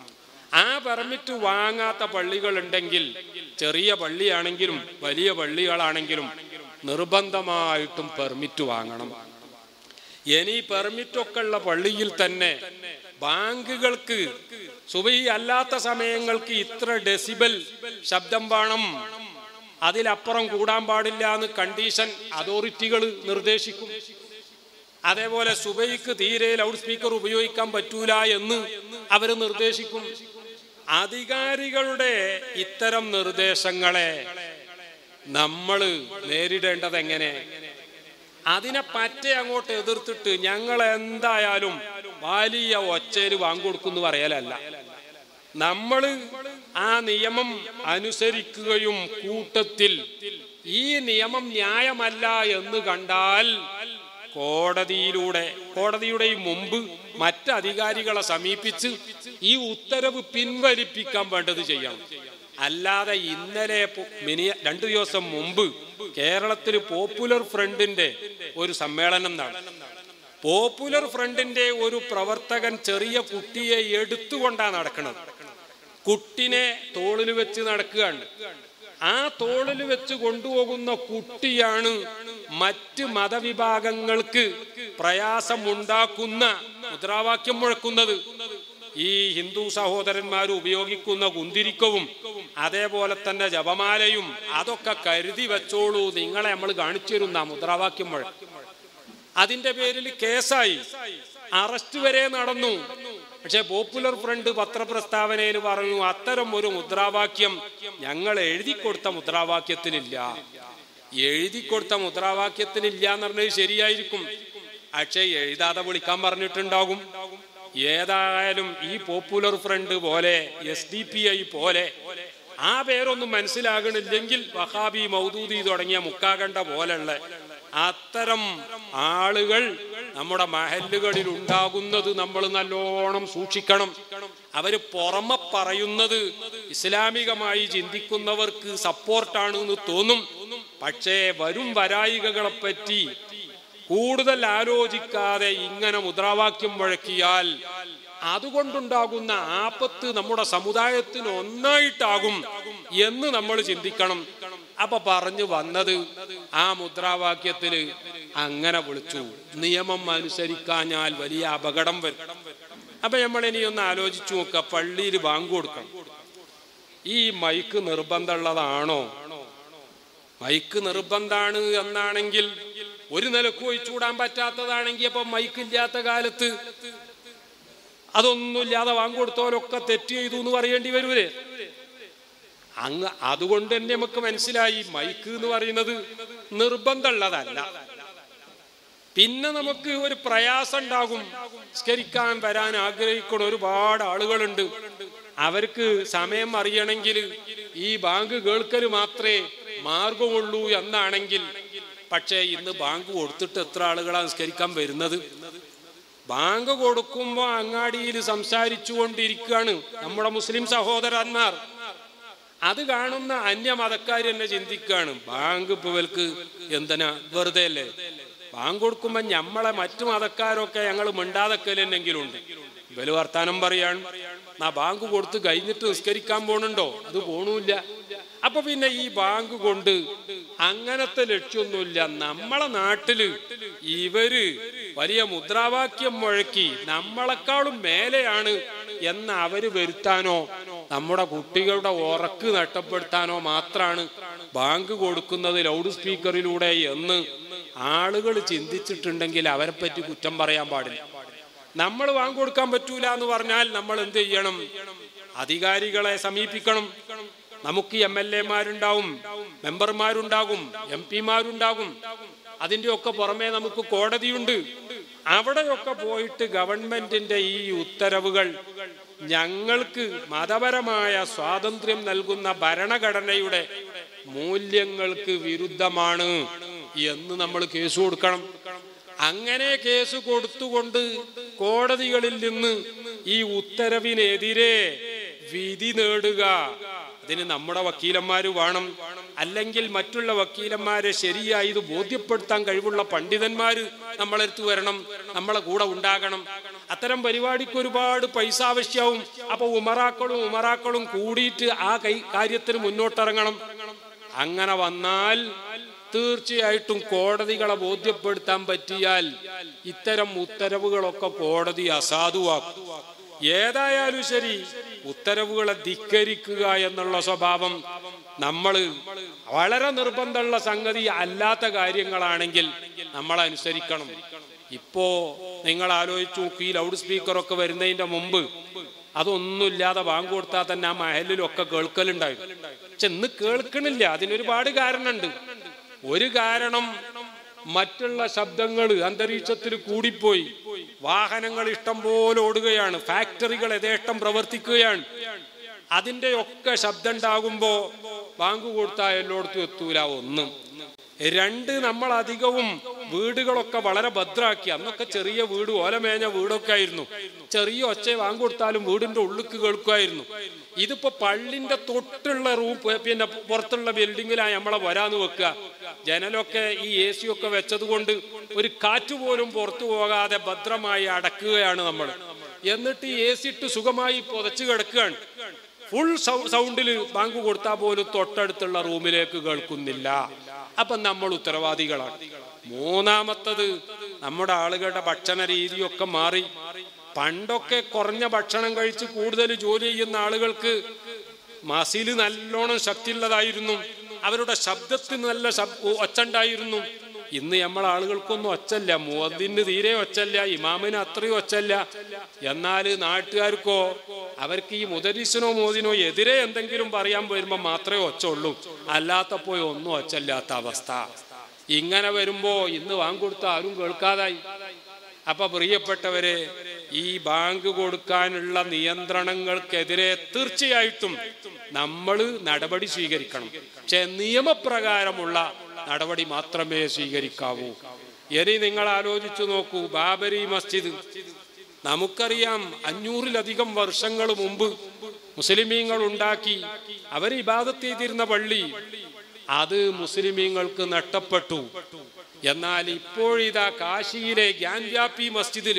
ആ പെർമിറ്റ് വാങ്ങാത്ത പള്ളികൾ ഉണ്ടെങ്കിൽ ചെറിയ പള്ളിയാണെങ്കിലും വലിയ പള്ളികളാണെങ്കിലും നിർബന്ധമായിട്ടും പെർമിറ്റ് വാങ്ങണം ഇനി പെർമിറ്റ് ഒക്കെ ഉള്ള പള്ളിയിൽ തന്നെ ബാങ്കുകൾക്ക് സുബൈ അല്ലാത്ത സമയങ്ങൾക്ക് ഇത്ര ഡെസിബൽ ശബ്ദം വേണം അതിലപ്പുറം കൂടാൻ പാടില്ല എന്ന് കണ്ടീഷൻ അതോറിറ്റികൾ നിർദ്ദേശിക്കും അതേപോലെ സുബൈക്ക് തീരെ ലൗഡ് സ്പീക്കർ ഉപയോഗിക്കാൻ പറ്റൂല എന്ന് അവർ നിർദ്ദേശിക്കും അധികാരികളുടെ ഇത്തരം നിർദ്ദേശങ്ങളെ നമ്മൾ നേരിടേണ്ടത് എങ്ങനെ അതിനെ പറ്റേ അങ്ങോട്ട് എതിർത്തിട്ട് ഞങ്ങൾ എന്തായാലും വലിയ ഒച്ചയിൽ വാങ്ങിക്കൊടുക്കുന്നു പറയലല്ല നമ്മൾ ആ നിയമം അനുസരിക്കുകയും കൂട്ടത്തിൽ ഈ നിയമം ന്യായമല്ല എന്ന് കണ്ടാൽ കോടതിയിലൂടെ കോടതിയുടെ മുമ്പ് മറ്റ് അധികാരികളെ സമീപിച്ച് ഈ ഉത്തരവ് പിൻവലിപ്പിക്കാൻ വേണ്ടത് ചെയ്യണം അല്ലാതെ ഇന്നലെ പു- മിനിയ രണ്ടു ദിവസം മുമ്പ് കേരളത്തിൽ പോപ്പുലർ ഫ്രണ്ടിന്റെ ഒരു സമ്മേളനം നടന്നു പോപ്പുലർ ഫ്രണ്ടിന്റെ ഒരു പ്രവർത്തകൻ ചെറിയ കുട്ടിയെ എടുത്തുകൊണ്ടാണ് നടക്കുന്നത് കുട്ടിനെ തോളിൽ വെച്ച് നടക്കുകയാണ് ആ തോളിൽ വെച്ച് കൊണ്ടുപോകുന്ന കുട്ടിയാണ് മറ്റ് മതവിഭാഗങ്ങൾക്ക് പ്രയാസമുണ്ടാക്കുന്ന മുദ്രാവാക്യം മുഴക്കുന്നത് ഈ ഹിന്ദു സഹോദരന്മാർ ഉപയോഗിക്കുന്ന കുന്തിരിക്കവും അതേപോലെ തന്നെ ജപമാലയും അതൊക്കെ കരുതി വെച്ചോളൂ നിങ്ങളെ നമ്മൾ കാണിച്ചു തരുന്ന മുദ്രാവാക്യം മുഴക്കം അതിന്റെ പേരിൽ കേസായി അറസ്റ്റ് വരെ നടന്നു പക്ഷെ പോപ്പുലർ ഫ്രണ്ട് പത്രപ്രസ്താവനയിൽ പറഞ്ഞു അത്തരം ഒരു മുദ്രാവാക്യം ഞങ്ങൾ എഴുതി കൊടുത്ത മുദ്രാവാക്യത്തിനില്ല എഴുതി കൊടുത്ത മുദ്രാവാക്യത്തിൽ ഇല്ല എന്ന് പറഞ്ഞത് ശരിയായിരിക്കും പക്ഷെ എഴുതാതെ വിളിക്കാൻ പറഞ്ഞിട്ടുണ്ടാകും ഏതായാലും ഈ പോപ്പുലർ ഫ്രണ്ട് പോലെ എസ് ഡി പി ഐ പോലെ ആ പേരൊന്നും മനസ്സിലാകണില്ലെങ്കിൽ വഹാബി മൗദൂദി തുടങ്ങിയ മുക്കാകണ്ട പോലുള്ള അത്തരം ആളുകൾ നമ്മുടെ മഹല്ലുകളിൽ ഉണ്ടാകുന്നത് നമ്മൾ നല്ലോണം സൂക്ഷിക്കണം അവര് പുറമെ പറയുന്നത് ഇസ്ലാമികമായി ചിന്തിക്കുന്നവർക്ക് സപ്പോർട്ടാണ് എന്ന് തോന്നും പക്ഷേ വരും വരായികകളെ പറ്റി കൂടുതൽ ആലോചിക്കാതെ ഇങ്ങനെ മുദ്രാവാക്യം മുഴക്കിയാൽ അതുകൊണ്ടുണ്ടാകുന്ന ആപത്ത് നമ്മുടെ സമുദായത്തിന് ഒന്നായിട്ടാകും എന്ന് നമ്മൾ ചിന്തിക്കണം അപ്പൊ പറഞ്ഞു വന്നത് ആ മുദ്രാവാക്യത്തില് അങ്ങനെ വിളിച്ചു നിയമം അനുസരിക്കാഞ്ഞാൽ വലിയ അപകടം വരും അപ്പൊ നമ്മൾ ഇനി ഒന്ന് ആലോചിച്ചു നോക്ക പള്ളിയിൽ ബാങ്ക് കൊടുക്കണം ഈ മൈക്ക് നിർബന്ധമുള്ളതാണോ മൈക്ക് നിർബന്ധാണ് എന്നാണെങ്കിൽ ഒരു നിലക്ക് ഒഴിച്ചുകൂടാൻ പറ്റാത്തതാണെങ്കിൽ അപ്പൊ മൈക്ക് ഇല്ലാത്ത കാലത്ത് അതൊന്നുമില്ലാതെ വാങ്ങിക്കൊടുത്തോലൊക്കെ തെറ്റ് ചെയ്തു എന്ന് പറയേണ്ടി വരൂലേ അങ്ങ് അതുകൊണ്ട് തന്നെ നമുക്ക് മനസ്സിലായി മൈക്ക് എന്ന് പറയുന്നത് നിർബന്ധമുള്ളതല്ല പിന്നെ നമുക്ക് ഒരു പ്രയാസം ഉണ്ടാകും സ്കരിക്കാൻ വരാൻ ആഗ്രഹിക്കുന്ന ഒരുപാട് ആളുകളുണ്ട് അവർക്ക് സമയം അറിയണമെങ്കിൽ ഈ ബാങ്ക് കേൾക്കല് മാത്രമേ മാർഗമുള്ളൂ എന്നാണെങ്കിൽ പക്ഷേ ഇന്ന് ബാങ്ക് കൊടുത്തിട്ട് എത്ര ആളുകളാണ് നിസ്കരിക്കാൻ വരുന്നത് ബാങ്ക് കൊടുക്കുമ്പോൾ അങ്ങാടിയിൽ സംസാരിച്ചു കൊണ്ടിരിക്കുകയാണ് നമ്മുടെ മുസ്ലിം സഹോദരന്മാർ അത് കാണുന്ന അന്യമതക്കാർ തന്നെ ചിന്തിക്കുകയാണ് ബാങ്ക് ഇപ്പൊ ഇവർക്ക് എന്തിനാ വെറുതെ അല്ലേ ബാങ്ക് കൊടുക്കുമ്പോ ഞമ്മളെ മറ്റു മതക്കാരൊക്കെ ഞങ്ങൾ മിണ്ടാതക്കലെന്നെങ്കിലും ഉണ്ട് ഇവര് വർത്താനം പറയാണ് നാ ബാങ്ക് കൊടുത്ത് കഴിഞ്ഞിട്ട് നിസ്കരിക്കാൻ പോണുണ്ടോ അത് പോണൂല്ല അപ്പൊ പിന്നെ ഈ ബാങ്ക് കൊണ്ട് അങ്ങനത്തെ ലക്ഷ്യമൊന്നുമില്ല നമ്മളെ നാട്ടില് ഇവര് വലിയ മുദ്രാവാക്യം മുഴക്കി നമ്മളെക്കാളും മേലെയാണ് എന്ന് അവര് വരുത്താനോ നമ്മുടെ കുട്ടികളുടെ ഉറക്ക് നഷ്ടപ്പെടുത്താനോ മാത്രമാണ് ബാങ്ക് കൊടുക്കുന്നത് ലൗഡ് സ്പീക്കറിലൂടെ എന്ന് ആളുകൾ ചിന്തിച്ചിട്ടുണ്ടെങ്കിൽ അവരെ പറ്റി കുറ്റം പറയാൻ പാടില്ല നമ്മൾ ബാങ്ക് കൊടുക്കാൻ പറ്റൂല എന്ന് പറഞ്ഞാൽ നമ്മൾ എന്ത് ചെയ്യണം അധികാരികളെ സമീപിക്കണം നമുക്ക് എം എൽ എമാരുണ്ടാവും മെമ്പർമാരുണ്ടാകും എം പിമാരുണ്ടാകും അതിന്റെ ഒക്കെ പുറമെ നമുക്ക് കോടതിയുണ്ട് അവിടെയൊക്കെ പോയിട്ട് ഗവൺമെന്റിന്റെ ഈ ഉത്തരവുകൾ ഞങ്ങൾക്ക് മതപരമായ സ്വാതന്ത്ര്യം നൽകുന്ന ഭരണഘടനയുടെ മൂല്യങ്ങൾക്ക് വിരുദ്ധമാണ് എന്ന് നമ്മൾ കേസ് കൊടുക്കണം അങ്ങനെ കേസ് കൊടുത്തുകൊണ്ട് കോടതികളിൽ നിന്ന് ഈ ഉത്തരവിനെതിരെ വിധി നേടുക അതിന് നമ്മുടെ വക്കീലന്മാര് വേണം അല്ലെങ്കിൽ മറ്റുള്ള വക്കീലന്മാരെ ശരിയായി ഇത് ബോധ്യപ്പെടുത്താൻ കഴിവുള്ള പണ്ഡിതന്മാര് നമ്മളെടുത്ത് വരണം നമ്മളെ കൂടെ ഉണ്ടാകണം അത്തരം പരിപാടിക്ക് ഒരുപാട് പൈസ ആവശ്യമാവും അപ്പൊ ഉമറാക്കളും ഉമറാക്കളും കൂടിയിട്ട് ആ കൈ കാര്യത്തിന് മുന്നോട്ടിറങ്ങണം അങ്ങനെ വന്നാൽ തീർച്ചയായിട്ടും കോടതികളെ ബോധ്യപ്പെടുത്താൻ പറ്റിയാൽ ഇത്തരം ഉത്തരവുകളൊക്കെ കോടതി അസാധുവാക്കും ഏതായാലും ശരി ഉത്തരവുകളെ ധിക്കരിക്കുക എന്നുള്ള സ്വഭാവം നമ്മൾ വളരെ നിർബന്ധമുള്ള സംഗതി അല്ലാത്ത കാര്യങ്ങളാണെങ്കിൽ നമ്മൾ അനുസരിക്കണം ഇപ്പോ നിങ്ങൾ ആലോചിച്ചു നോക്കി ഈ ലൗഡ് സ്പീക്കറൊക്കെ വരുന്നതിന്റെ മുമ്പ് അതൊന്നുമില്ലാതെ ബാങ്ക് കൊടുത്താൽ തന്നെ ആ മഹലിലൊക്കെ കേൾക്കലുണ്ടായിരുന്നു പക്ഷെ ഇന്ന് കേൾക്കണില്ല അതിനൊരുപാട് കാരണമുണ്ട് ഒരു കാരണം മറ്റുള്ള ശബ്ദങ്ങൾ അന്തരീക്ഷത്തിൽ കൂടിപ്പോയി വാഹനങ്ങൾ ഇഷ്ടം പോലെ ഓടുകയാണ് ഫാക്ടറികൾ യഥേഷ്ടം പ്രവർത്തിക്കുകയാണ് അതിന്റെ ഒക്കെ ശബ്ദം ഉണ്ടാകുമ്പോ ബാങ്ക് കൊടുത്താൽ എല്ലായിടത്തും എത്തൂല ഒന്ന് രണ്ട് നമ്മൾ അധികവും വീടുകളൊക്കെ വളരെ ഭദ്രാക്കി അന്നൊക്കെ ചെറിയ വീട് ഓലമേഞ്ഞ വീടൊക്കെ ആയിരുന്നു ചെറിയ ഒച്ച വാങ്ങി കൊടുത്താലും വീടിന്റെ ഉള്ളിക്ക് കേൾക്കുമായിരുന്നു ഇതിപ്പോ പള്ളിന്റെ തൊട്ടുള്ള റൂം പിന്നെ പുറത്തുള്ള ബിൽഡിങ്ങിലാണ് നമ്മളെ വരാന്ന് വെക്കുക ജനലൊക്കെ ഈ എ സി ഒക്കെ വെച്ചത് കൊണ്ട് ഒരു കാറ്റ് പോലും പുറത്തു പോകാതെ ഭദ്രമായി അടക്കുകയാണ് നമ്മൾ എന്നിട്ട് ഈ എ സി ഇട്ട് സുഖമായി പുതച്ചു കിടക്കുകയാണ് ഫുൾ സൗണ്ടിൽ ബാങ്ക് കൊടുത്താൽ പോലും തൊട്ടടുത്തുള്ള റൂമിലേക്ക് കേൾക്കുന്നില്ല അപ്പൊ നമ്മൾ ഉത്തരവാദികളാണ് മൂന്നാമത്തത് നമ്മുടെ ആളുകളുടെ ഭക്ഷണ രീതിയൊക്കെ മാറി പണ്ടൊക്കെ കുറഞ്ഞ ഭക്ഷണം കഴിച്ച് കൂടുതൽ ജോലി ചെയ്യുന്ന ആളുകൾക്ക് മസില് നല്ലോണം ശക്തിയുള്ളതായിരുന്നു അവരുടെ ശബ്ദത്തിന് നല്ല ഒച്ചുണ്ടായിരുന്നു ഇന്ന് നമ്മളെ ആളുകൾക്കൊന്നും ഒച്ചല്ല മുവദ്ദിന് തീരെ ഒച്ചല്ല ഇമാമിന് അത്രയും ഒച്ചല്ല എന്നാൽ നാട്ടുകാർക്കോ അവർക്ക് ഈ മുദരിസിനോ മോദിനോ എതിരെ എന്തെങ്കിലും പറയാൻ വരുമ്പോൾ മാത്രമേ ഒച്ച ഉള്ളൂ അല്ലാത്തപ്പോ ഒന്നും ഒച്ചല്ലാത്ത അവസ്ഥ ഇങ്ങനെ വരുമ്പോ ഇന്ന് വാങ്ങിക്കൊടുത്ത ആരും കേൾക്കാതായി അപ്പൊ പ്രിയപ്പെട്ടവരെ ഈ ബാങ്ക് കൊടുക്കാനുള്ള നിയന്ത്രണങ്ങൾക്കെതിരെ തീർച്ചയായിട്ടും നമ്മൾ നടപടി സ്വീകരിക്കണം പക്ഷെ നിയമപ്രകാരമുള്ള നടപടി മാത്രമേ സ്വീകരിക്കാവൂ ഇനി നിങ്ങൾ ആലോചിച്ചു നോക്കൂ ബാബരി മസ്ജിദ് നമുക്കറിയാം അഞ്ഞൂറിലധികം വർഷങ്ങൾ മുമ്പ് മുസ്ലിമീങ്ങൾ ഉണ്ടാക്കി അവർ ഇബാദത്ത് ചെയ്തിരുന്ന പള്ളി അത് മുസ്ലിമീങ്ങൾക്ക് നഷ്ടപ്പെട്ടു എന്നാൽ ഇപ്പോഴിതാ കാശിയിലെ ഗ്യാൻവ്യാപി മസ്ജിദിൽ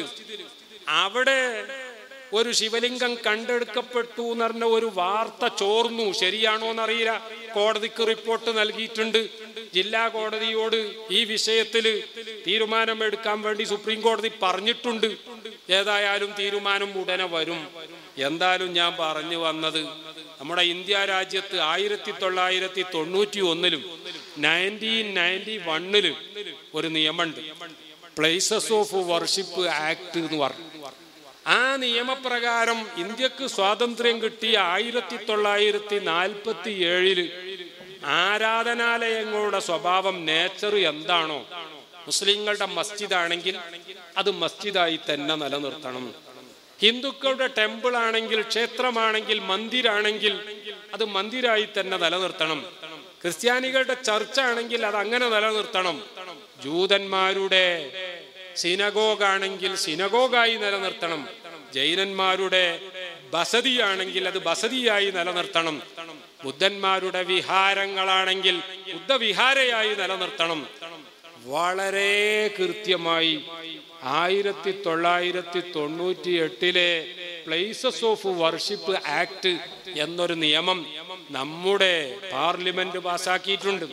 അവിടെ ഒരു ശിവലിംഗം കണ്ടെടുക്കപ്പെട്ടു എന്ന് പറഞ്ഞ ഒരു വാർത്ത ചോർന്നു ശരിയാണോ എന്നറിയില്ല കോടതിക്ക് റിപ്പോർട്ട് നൽകിയിട്ടുണ്ട് ജില്ലാ കോടതിയോട് ഈ വിഷയത്തിൽ തീരുമാനമെടുക്കാൻ വേണ്ടി സുപ്രീം കോടതി പറഞ്ഞിട്ടുണ്ട് ഏതായാലും തീരുമാനം ഉടനെ വരും എന്തായാലും ഞാൻ പറഞ്ഞു വന്നത് നമ്മുടെ ഇന്ത്യ രാജ്യത്ത് ആയിരത്തി തൊള്ളായിരത്തി തൊണ്ണൂറ്റി ഒന്നിലും നയൻറ്റീൻ നയൻറ്റി വണ്ണിലും ഒരു നിയമമുണ്ട് പ്ലേസസ് ഓഫ് വർഷിപ്പ് ആക്ട് എന്ന് പറഞ്ഞു ആ നിയമപ്രകാരം ഇന്ത്യക്ക് സ്വാതന്ത്ര്യം കിട്ടിയ ആയിരത്തി തൊള്ളായിരത്തി നാൽപ്പത്തി ഏഴില് ആരാധനാലയങ്ങളുടെ സ്വഭാവം നേച്ചർ എന്താണോ മുസ്ലിങ്ങളുടെ മസ്ജിദ് ആണെങ്കിൽ അത് മസ്ജിദായി തന്നെ നിലനിർത്തണം ഹിന്ദുക്കളുടെ ടെമ്പിൾ ആണെങ്കിൽ ക്ഷേത്രമാണെങ്കിൽ മന്ദിരാണെങ്കിൽ അത് മന്ദിരായി തന്നെ നിലനിർത്തണം ക്രിസ്ത്യാനികളുടെ ചർച്ച ആണെങ്കിൽ അത് അങ്ങനെ നിലനിർത്തണം ജൂതന്മാരുടെ സിനഗോഗ് ആണെങ്കിൽ സിനഗോഗായി നിലനിർത്തണം ജൈനന്മാരുടെ ബസതിയാണെങ്കിൽ അത് ബസതിയായി നിലനിർത്തണം ബുദ്ധന്മാരുടെ വിഹാരങ്ങളാണെങ്കിൽ ബുദ്ധവിഹാരയായി നിലനിർത്തണം വളരെ കൃത്യമായി ആയിരത്തി തൊള്ളായിരത്തി തൊണ്ണൂറ്റി എട്ടിലെ പ്ലേസസ് ഓഫ് വർഷിപ്പ് ആക്ട് എന്നൊരു നിയമം നമ്മുടെ പാർലമെന്റ് പാസാക്കിയിട്ടുണ്ട്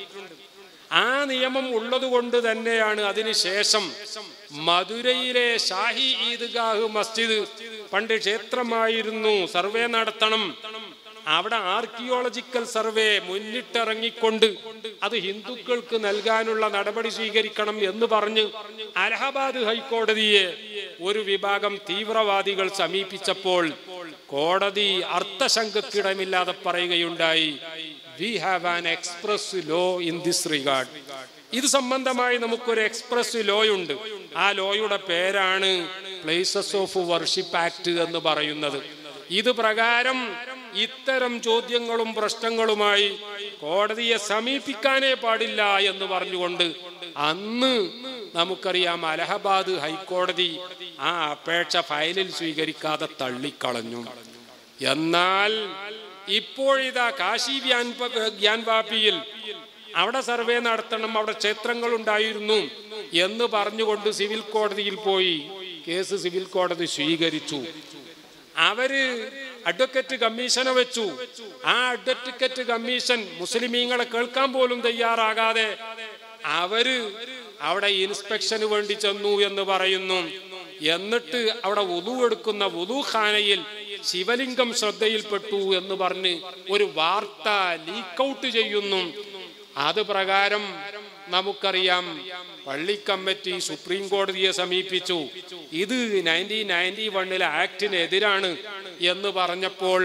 ആ നിയമം ഉള്ളത് കൊണ്ട് തന്നെയാണ് അതിനുശേഷം മധുരയിലെ ഷാഹി ഈദ്ഗാഹ് മസ്ജിദ് പണ്ട് ക്ഷേത്രമായിരുന്നു സർവേ നടത്തണം അവിടെ ആർക്കിയോളജിക്കൽ സർവേ മുന്നിട്ടിറങ്ങിക്കൊണ്ട് അത് ഹിന്ദുക്കൾക്ക് നൽകാനുള്ള നടപടി സ്വീകരിക്കണം എന്ന് പറഞ്ഞ് അലഹബാദ് ഹൈക്കോടതിയെ ഒരു വിഭാഗം തീവ്രവാദികൾ സമീപിച്ചപ്പോൾ കോടതി അർത്ഥശങ്കക്കിടമില്ലാതെ പറയുകയുണ്ടായി we have an express law in this regard ഇത് സംബന്ധമായി നമുക്കൊരു എക്സ്പ്രസ് ലോ ഉണ്ട് ആ ലോയുടെ പേരാണ് പ്ലേസസ് ഓഫ് വർഷിപ്പ് ആക്ട് എന്ന് പറയുന്നത് ഇത് പ്രകാരം ഇത്തരം ചോദ്യങ്ങളും പ്രശ്നങ്ങളുമായി കോടതിയെ സമീപിക്കാനേ പാടില്ല എന്ന് പറഞ്ഞുകൊണ്ട് അന്ന് നമുക്കറിയാം അലഹബാദ് ഹൈക്കോടതി ആ അപേക്ഷ ഫയലിൽ സ്വീകരിക്കാതെ തള്ളിക്കളഞ്ഞു എന്നാൽ ഇപ്പോഴിതാ കാശി ഗ്യാൻവാപ്പിയിൽ അവിടെ സർവേ നടത്തണം അവിടെ ക്ഷേത്രങ്ങൾ ഉണ്ടായിരുന്നു എന്ന് പറഞ്ഞുകൊണ്ട് സിവിൽ കോടതിയിൽ പോയി കേസ് സിവിൽ കോടതി സ്വീകരിച്ചു അവര് അഡ്വക്കേറ്റ് കമ്മീഷനെ വെച്ചു ആ അഡ്വക്കേറ്റ് കമ്മീഷൻ മുസ്ലിമീങ്ങളെ കേൾക്കാൻ പോലും തയ്യാറാകാതെ അവര് അവിടെ ഇൻസ്പെക്ഷന് വേണ്ടി ചെന്നു എന്ന് പറയുന്നു എന്നിട്ട് അവിടെ വുതു എടുക്കുന്ന വുതു ഖാനയിൽ ശിവലിംഗം ശ്രദ്ധയിൽപ്പെട്ടു എന്ന് പറഞ്ഞ് ഒരു വാർത്ത ലീക്ക് ഔട്ട് ചെയ്യുന്നു അത് പ്രകാരം നമുക്കറിയാം പള്ളി കമ്മിറ്റി സുപ്രീം കോടതിയെ സമീപിച്ചു ഇത് നയൻറ്റീൻ നയൻറ്റി വണ്ണിലെ ആക്ടിനെതിരാണ് എന്ന് പറഞ്ഞപ്പോൾ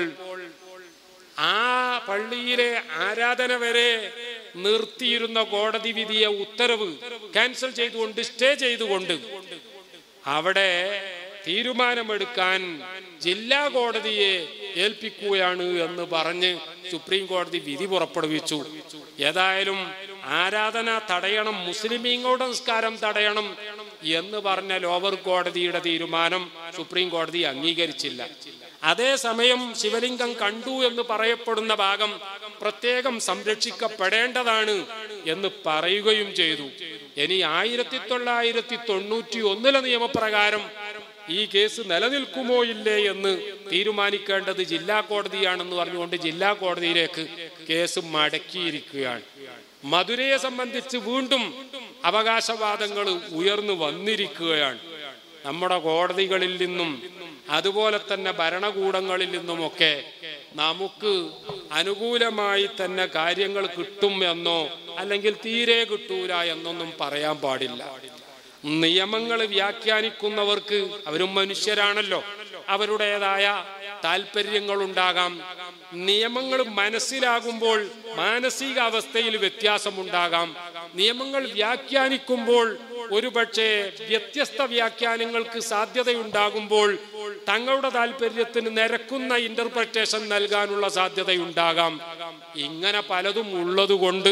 ആ പള്ളിയിലെ ആരാധന വരെ നിർത്തിയിരുന്ന കോടതി വിധിയെ ഉത്തരവ് ക്യാൻസൽ ചെയ്തുകൊണ്ട് സ്റ്റേ ചെയ്തുകൊണ്ട് അവിടെ തീരുമാനമെടുക്കാൻ ജില്ലാ കോടതിയെ ഏൽപ്പിക്കുകയാണ് എന്ന് പറഞ്ഞ് സുപ്രീം കോടതി വിധി പുറപ്പെടുവിച്ചു ഏതായാലും ആരാധന തടയണം മുസ്ലിമീങ്ങളുടെ നിസ്കാരം തടയണം എന്ന് പറഞ്ഞ ലോവർ കോടതിയുടെ തീരുമാനം സുപ്രീം കോടതി അംഗീകരിച്ചില്ല അതേസമയം ശിവലിംഗം കണ്ടു എന്ന് പറയപ്പെടുന്ന ഭാഗം പ്രത്യേകം സംരക്ഷിക്കപ്പെടേണ്ടതാണ് എന്ന് പറയുകയും ചെയ്തു ഇനി ആയിരത്തി തൊള്ളായിരത്തി തൊണ്ണൂറ്റി ഒന്നിലെ നിയമപ്രകാരം ഈ കേസ് നിലനിൽക്കുമോ ഇല്ലേ എന്ന് തീരുമാനിക്കേണ്ടത് ജില്ലാ കോടതിയാണെന്ന് പറഞ്ഞുകൊണ്ട് ജില്ലാ കോടതിയിലേക്ക് കേസ് മടക്കിയിരിക്കുകയാണ് മധുരയെ സംബന്ധിച്ച് വീണ്ടും അവകാശവാദങ്ങൾ ഉയർന്നു വന്നിരിക്കുകയാണ് നമ്മുടെ കോടതികളിൽ നിന്നും അതുപോലെ തന്നെ ഭരണകൂടങ്ങളിൽ നിന്നുമൊക്കെ നമുക്ക് അനുകൂലമായി തന്നെ കാര്യങ്ങൾ കിട്ടും എന്നോ അല്ലെങ്കിൽ തീരെ കിട്ടൂല എന്നൊന്നും പറയാൻ പാടില്ല നിയമങ്ങൾ വ്യാഖ്യാനിക്കുന്നവർക്ക് അവരും മനുഷ്യരാണല്ലോ അവരുടേതായ താല്പര്യങ്ങളുണ്ടാകാം നിയമങ്ങൾ മനസ്സിലാകുമ്പോൾ മാനസികാവസ്ഥയിൽ വ്യത്യാസമുണ്ടാകാം നിയമങ്ങൾ വ്യാഖ്യാനിക്കുമ്പോൾ ഒരുപക്ഷെ വ്യത്യസ്ത വ്യാഖ്യാനങ്ങൾക്ക് സാധ്യതയുണ്ടാകുമ്പോൾ തങ്ങളുടെ താല്പര്യത്തിന് നിരക്കുന്ന ഇന്റർപ്രിട്ടേഷൻ നൽകാനുള്ള സാധ്യതയുണ്ടാകാം ഇങ്ങനെ പലതും ഉള്ളതുകൊണ്ട്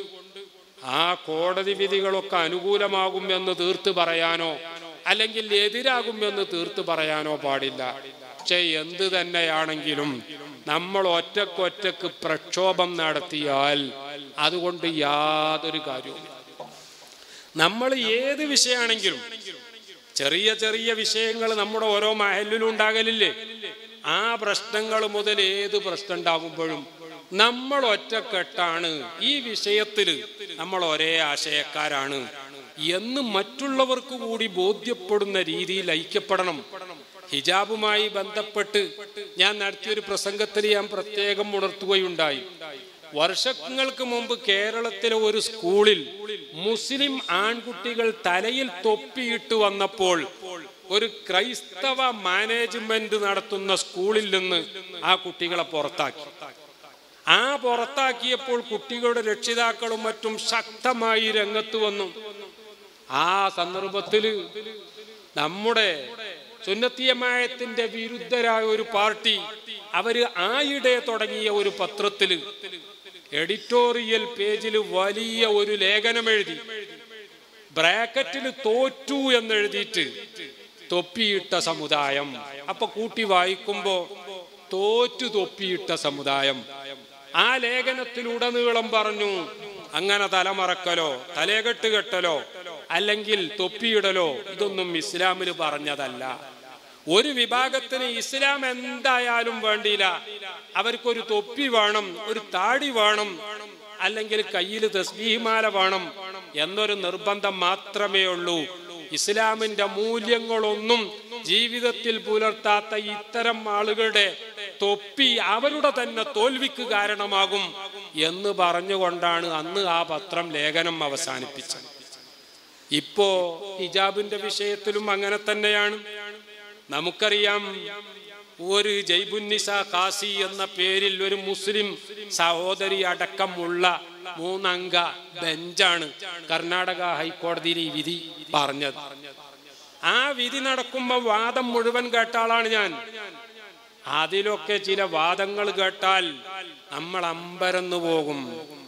ആ കോടതി വിധികളൊക്കെ അനുകൂലമാകുമെന്ന് തീർത്ത് പറയാനോ അല്ലെങ്കിൽ എതിരാകുമെന്ന് തീർത്ത് പറയാനോ പാടില്ല പക്ഷെ എന്ത് തന്നെയാണെങ്കിലും നമ്മൾ ഒറ്റക്കൊറ്റക്ക് പ്രക്ഷോഭം നടത്തിയാൽ അതുകൊണ്ട് യാതൊരു കാര്യവും നമ്മൾ ഏത് വിഷയമാണെങ്കിലും ചെറിയ ചെറിയ വിഷയങ്ങൾ നമ്മുടെ ഓരോ മഹലിലും ഉണ്ടാകലില്ലേ ആ പ്രശ്നങ്ങൾ മുതൽ ഏത് പ്രശ്നം ഉണ്ടാകുമ്പോഴും നമ്മൾ ഒറ്റക്കെട്ടാണ് ഈ വിഷയത്തിൽ നമ്മൾ ഒരേ ആശയക്കാരാണ് എന്ന് മറ്റുള്ളവർക്ക് കൂടി ബോധ്യപ്പെടുന്ന രീതിയിൽ ഐക്യപ്പെടണം ഹിജാബുമായി ബന്ധപ്പെട്ട് ഞാൻ നടത്തിയൊരു പ്രസംഗത്തിൽ ഞാൻ പ്രത്യേകം ഉണർത്തുകയുണ്ടായി വർഷങ്ങൾക്ക് മുമ്പ് കേരളത്തിലെ ഒരു സ്കൂളിൽ മുസ്ലിം ആൺകുട്ടികൾ തലയിൽ തൊപ്പിയിട്ട് വന്നപ്പോൾ ഒരു ക്രൈസ്തവ മാനേജ്മെന്റ് നടത്തുന്ന സ്കൂളിൽ നിന്ന് ആ കുട്ടികളെ പുറത്താക്കി ആ പുറത്താക്കിയപ്പോൾ കുട്ടികളുടെ രക്ഷിതാക്കളും മറ്റും ശക്തമായി രംഗത്ത് വന്നു ആ സന്ദർഭത്തിൽ നമ്മുടെ സുന്നത്തിയമായത്തിന്റെ വിരുദ്ധരായ ഒരു പാർട്ടി അവര് ആയിടെ തുടങ്ങിയ ഒരു പത്രത്തില് എഡിറ്റോറിയൽ പേജിൽ വലിയ ഒരു ലേഖനം എഴുതി ബ്രാക്കറ്റിൽ തോറ്റു എന്നെഴുതിയിട്ട് തൊപ്പിയിട്ട സമുദായം അപ്പൊ കൂട്ടി വായിക്കുമ്പോ തോറ്റു തൊപ്പിയിട്ട സമുദായം ആ ലേഖനത്തിലുടനീളം പറഞ്ഞു അങ്ങനെ തലമറക്കലോ തലേകെട്ട് കെട്ടലോ അല്ലെങ്കിൽ തൊപ്പിയിടലോ ഇതൊന്നും ഇസ്ലാമിൽ പറഞ്ഞതല്ല ഒരു വിഭാഗത്തിന് ഇസ്ലാം എന്തായാലും വേണ്ടിയില്ല അവർക്കൊരു തൊപ്പി വേണം ഒരു താടി വേണം അല്ലെങ്കിൽ കയ്യിൽ തസ്ബീഹിമാല വേണം എന്നൊരു നിർബന്ധം മാത്രമേ ഉള്ളൂ ഇസ്ലാമിന്റെ മൂല്യങ്ങളൊന്നും ജീവിതത്തിൽ പുലർത്താത്ത ഇത്തരം ആളുകളുടെ തൊപ്പി അവരുടെ തന്നെ തോൽവിക്ക് കാരണമാകും എന്ന് പറഞ്ഞുകൊണ്ടാണ് അന്ന് ആ പത്രം ലേഖനം അവസാനിപ്പിച്ചത് ഇപ്പോ ഹിജാബിന്റെ വിഷയത്തിലും അങ്ങനെ തന്നെയാണ് നമുക്കറിയാം ഒരു ജൈബുന്നിസ കാസി എന്ന പേരിൽ ഒരു മുസ്ലിം സഹോദരി അടക്കമുള്ള മൂന്നംഗ ബെഞ്ചാണ് കർണാടക ഹൈക്കോടതിയിൽ ഈ വിധി പറഞ്ഞത് ആ വിധി നടക്കുമ്പോൾ വാദം മുഴുവൻ കേട്ട ആളാണ് ഞാൻ അതിലൊക്കെ ചില വാദങ്ങൾ കേട്ടാൽ നമ്മൾ അമ്പരന്നു പോകും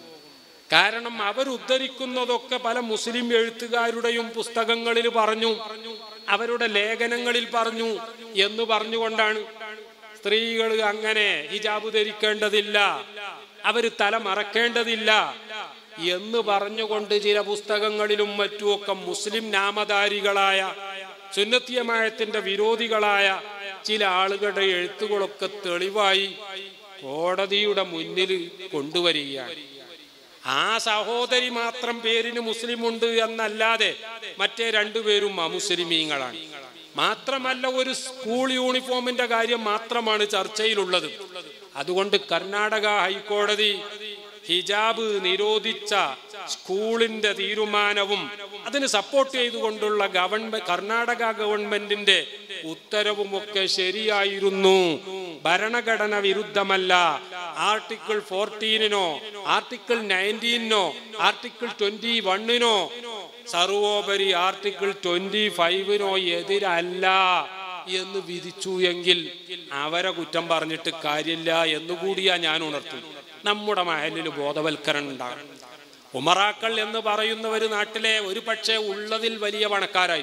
കാരണം അവർ ഉദ്ധരിക്കുന്നതൊക്കെ പല മുസ്ലിം എഴുത്തുകാരുടെയും പുസ്തകങ്ങളിൽ പറഞ്ഞു അവരുടെ ലേഖനങ്ങളിൽ പറഞ്ഞു എന്ന് പറഞ്ഞുകൊണ്ടാണ് സ്ത്രീകൾ അങ്ങനെ ഹിജാബ് ധരിക്കേണ്ടതില്ല അവര് തല മറക്കേണ്ടതില്ല എന്ന് പറഞ്ഞുകൊണ്ട് ചില പുസ്തകങ്ങളിലും മറ്റുമൊക്കെ മുസ്ലിം നാമധാരികളായ സുന്നത്തിയമായത്തിന്റെ വിരോധികളായ ചില ആളുകളുടെ എഴുത്തുകളൊക്കെ തെളിവായി കോടതിയുടെ മുന്നിൽ കൊണ്ടുവരികയാണ് ആ സഹോദരി മാത്രം പേരിന് മുസ്ലിം ഉണ്ട് എന്നല്ലാതെ മറ്റേ രണ്ടുപേരും അമുസ്ലിമീങ്ങളാണ് മാത്രമല്ല ഒരു സ്കൂൾ യൂണിഫോമിന്റെ കാര്യം മാത്രമാണ് ചർച്ചയിലുള്ളത് അതുകൊണ്ട് കർണാടക ഹൈക്കോടതി ഹിജാബ് നിരോധിച്ച സ്കൂളിന്റെ തീരുമാനവും അതിന് സപ്പോർട്ട് ചെയ്തുകൊണ്ടുള്ള ഗവൺമെന്റ് കർണാടക ഗവൺമെന്റിന്റെ ഉത്തരവുമൊക്കെ ശരിയായിരുന്നു ഭരണഘടന വിരുദ്ധമല്ല ആർട്ടിക്കിൾ ഫോർട്ടീനിനോ ആർട്ടിക്കിൾ നയൻറ്റീനോ ആർട്ടിക്കിൾ ട്വന്റി വണ്ണിനോ സർവോപരി ആർട്ടിക്കിൾ ട്വന്റി ഫൈവിനോ എതിരല്ല എന്ന് വിധിച്ചു എങ്കിൽ അവരെ കുറ്റം പറഞ്ഞിട്ട് കാര്യമില്ല എന്നുകൂടിയാ ഞാൻ ഉണർത്തും നമ്മുടെ മഹലിൽ ബോധവൽക്കരണം ഉണ്ടാകും ഉമറാക്കൾ എന്ന് പറയുന്നവര് നാട്ടിലെ ഒരു പക്ഷേ ഉള്ളതിൽ വലിയ പണക്കാരായി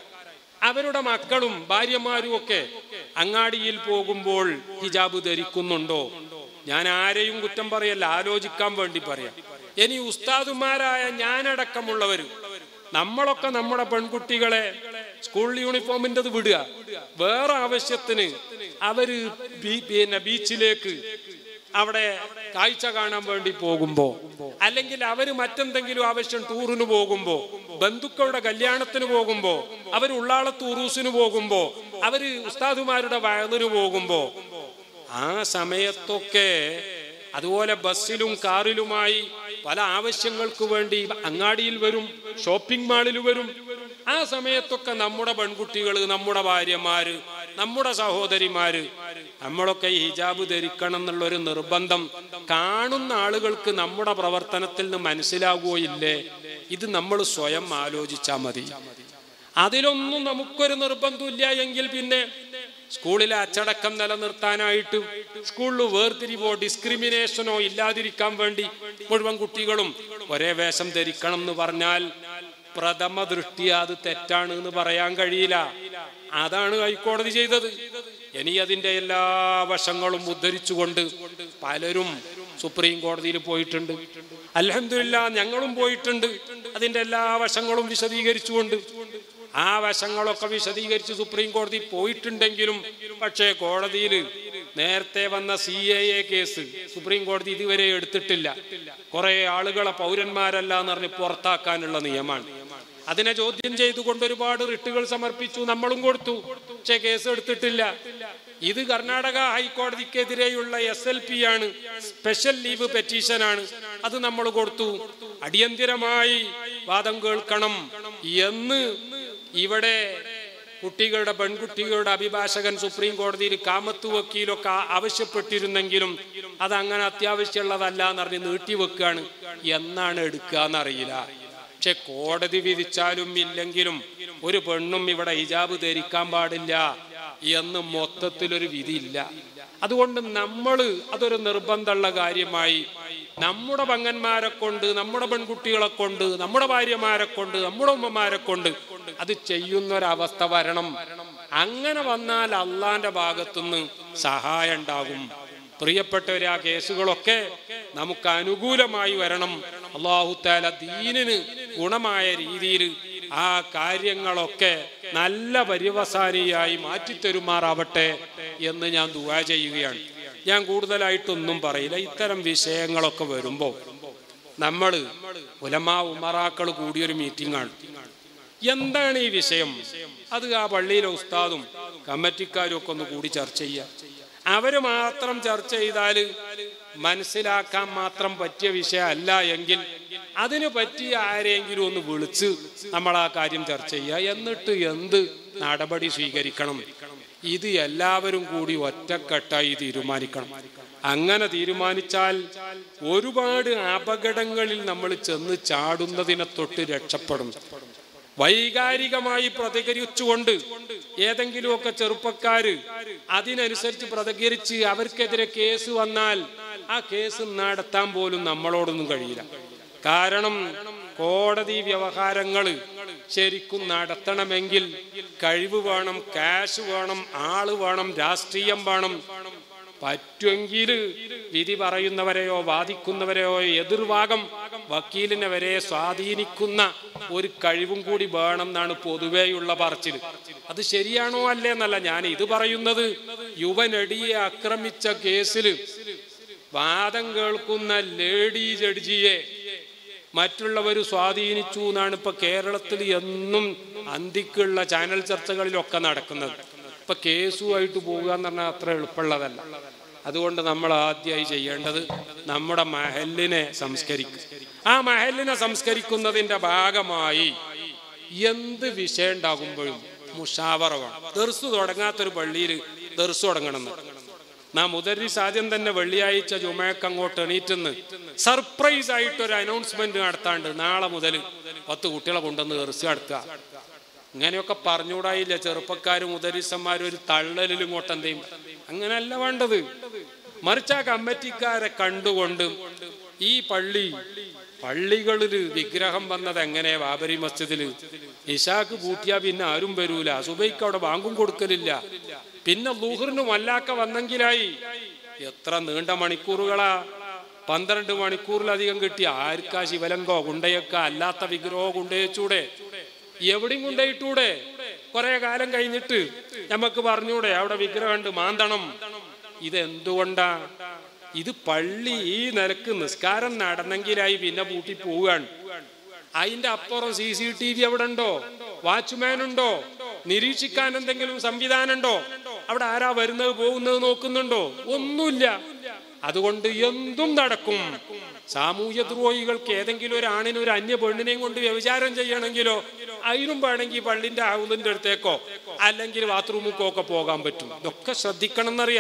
അവരുടെ മക്കളും ഭാര്യമാരും ഒക്കെ അങ്ങാടിയിൽ പോകുമ്പോൾ ഹിജാബ് ധരിക്കുന്നുണ്ടോ ഞാൻ ആരെയും കുറ്റം പറയല്ല ആലോചിക്കാൻ വേണ്ടി പറയാം ഇനി ഉസ്താദുമാരായ ഞാനടക്കമുള്ളവർ നമ്മളൊക്കെ നമ്മുടെ പെൺകുട്ടികളെ സ്കൂൾ യൂണിഫോമിൻ്റെത് വിടുക വേറെ ആവശ്യത്തിന് അവര് ബീ- പിന്നെ ബീച്ചിലേക്ക് അവിടെ കാഴ്ച കാണാൻ വേണ്ടി പോകുമ്പോ അല്ലെങ്കിൽ അവര് മറ്റെന്തെങ്കിലും ആവശ്യം ടൂറിന് പോകുമ്പോ ബന്ധുക്കളുടെ കല്യാണത്തിന് പോകുമ്പോ അവർ ഉള്ളാളത്ത് ഉറൂസിന് പോകുമ്പോ അവര് ഉസ്താദുമാരുടെ വയലിന് പോകുമ്പോ ആ സമയത്തൊക്കെ അതുപോലെ ബസ്സിലും കാറിലുമായി പല ആവശ്യങ്ങൾക്ക് വേണ്ടി അങ്ങാടിയിൽ വരും ഷോപ്പിംഗ് മാളിൽ വരും ആ സമയത്തൊക്കെ നമ്മുടെ പെൺകുട്ടികൾ നമ്മുടെ ഭാര്യമാര് നമ്മുടെ സഹോദരിമാര് നമ്മളൊക്കെ ഈ ഹിജാബ് ധരിക്കണം എന്നുള്ള ഒരു നിർബന്ധം കാണുന്ന ആളുകൾക്ക് നമ്മുടെ പ്രവർത്തനത്തിൽ നിന്ന് മനസ്സിലാകുകയില്ലേ ഇത് നമ്മൾ സ്വയം ആലോചിച്ചാൽ മതി അതിലൊന്നും നമുക്കൊരു നിർബന്ധമില്ല എങ്കിൽ പിന്നെ സ്കൂളിലെ അച്ചടക്കം നിലനിർത്താനായിട്ട് സ്കൂളിൽ വേർതിരിവോ ഡിസ്ക്രിമിനേഷനോ ഇല്ലാതിരിക്കാൻ വേണ്ടി മുഴുവൻ കുട്ടികളും ഒരേ വേഷം ധരിക്കണം എന്ന് പറഞ്ഞാൽ പ്രഥമ ദൃഷ്ടി അത് തെറ്റാണ് എന്ന് പറയാൻ കഴിയില്ല അതാണ് ഹൈക്കോടതി ചെയ്തത് ഇനി അതിന്റെ എല്ലാ വശങ്ങളും ഉദ്ധരിച്ചുകൊണ്ട് പലരും സുപ്രീം കോടതിയിൽ പോയിട്ടുണ്ട് അലഹമില്ല ഞങ്ങളും പോയിട്ടുണ്ട് അതിന്റെ എല്ലാ വശങ്ങളും വിശദീകരിച്ചുകൊണ്ട് ആ വശങ്ങളൊക്കെ വിശദീകരിച്ച് സുപ്രീം കോടതി പോയിട്ടുണ്ടെങ്കിലും പക്ഷേ കോടതിയിൽ നേരത്തെ വന്ന C A A case supreme കോടതി ഇതുവരെ എടുത്തിട്ടില്ല കുറെ ആളുകളെ പൗരന്മാരല്ല എന്ന് പറഞ്ഞ് പുറത്താക്കാനുള്ള നിയമമാണ് അതിനെ ചോദ്യം ചെയ്തുകൊണ്ട് ഒരുപാട് റിട്ടുകൾ സമർപ്പിച്ചു നമ്മളും കൊടുത്തു പക്ഷേ കേസ് എടുത്തിട്ടില്ല ഇത് കർണാടക ഹൈക്കോടതിക്കെതിരെയുള്ള എസ് എൽ പി ആണ് സ്പെഷ്യൽ ലീവ് പെറ്റീഷൻ ആണ് അത് നമ്മൾ കൊടുത്തു അടിയന്തിരമായി വാദം കേൾക്കണം എന്ന് ഇവിടെ കുട്ടികളുടെ പെൺകുട്ടികളുടെ അഭിഭാഷകൻ സുപ്രീം കോടതിയിൽ കാമത്ത് വക്കീലൊക്കെ ആവശ്യപ്പെട്ടിരുന്നെങ്കിലും അത് അങ്ങനെ അത്യാവശ്യമുള്ളതല്ല എന്ന് പറഞ്ഞ് നീട്ടിവെക്കുകയാണ് എന്നാണ് എടുക്കുക എന്നറിയില്ല പക്ഷെ കോടതി വിധിച്ചാലും ഇല്ലെങ്കിലും ഒരു പെണ്ണും ഇവിടെ ഹിജാബ് ധരിക്കാൻ പാടില്ല എന്ന് മൊത്തത്തിലൊരു വിധിയില്ല അതുകൊണ്ട് നമ്മൾ അതൊരു നിർബന്ധമുള്ള കാര്യമായി നമ്മുടെ പങ്ങന്മാരെ കൊണ്ട് നമ്മുടെ പെൺകുട്ടികളെ കൊണ്ട് നമ്മുടെ ഭാര്യമാരെ കൊണ്ട് നമ്മുടെ ഉമ്മമാരെ കൊണ്ട് അത് ചെയ്യുന്നൊരവസ്ഥ വരണം അങ്ങനെ വന്നാൽ അള്ളാന്റെ ഭാഗത്തുനിന്ന് സഹായം ഉണ്ടാകും പ്രിയപ്പെട്ടവരെ ആ കേസുകളൊക്കെ നമുക്ക് അനുകൂലമായി വരണം അള്ളാഹുത്താല ദീനിന് ഗുണമായ രീതിയിൽ ആ കാര്യങ്ങളൊക്കെ നല്ല പര്യവസാനിയായി മാറ്റിത്തരുമാറാവട്ടെ എന്ന് ഞാൻ ദുവാ ചെയ്യുകയാണ് ഞാൻ കൂടുതലായിട്ടൊന്നും പറയില്ല ഇത്തരം വിഷയങ്ങളൊക്കെ വരുമ്പോൾ നമ്മൾ ഉലമാ ഉമറാക്കൾ കൂടിയൊരു മീറ്റിംഗ് ആണ് എന്താണ് ഈ വിഷയം അത് ആ പള്ളിയിലെ ഉസ്താദും കമ്മിറ്റിക്കാരും ഒക്കെ ഒന്ന് കൂടി ചർച്ച ചെയ്യുക അവര് മാത്രം ചർച്ച ചെയ്താൽ മനസ്സിലാക്കാൻ മാത്രം പറ്റിയ വിഷയമല്ല എങ്കിൽ അതിന് പറ്റിയ ആരെങ്കിലും ഒന്ന് വിളിച്ച് നമ്മൾ ആ കാര്യം ചർച്ച ചെയ്യുക എന്നിട്ട് എന്ത് നടപടി സ്വീകരിക്കണം ഇത് എല്ലാവരും കൂടി ഒറ്റക്കെട്ടായി തീരുമാനിക്കണം അങ്ങനെ തീരുമാനിച്ചാൽ ഒരുപാട് അപകടങ്ങളിൽ നമ്മൾ ചെന്ന് ചാടുന്നതിനെ തൊട്ട് രക്ഷപ്പെടും വൈകാരികമായി പ്രതികരിച്ചുകൊണ്ട് ഏതെങ്കിലുമൊക്കെ ചെറുപ്പക്കാര് അതിനനുസരിച്ച് പ്രതികരിച്ച് അവർക്കെതിരെ കേസ് വന്നാൽ ആ കേസ് നടത്താൻ പോലും നമ്മളോടൊന്നും കഴിയില്ല കാരണം കോടതി വ്യവഹാരങ്ങൾ ശരിക്കും നടത്തണമെങ്കിൽ കഴിവ് വേണം ക്യാഷ് വേണം ആള് വേണം രാഷ്ട്രീയം വേണം പറ്റുമെങ്കിൽ വിധി പറയുന്നവരെയോ വാദിക്കുന്നവരെയോ എതിർഭാഗം വക്കീലിനെ വരെ സ്വാധീനിക്കുന്ന ഒരു കഴിവും കൂടി വേണം എന്നാണ് പൊതുവെയുള്ള പറച്ചിൽ അത് ശരിയാണോ അല്ലേ എന്നല്ല ഞാൻ ഇത് പറയുന്നത് യുവനടിയെ ആക്രമിച്ച കേസിൽ വാദം കേൾക്കുന്ന ലേഡി ജഡ്ജിയെ മറ്റുള്ളവർ സ്വാധീനിച്ചു എന്നാണ് ഇപ്പൊ കേരളത്തിൽ എന്നും അന്തിക്കുള്ള ചാനൽ ചർച്ചകളിലൊക്കെ നടക്കുന്നത് ഇപ്പൊ കേസുമായിട്ട് പോകുക എന്ന് പറഞ്ഞാൽ അത്ര എളുപ്പമുള്ളതല്ല അതുകൊണ്ട് നമ്മൾ ആദ്യമായി ചെയ്യേണ്ടത് നമ്മുടെ മഹലിനെ സംസ്കരിക്കും ആ മഹലിനെ സംസ്കരിക്കുന്നതിന്റെ ഭാഗമായി എന്ത് വിഷയം ഉണ്ടാകുമ്പോഴും മുഷാവറ വേണം ദർസ് തുടങ്ങാത്തൊരു പള്ളിയിൽ ദർസ് തുടങ്ങണം എന്ന് നാ മുദരിസ് ആദ്യം തന്നെ വെള്ളിയാഴ്ച ജുമയൊക്കെ അങ്ങോട്ട് എണീറ്റെന്ന് സർപ്രൈസ് ആയിട്ട് ഒരു അനൗൺസ്മെന്റ് നടത്താണ്ട് നാളെ മുതൽ പത്ത് കുട്ടികളെ കൊണ്ടുവന്ന് ദർസ് നടത്തുക ഇങ്ങനെയൊക്കെ പറഞ്ഞുകൂടായില്ല ചെറുപ്പക്കാരും മുദരിസന്മാരും ഒരു തള്ളലിലും ഇങ്ങോട്ട് എന്തെയും അങ്ങനെയല്ല വേണ്ടത് മറിച്ച് ആ കമ്മിറ്റിക്കാരെ കണ്ടുകൊണ്ട് ഈ പള്ളി പള്ളികളിൽ വിഗ്രഹം വന്നത് എങ്ങനെ ബാബരി മസ്ജിദിൽ ഇഷാക്ക് പൂട്ടിയാ പിന്നെ ആരും വരൂല സുബൈക്ക് അവിടെ ബാങ്കും കൊടുക്കലില്ല പിന്നെ ലൂഹറിന് മല്ലാക്ക വന്നെങ്കിലായി എത്ര നീണ്ട മണിക്കൂറുകളാ പന്ത്രണ്ട് മണിക്കൂറിലധികം കിട്ടി ആർക്കാ ശിവലങ്കോ കുണ്ടയൊക്കെ അല്ലാത്ത വിഗ്രഹോ കുണ്ടയച്ചൂടെ എവിടെയും കൊണ്ടുപോയിട്ടൂടെ കുറെ കാലം കഴിഞ്ഞിട്ട് നമുക്ക് പറഞ്ഞൂടെ അവിടെ വിഗ്രഹമുണ്ട് മാന്തണം ഇതെന്തുകൊണ്ടാ ഇത് പള്ളി ഈ നിലക്ക് നിസ്കാരം നടന്നെങ്കിലായി പിന്നെ പൂട്ടി പോവുകയാണ് അതിന്റെ അപ്പുറം സി സി ടി വി അവിടെ ഉണ്ടോ വാച്ച്മാൻ ഉണ്ടോ നിരീക്ഷിക്കാൻ എന്തെങ്കിലും സംവിധാനം ഉണ്ടോ അവിടെ ആരാ വരുന്നത് പോകുന്നത് നോക്കുന്നുണ്ടോ ഒന്നുമില്ല അതുകൊണ്ട് എന്തും നടക്കും സാമൂഹ്യ ദ്രോഹികൾക്ക് ഏതെങ്കിലും ഒരു ആണിന് ഒരു അന്യ പെണ്ണിനെയും കൊണ്ട് വ്യഭിചാരം ചെയ്യണമെങ്കിലോ അതിനും വേണമെങ്കിൽ പള്ളിന്റെ ആവുന്നതിന്റെ അടുത്തേക്കോ അല്ലെങ്കിൽ ബാത്റൂമുക്കോ ഒക്കെ പോകാൻ പറ്റും ഇതൊക്കെ ശ്രദ്ധിക്കണം എന്നറിയാം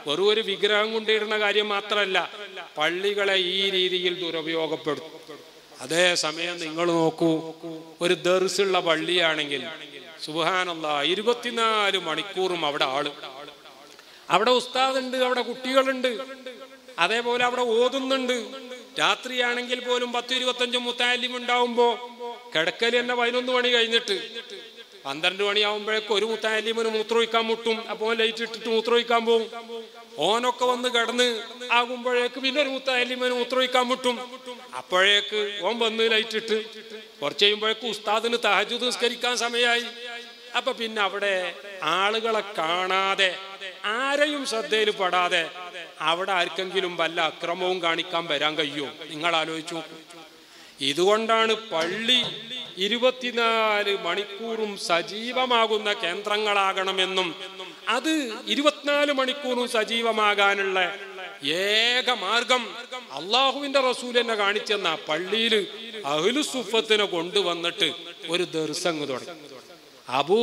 വെറും ഒരു വിഗ്രഹം കൊണ്ടിടുന്ന കാര്യം മാത്രമല്ല പള്ളികളെ ഈ രീതിയിൽ ദുരുപയോഗപ്പെടുത്തും അതേ സമയം നിങ്ങൾ നോക്കൂ ഒരു ദർസുള്ള പള്ളിയാണെങ്കിൽ സുബാനല്ല ഇരുപത്തിനാല് മണിക്കൂറും അവിടെ ആള് അവിടെ ഉസ്താദുണ്ട് അവിടെ കുട്ടികളുണ്ട് അതേപോലെ അവിടെ ഓതുന്നുണ്ട് രാത്രിയാണെങ്കിൽ പോലും പത്ത് ഇരുപത്തഞ്ചും മുത്താലിം ഉണ്ടാവുമ്പോ കിടക്കൽ തന്നെ പതിനൊന്ന് മണി കഴിഞ്ഞിട്ട് പന്ത്രണ്ട് മണിയാവുമ്പോഴേക്കും ഒരു മുത്താലിമിന് മൂത്രമൊഴിക്കാൻ മുട്ടും അപ്പോൾ ലൈറ്റ് ഇട്ടിട്ട് മൂത്രമൊഴിക്കാൻ പോകും ഓനൊക്കെ വന്ന് കിടന്ന് ആകുമ്പോഴേക്ക് പിന്നെ ഒരു മുത്താലിമിന് മൂത്രമൊഴിക്കാൻ മുട്ടും അപ്പോഴേക്ക് ഓൻ വന്ന് ലൈറ്റ് ഇട്ട് കുറച്ച് കഴിയുമ്പോഴേക്കും ഉസ്താദിന് തഹജുദ് നിസ്കരിക്കാൻ സമയമായി അപ്പൊ പിന്നെ അവിടെ ആളുകളെ കാണാതെ ആരെയും ശ്രദ്ധയിൽ പെടാതെ അവിടെ ആർക്കെങ്കിലും വല്ല അക്രമവും കാണിക്കാൻ വരാൻ കഴിയുമോ നിങ്ങൾ ആലോചിച്ചു നോക്കൂ ഇതുകൊണ്ടാണ് പള്ളി ഇരുപത്തിനാല് മണിക്കൂറും സജീവമാകുന്ന കേന്ദ്രങ്ങളാകണമെന്നും അത് ഇരുപത്തിനാല് മണിക്കൂറും സജീവമാകാനുള്ള ഏക മാർഗം അള്ളാഹുവിന്റെ റസൂൽ എന്നെ കാണിച്ചെന്ന പള്ളിയിൽ അഹ്ലുസുഫത്തിനെ കൊണ്ടുവന്നിട്ട് ഒരു ദർസങ് തുടങ്ങി അബൂ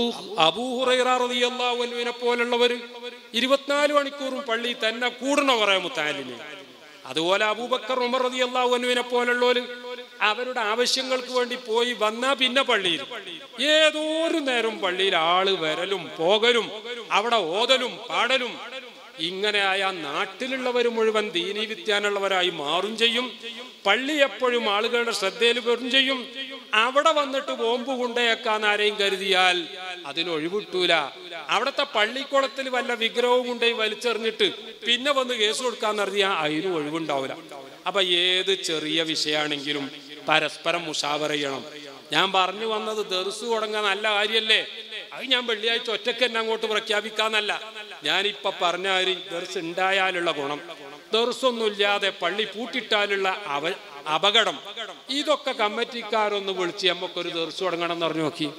അബൂഹുറൈറിനെ പോലുള്ളവർ ഇരുപത്തിനാല് മണിക്കൂറും പള്ളി തന്നെ കൂടണ കുറെ മുത്താലിന് അതുപോലെ അബൂബക്കർ ഉമർ റതി അള്ളാഹുവിനെ പോലുള്ളവര് അവരുടെ ആവശ്യങ്ങൾക്ക് വേണ്ടി പോയി വന്നാ പിന്നെ പള്ളിയിൽ ഏതോരു നേരം പള്ളിയിൽ ആള് വരലും പോകലും അവിടെ ഓതലും പാടലും ഇങ്ങനെ ആയ നാട്ടിലുള്ളവർ മുഴുവൻ ദീനി വിദ്യാനുള്ളവരായി മാറും ചെയ്യും പള്ളി എപ്പോഴും ആളുകളുടെ ശ്രദ്ധയിൽ വരും ചെയ്യും അവിടെ വന്നിട്ട് ബോംബ് കൊണ്ടേക്കാൻ ആരെയും കരുതിയാൽ അതിന് ഒഴിവിട്ടൂല അവിടുത്തെ പള്ളിക്കുളത്തിൽ വല്ല വിഗ്രഹവും കൊണ്ടേ വലിച്ചെറിഞ്ഞിട്ട് പിന്നെ വന്ന് കേസ് കൊടുക്കാന്ന് അറിയാൽ അതിന് ഒഴിവുണ്ടാവില്ല അപ്പൊ ഏത് ചെറിയ വിഷയമാണെങ്കിലും പരസ്പരം മുഷാവറ ചെയ്യണം ഞാൻ പറഞ്ഞു വന്നത് ദർസ് തുടങ്ങാൻ നല്ല കാര്യല്ലേ അത് ഞാൻ വെള്ളിയാഴ്ച ഒറ്റയ്ക്ക് തന്നെ അങ്ങോട്ട് പ്രഖ്യാപിക്കാന്നല്ല ഞാനിപ്പൊ പറഞ്ഞ ഒരു ദർസ് ഉണ്ടായാലുള്ള ഗുണം ദർസൊന്നുമില്ലാതെ പള്ളി പൂട്ടിട്ടാലുള്ള അവ അപകടം ഇതൊക്കെ കമ്മിറ്റിക്കാരൊന്ന് വിളിച്ച് നമുക്കൊരു ദർസ് തുടങ്ങണം എന്ന് പറഞ്ഞു നോക്കി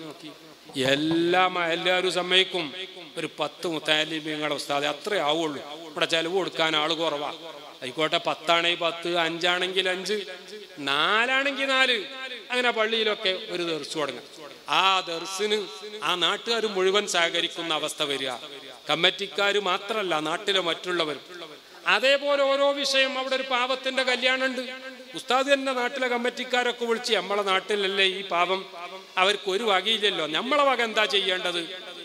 എല്ലാം എല്ലാവരും സമ്മതിക്കും ഒരു പത്ത് മുത്താലിമ്യങ്ങളുടെ ഉസ്താദെ അത്രേ ആവുള്ളൂ ഇവിടെ ചെലവ് കൊടുക്കാൻ ആള് കുറവാ ആയിക്കോട്ടെ പത്താണെങ്കിൽ പത്ത് അഞ്ചാണെങ്കിൽ അഞ്ച് നാലാണെങ്കിൽ നാല് അങ്ങനെ പള്ളിയിലൊക്കെ ഒരു ദർസ് തുടങ്ങും ആ ദർസിന് ആ നാട്ടുകാർ മുഴുവൻ സഹകരിക്കുന്ന അവസ്ഥ വരിക കമ്മിറ്റിക്കാർ മാത്രമല്ല നാട്ടിലെ മറ്റുള്ളവരും അതേപോലെ ഓരോ വിഷയം അവിടെ ഒരു പാവത്തിന്റെ കല്യാണമുണ്ട് ഉസ്താദ് തന്നെ നാട്ടിലെ കമ്മിറ്റിക്കാരൊക്കെ വിളിച്ച് നമ്മളെ നാട്ടിലല്ലേ ഈ പാവം അവർക്ക് ഒരു വകയില്ലല്ലോ നമ്മളെ വക എന്താ ചെയ്യേണ്ടത്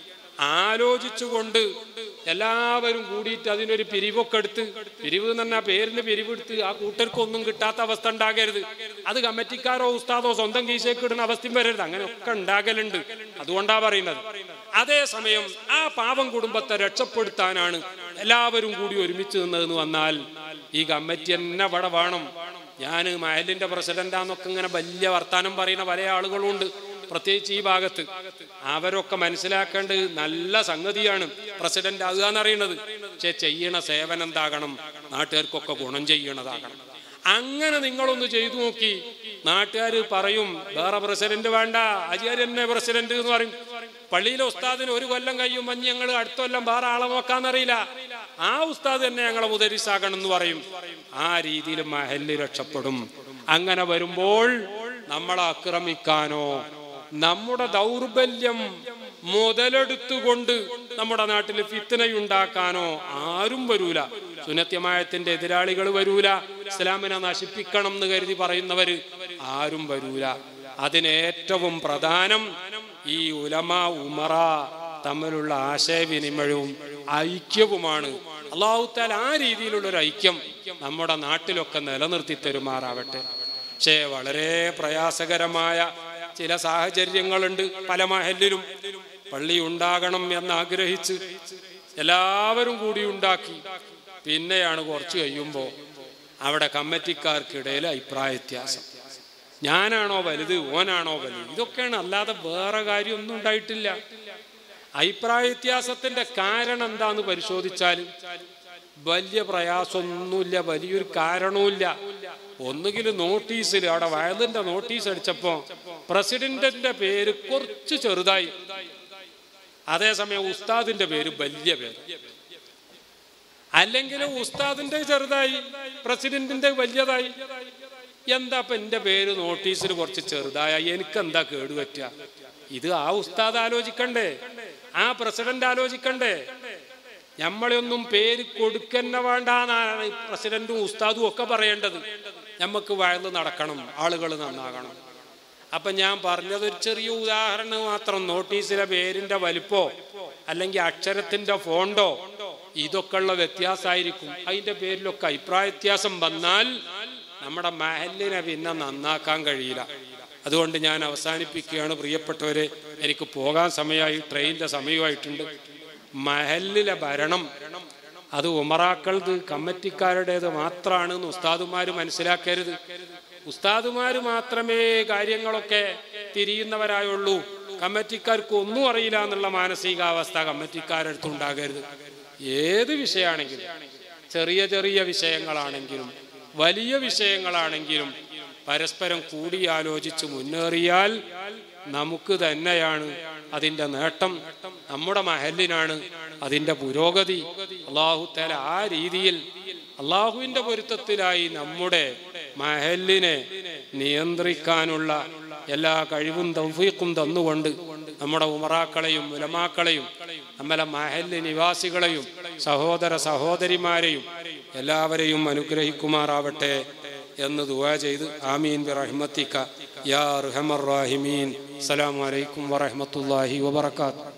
ആലോചിച്ചുകൊണ്ട് എല്ലാവരും കൂടിയിട്ട് അതിനൊരു പിരിവൊക്കെ എടുത്ത് പിരിവ് എന്ന് പറഞ്ഞാൽ പേരിന് പിരിവെടുത്ത് ആ കൂട്ടർക്കൊന്നും കിട്ടാത്ത അവസ്ഥ ഉണ്ടാകരുത് അത് കമ്മിറ്റിക്കാരോ ഉസ്താദോ സ്വന്തം കീശയ്ക്ക് ഇടുന്ന അവസ്ഥയും വരരുത് അങ്ങനെയൊക്കെ ഉണ്ടാകലുണ്ട് അതുകൊണ്ടാ പറയുന്നത് അതേസമയം ആ പാവം കുടുംബത്തെ രക്ഷപ്പെടുത്താനാണ് എല്ലാവരും കൂടി ഒരുമിച്ച് നിന്നതെന്ന് വന്നാൽ ഈ കമ്മിറ്റി തന്നെ ഇവിടെ വേണം ഞാൻ മഹലിന്റെ പ്രസിഡന്റാന്നൊക്കെ ഇങ്ങനെ വലിയ വർത്താനം പറയുന്ന പല ആളുകളുണ്ട് പ്രത്യേകിച്ച് ഈ ഭാഗത്ത് അവരൊക്കെ മനസ്സിലാക്കേണ്ടത് നല്ല സംഗതിയാണ് പ്രസിഡന്റ് ആകുക എന്നറിയണത് പക്ഷെ ചെയ്യണ സേവനം എന്താകണം നാട്ടുകാർക്കൊക്കെ ഗുണം ചെയ്യണതാകണം അങ്ങനെ നിങ്ങളൊന്ന് ചെയ്തു നോക്കി നാട്ടുകാർ പറയും വേറെ പ്രസിഡന്റ് വേണ്ട അജിയാർ തന്നെ പ്രസിഡന്റ് എന്ന് പറയും പള്ളിയിലെ ഉസ്താദിന് ഒരു കൊല്ലം കഴിയുമ്പോൾ ഞങ്ങൾ അടുത്ത കൊല്ലം വേറെ ആളെ നോക്കാന്നറിയില്ല ആ ഉസ്താദ് തന്നെ ഞങ്ങളെ മുദരിസാകണം എന്ന് പറയും ആ രീതിയിൽ മഹല് രക്ഷപ്പെടും അങ്ങനെ വരുമ്പോൾ നമ്മളെ ആക്രമിക്കാനോ നമ്മുടെ ദൗർബല്യം മുതലെടുത്തുകൊണ്ട് നമ്മുടെ നാട്ടിൽ ഫിത്തനയുണ്ടാക്കാനോ ആരും വരൂല സുനത്യമായത്തിന്റെ എതിരാളികൾ വരൂല ഇസ്ലാമിനെ നശിപ്പിക്കണം എന്ന് കരുതി പറയുന്നവര് ആരും വരൂല അതിന് ഏറ്റവും പ്രധാനം ഈ ഉലമ ഉമറ തമ്മിലുള്ള ആശയവിനിമയവും ഐക്യവുമാണ് അള്ളാഹുത്താൽ ആ രീതിയിലുള്ള ഒരു ഐക്യം നമ്മുടെ നാട്ടിലൊക്കെ നിലനിർത്തി തരുമാറാവട്ടെ പക്ഷേ വളരെ പ്രയാസകരമായ ചില സാഹചര്യങ്ങളുണ്ട് പല മഹലിലും പള്ളി ഉണ്ടാകണം എന്ന് ആഗ്രഹിച്ച് എല്ലാവരും കൂടി ഉണ്ടാക്കി പിന്നെയാണ് കുറച്ച് കഴിയുമ്പോൾ അവിടെ കമ്മിറ്റിക്കാർക്കിടയിൽ അഭിപ്രായ വ്യത്യാസം ഞാനാണോ വലുത് ഓനാണോ വലുത് ഇതൊക്കെയാണ് അല്ലാതെ വേറെ കാര്യമൊന്നും ഉണ്ടായിട്ടില്ല അഭിപ്രായ വ്യത്യാസത്തിന്റെ കാരണം എന്താന്ന് പരിശോധിച്ചാൽ വലിയ പ്രയാസമൊന്നുമില്ല വലിയൊരു കാരണവുമില്ല ഒന്നുകിൽ നോട്ടീസിൽ അവിടെ വയലിന്റെ നോട്ടീസ് അടിച്ചപ്പോ പ്രസിഡന്റിന്റെ പേര് കുറച്ച് ചെറുതായി അതേസമയം ഉസ്താദിന്റെ പേര് വലിയ പേര് അല്ലെങ്കിൽ ഉസ്താദിന്റെ ചെറുതായി പ്രസിഡന്റിന്റെ വലിയതായി എന്താ ഇപ്പൊ എന്റെ പേര് നോട്ടീസിൽ കുറച്ച് ചെറുതായ എനിക്ക് എന്താ കേടുപറ്റുക ഇത് ആ ഉസ്താദ് ആലോചിക്കണ്ടേ ആ പ്രസിഡന്റ് ആലോചിക്കണ്ടേ നമ്മളെയൊന്നും പേര് കൊടുക്കന്നെ വേണ്ടാന്നാണ് പ്രസിഡന്റും ഉസ്താദും ഒക്കെ പറയേണ്ടത് നമുക്ക് വയല് നടക്കണം ആളുകൾ നന്നാകണം അപ്പൊ ഞാൻ പറഞ്ഞത് ഒരു ചെറിയ ഉദാഹരണം മാത്രം നോട്ടീസിലെ പേരിന്റെ വലിപ്പോ അല്ലെങ്കിൽ അക്ഷരത്തിന്റെ ഫോണ്ടോ ഇതൊക്കെ ഉള്ള വ്യത്യാസമായിരിക്കും അതിന്റെ പേരിലൊക്കെ അഭിപ്രായ വ്യത്യാസം വന്നാൽ നമ്മുടെ മഹലിനെ പിന്നെ നന്നാക്കാൻ കഴിയില്ല അതുകൊണ്ട് ഞാൻ അവസാനിപ്പിക്കുകയാണ് പ്രിയപ്പെട്ടവരെ എനിക്ക് പോകാൻ സമയമായി ട്രെയിനിന്റെ സമയമായിട്ടുണ്ട് മഹലിലെ ഭരണം അത് ഉമറാക്കളത് കമ്മിറ്റിക്കാരുടേത് മാത്രമാണ് ഉസ്താദുമാർ മനസ്സിലാക്കരുത് ഉസ്താദുമാർ മാത്രമേ കാര്യങ്ങളൊക്കെ തിരിയുന്നവരായുള്ളൂ കമ്മിറ്റിക്കാർക്ക് ഒന്നും അറിയില്ല എന്നുള്ള മാനസികാവസ്ഥ കമ്മിറ്റിക്കാരടുത്ത് ഉണ്ടാകരുത് ഏത് വിഷയമാണെങ്കിലും ചെറിയ ചെറിയ വിഷയങ്ങളാണെങ്കിലും വലിയ വിഷയങ്ങളാണെങ്കിലും പരസ്പരം കൂടിയാലോചിച്ച് മുന്നേറിയാൽ നമുക്ക് തന്നെയാണ് അതിൻ്റെ നേട്ടം നമ്മുടെ മഹലിനാണ് അതിൻ്റെ പുരോഗതി അള്ളാഹു തല ആ രീതിയിൽ അള്ളാഹുവിൻ്റെ പൊരുത്തത്തിലായി നമ്മുടെ മഹലിനെ നിയന്ത്രിക്കാനുള്ള എല്ലാ കഴിവും തൗഫീഖും തന്നുകൊണ്ട് നമ്മുടെ ഉമറാക്കളെയും ഉലമാക്കളെയും നമ്മളെ മഹല് നിവാസികളെയും സഹോദര സഹോദരിമാരെയും എല്ലാവരെയും അനുഗ്രഹിക്കുമാറാവട്ടെ എന്ന് ദുവാ ചെയ്ത് ആമീൻ ബിറഹ്മത്തിക്ക യാ അർഹമർ റാഹിമീൻ അസ്സലാമു അലൈക്കും വറഹ്മത്തുള്ളാഹി വബറകാതുഹു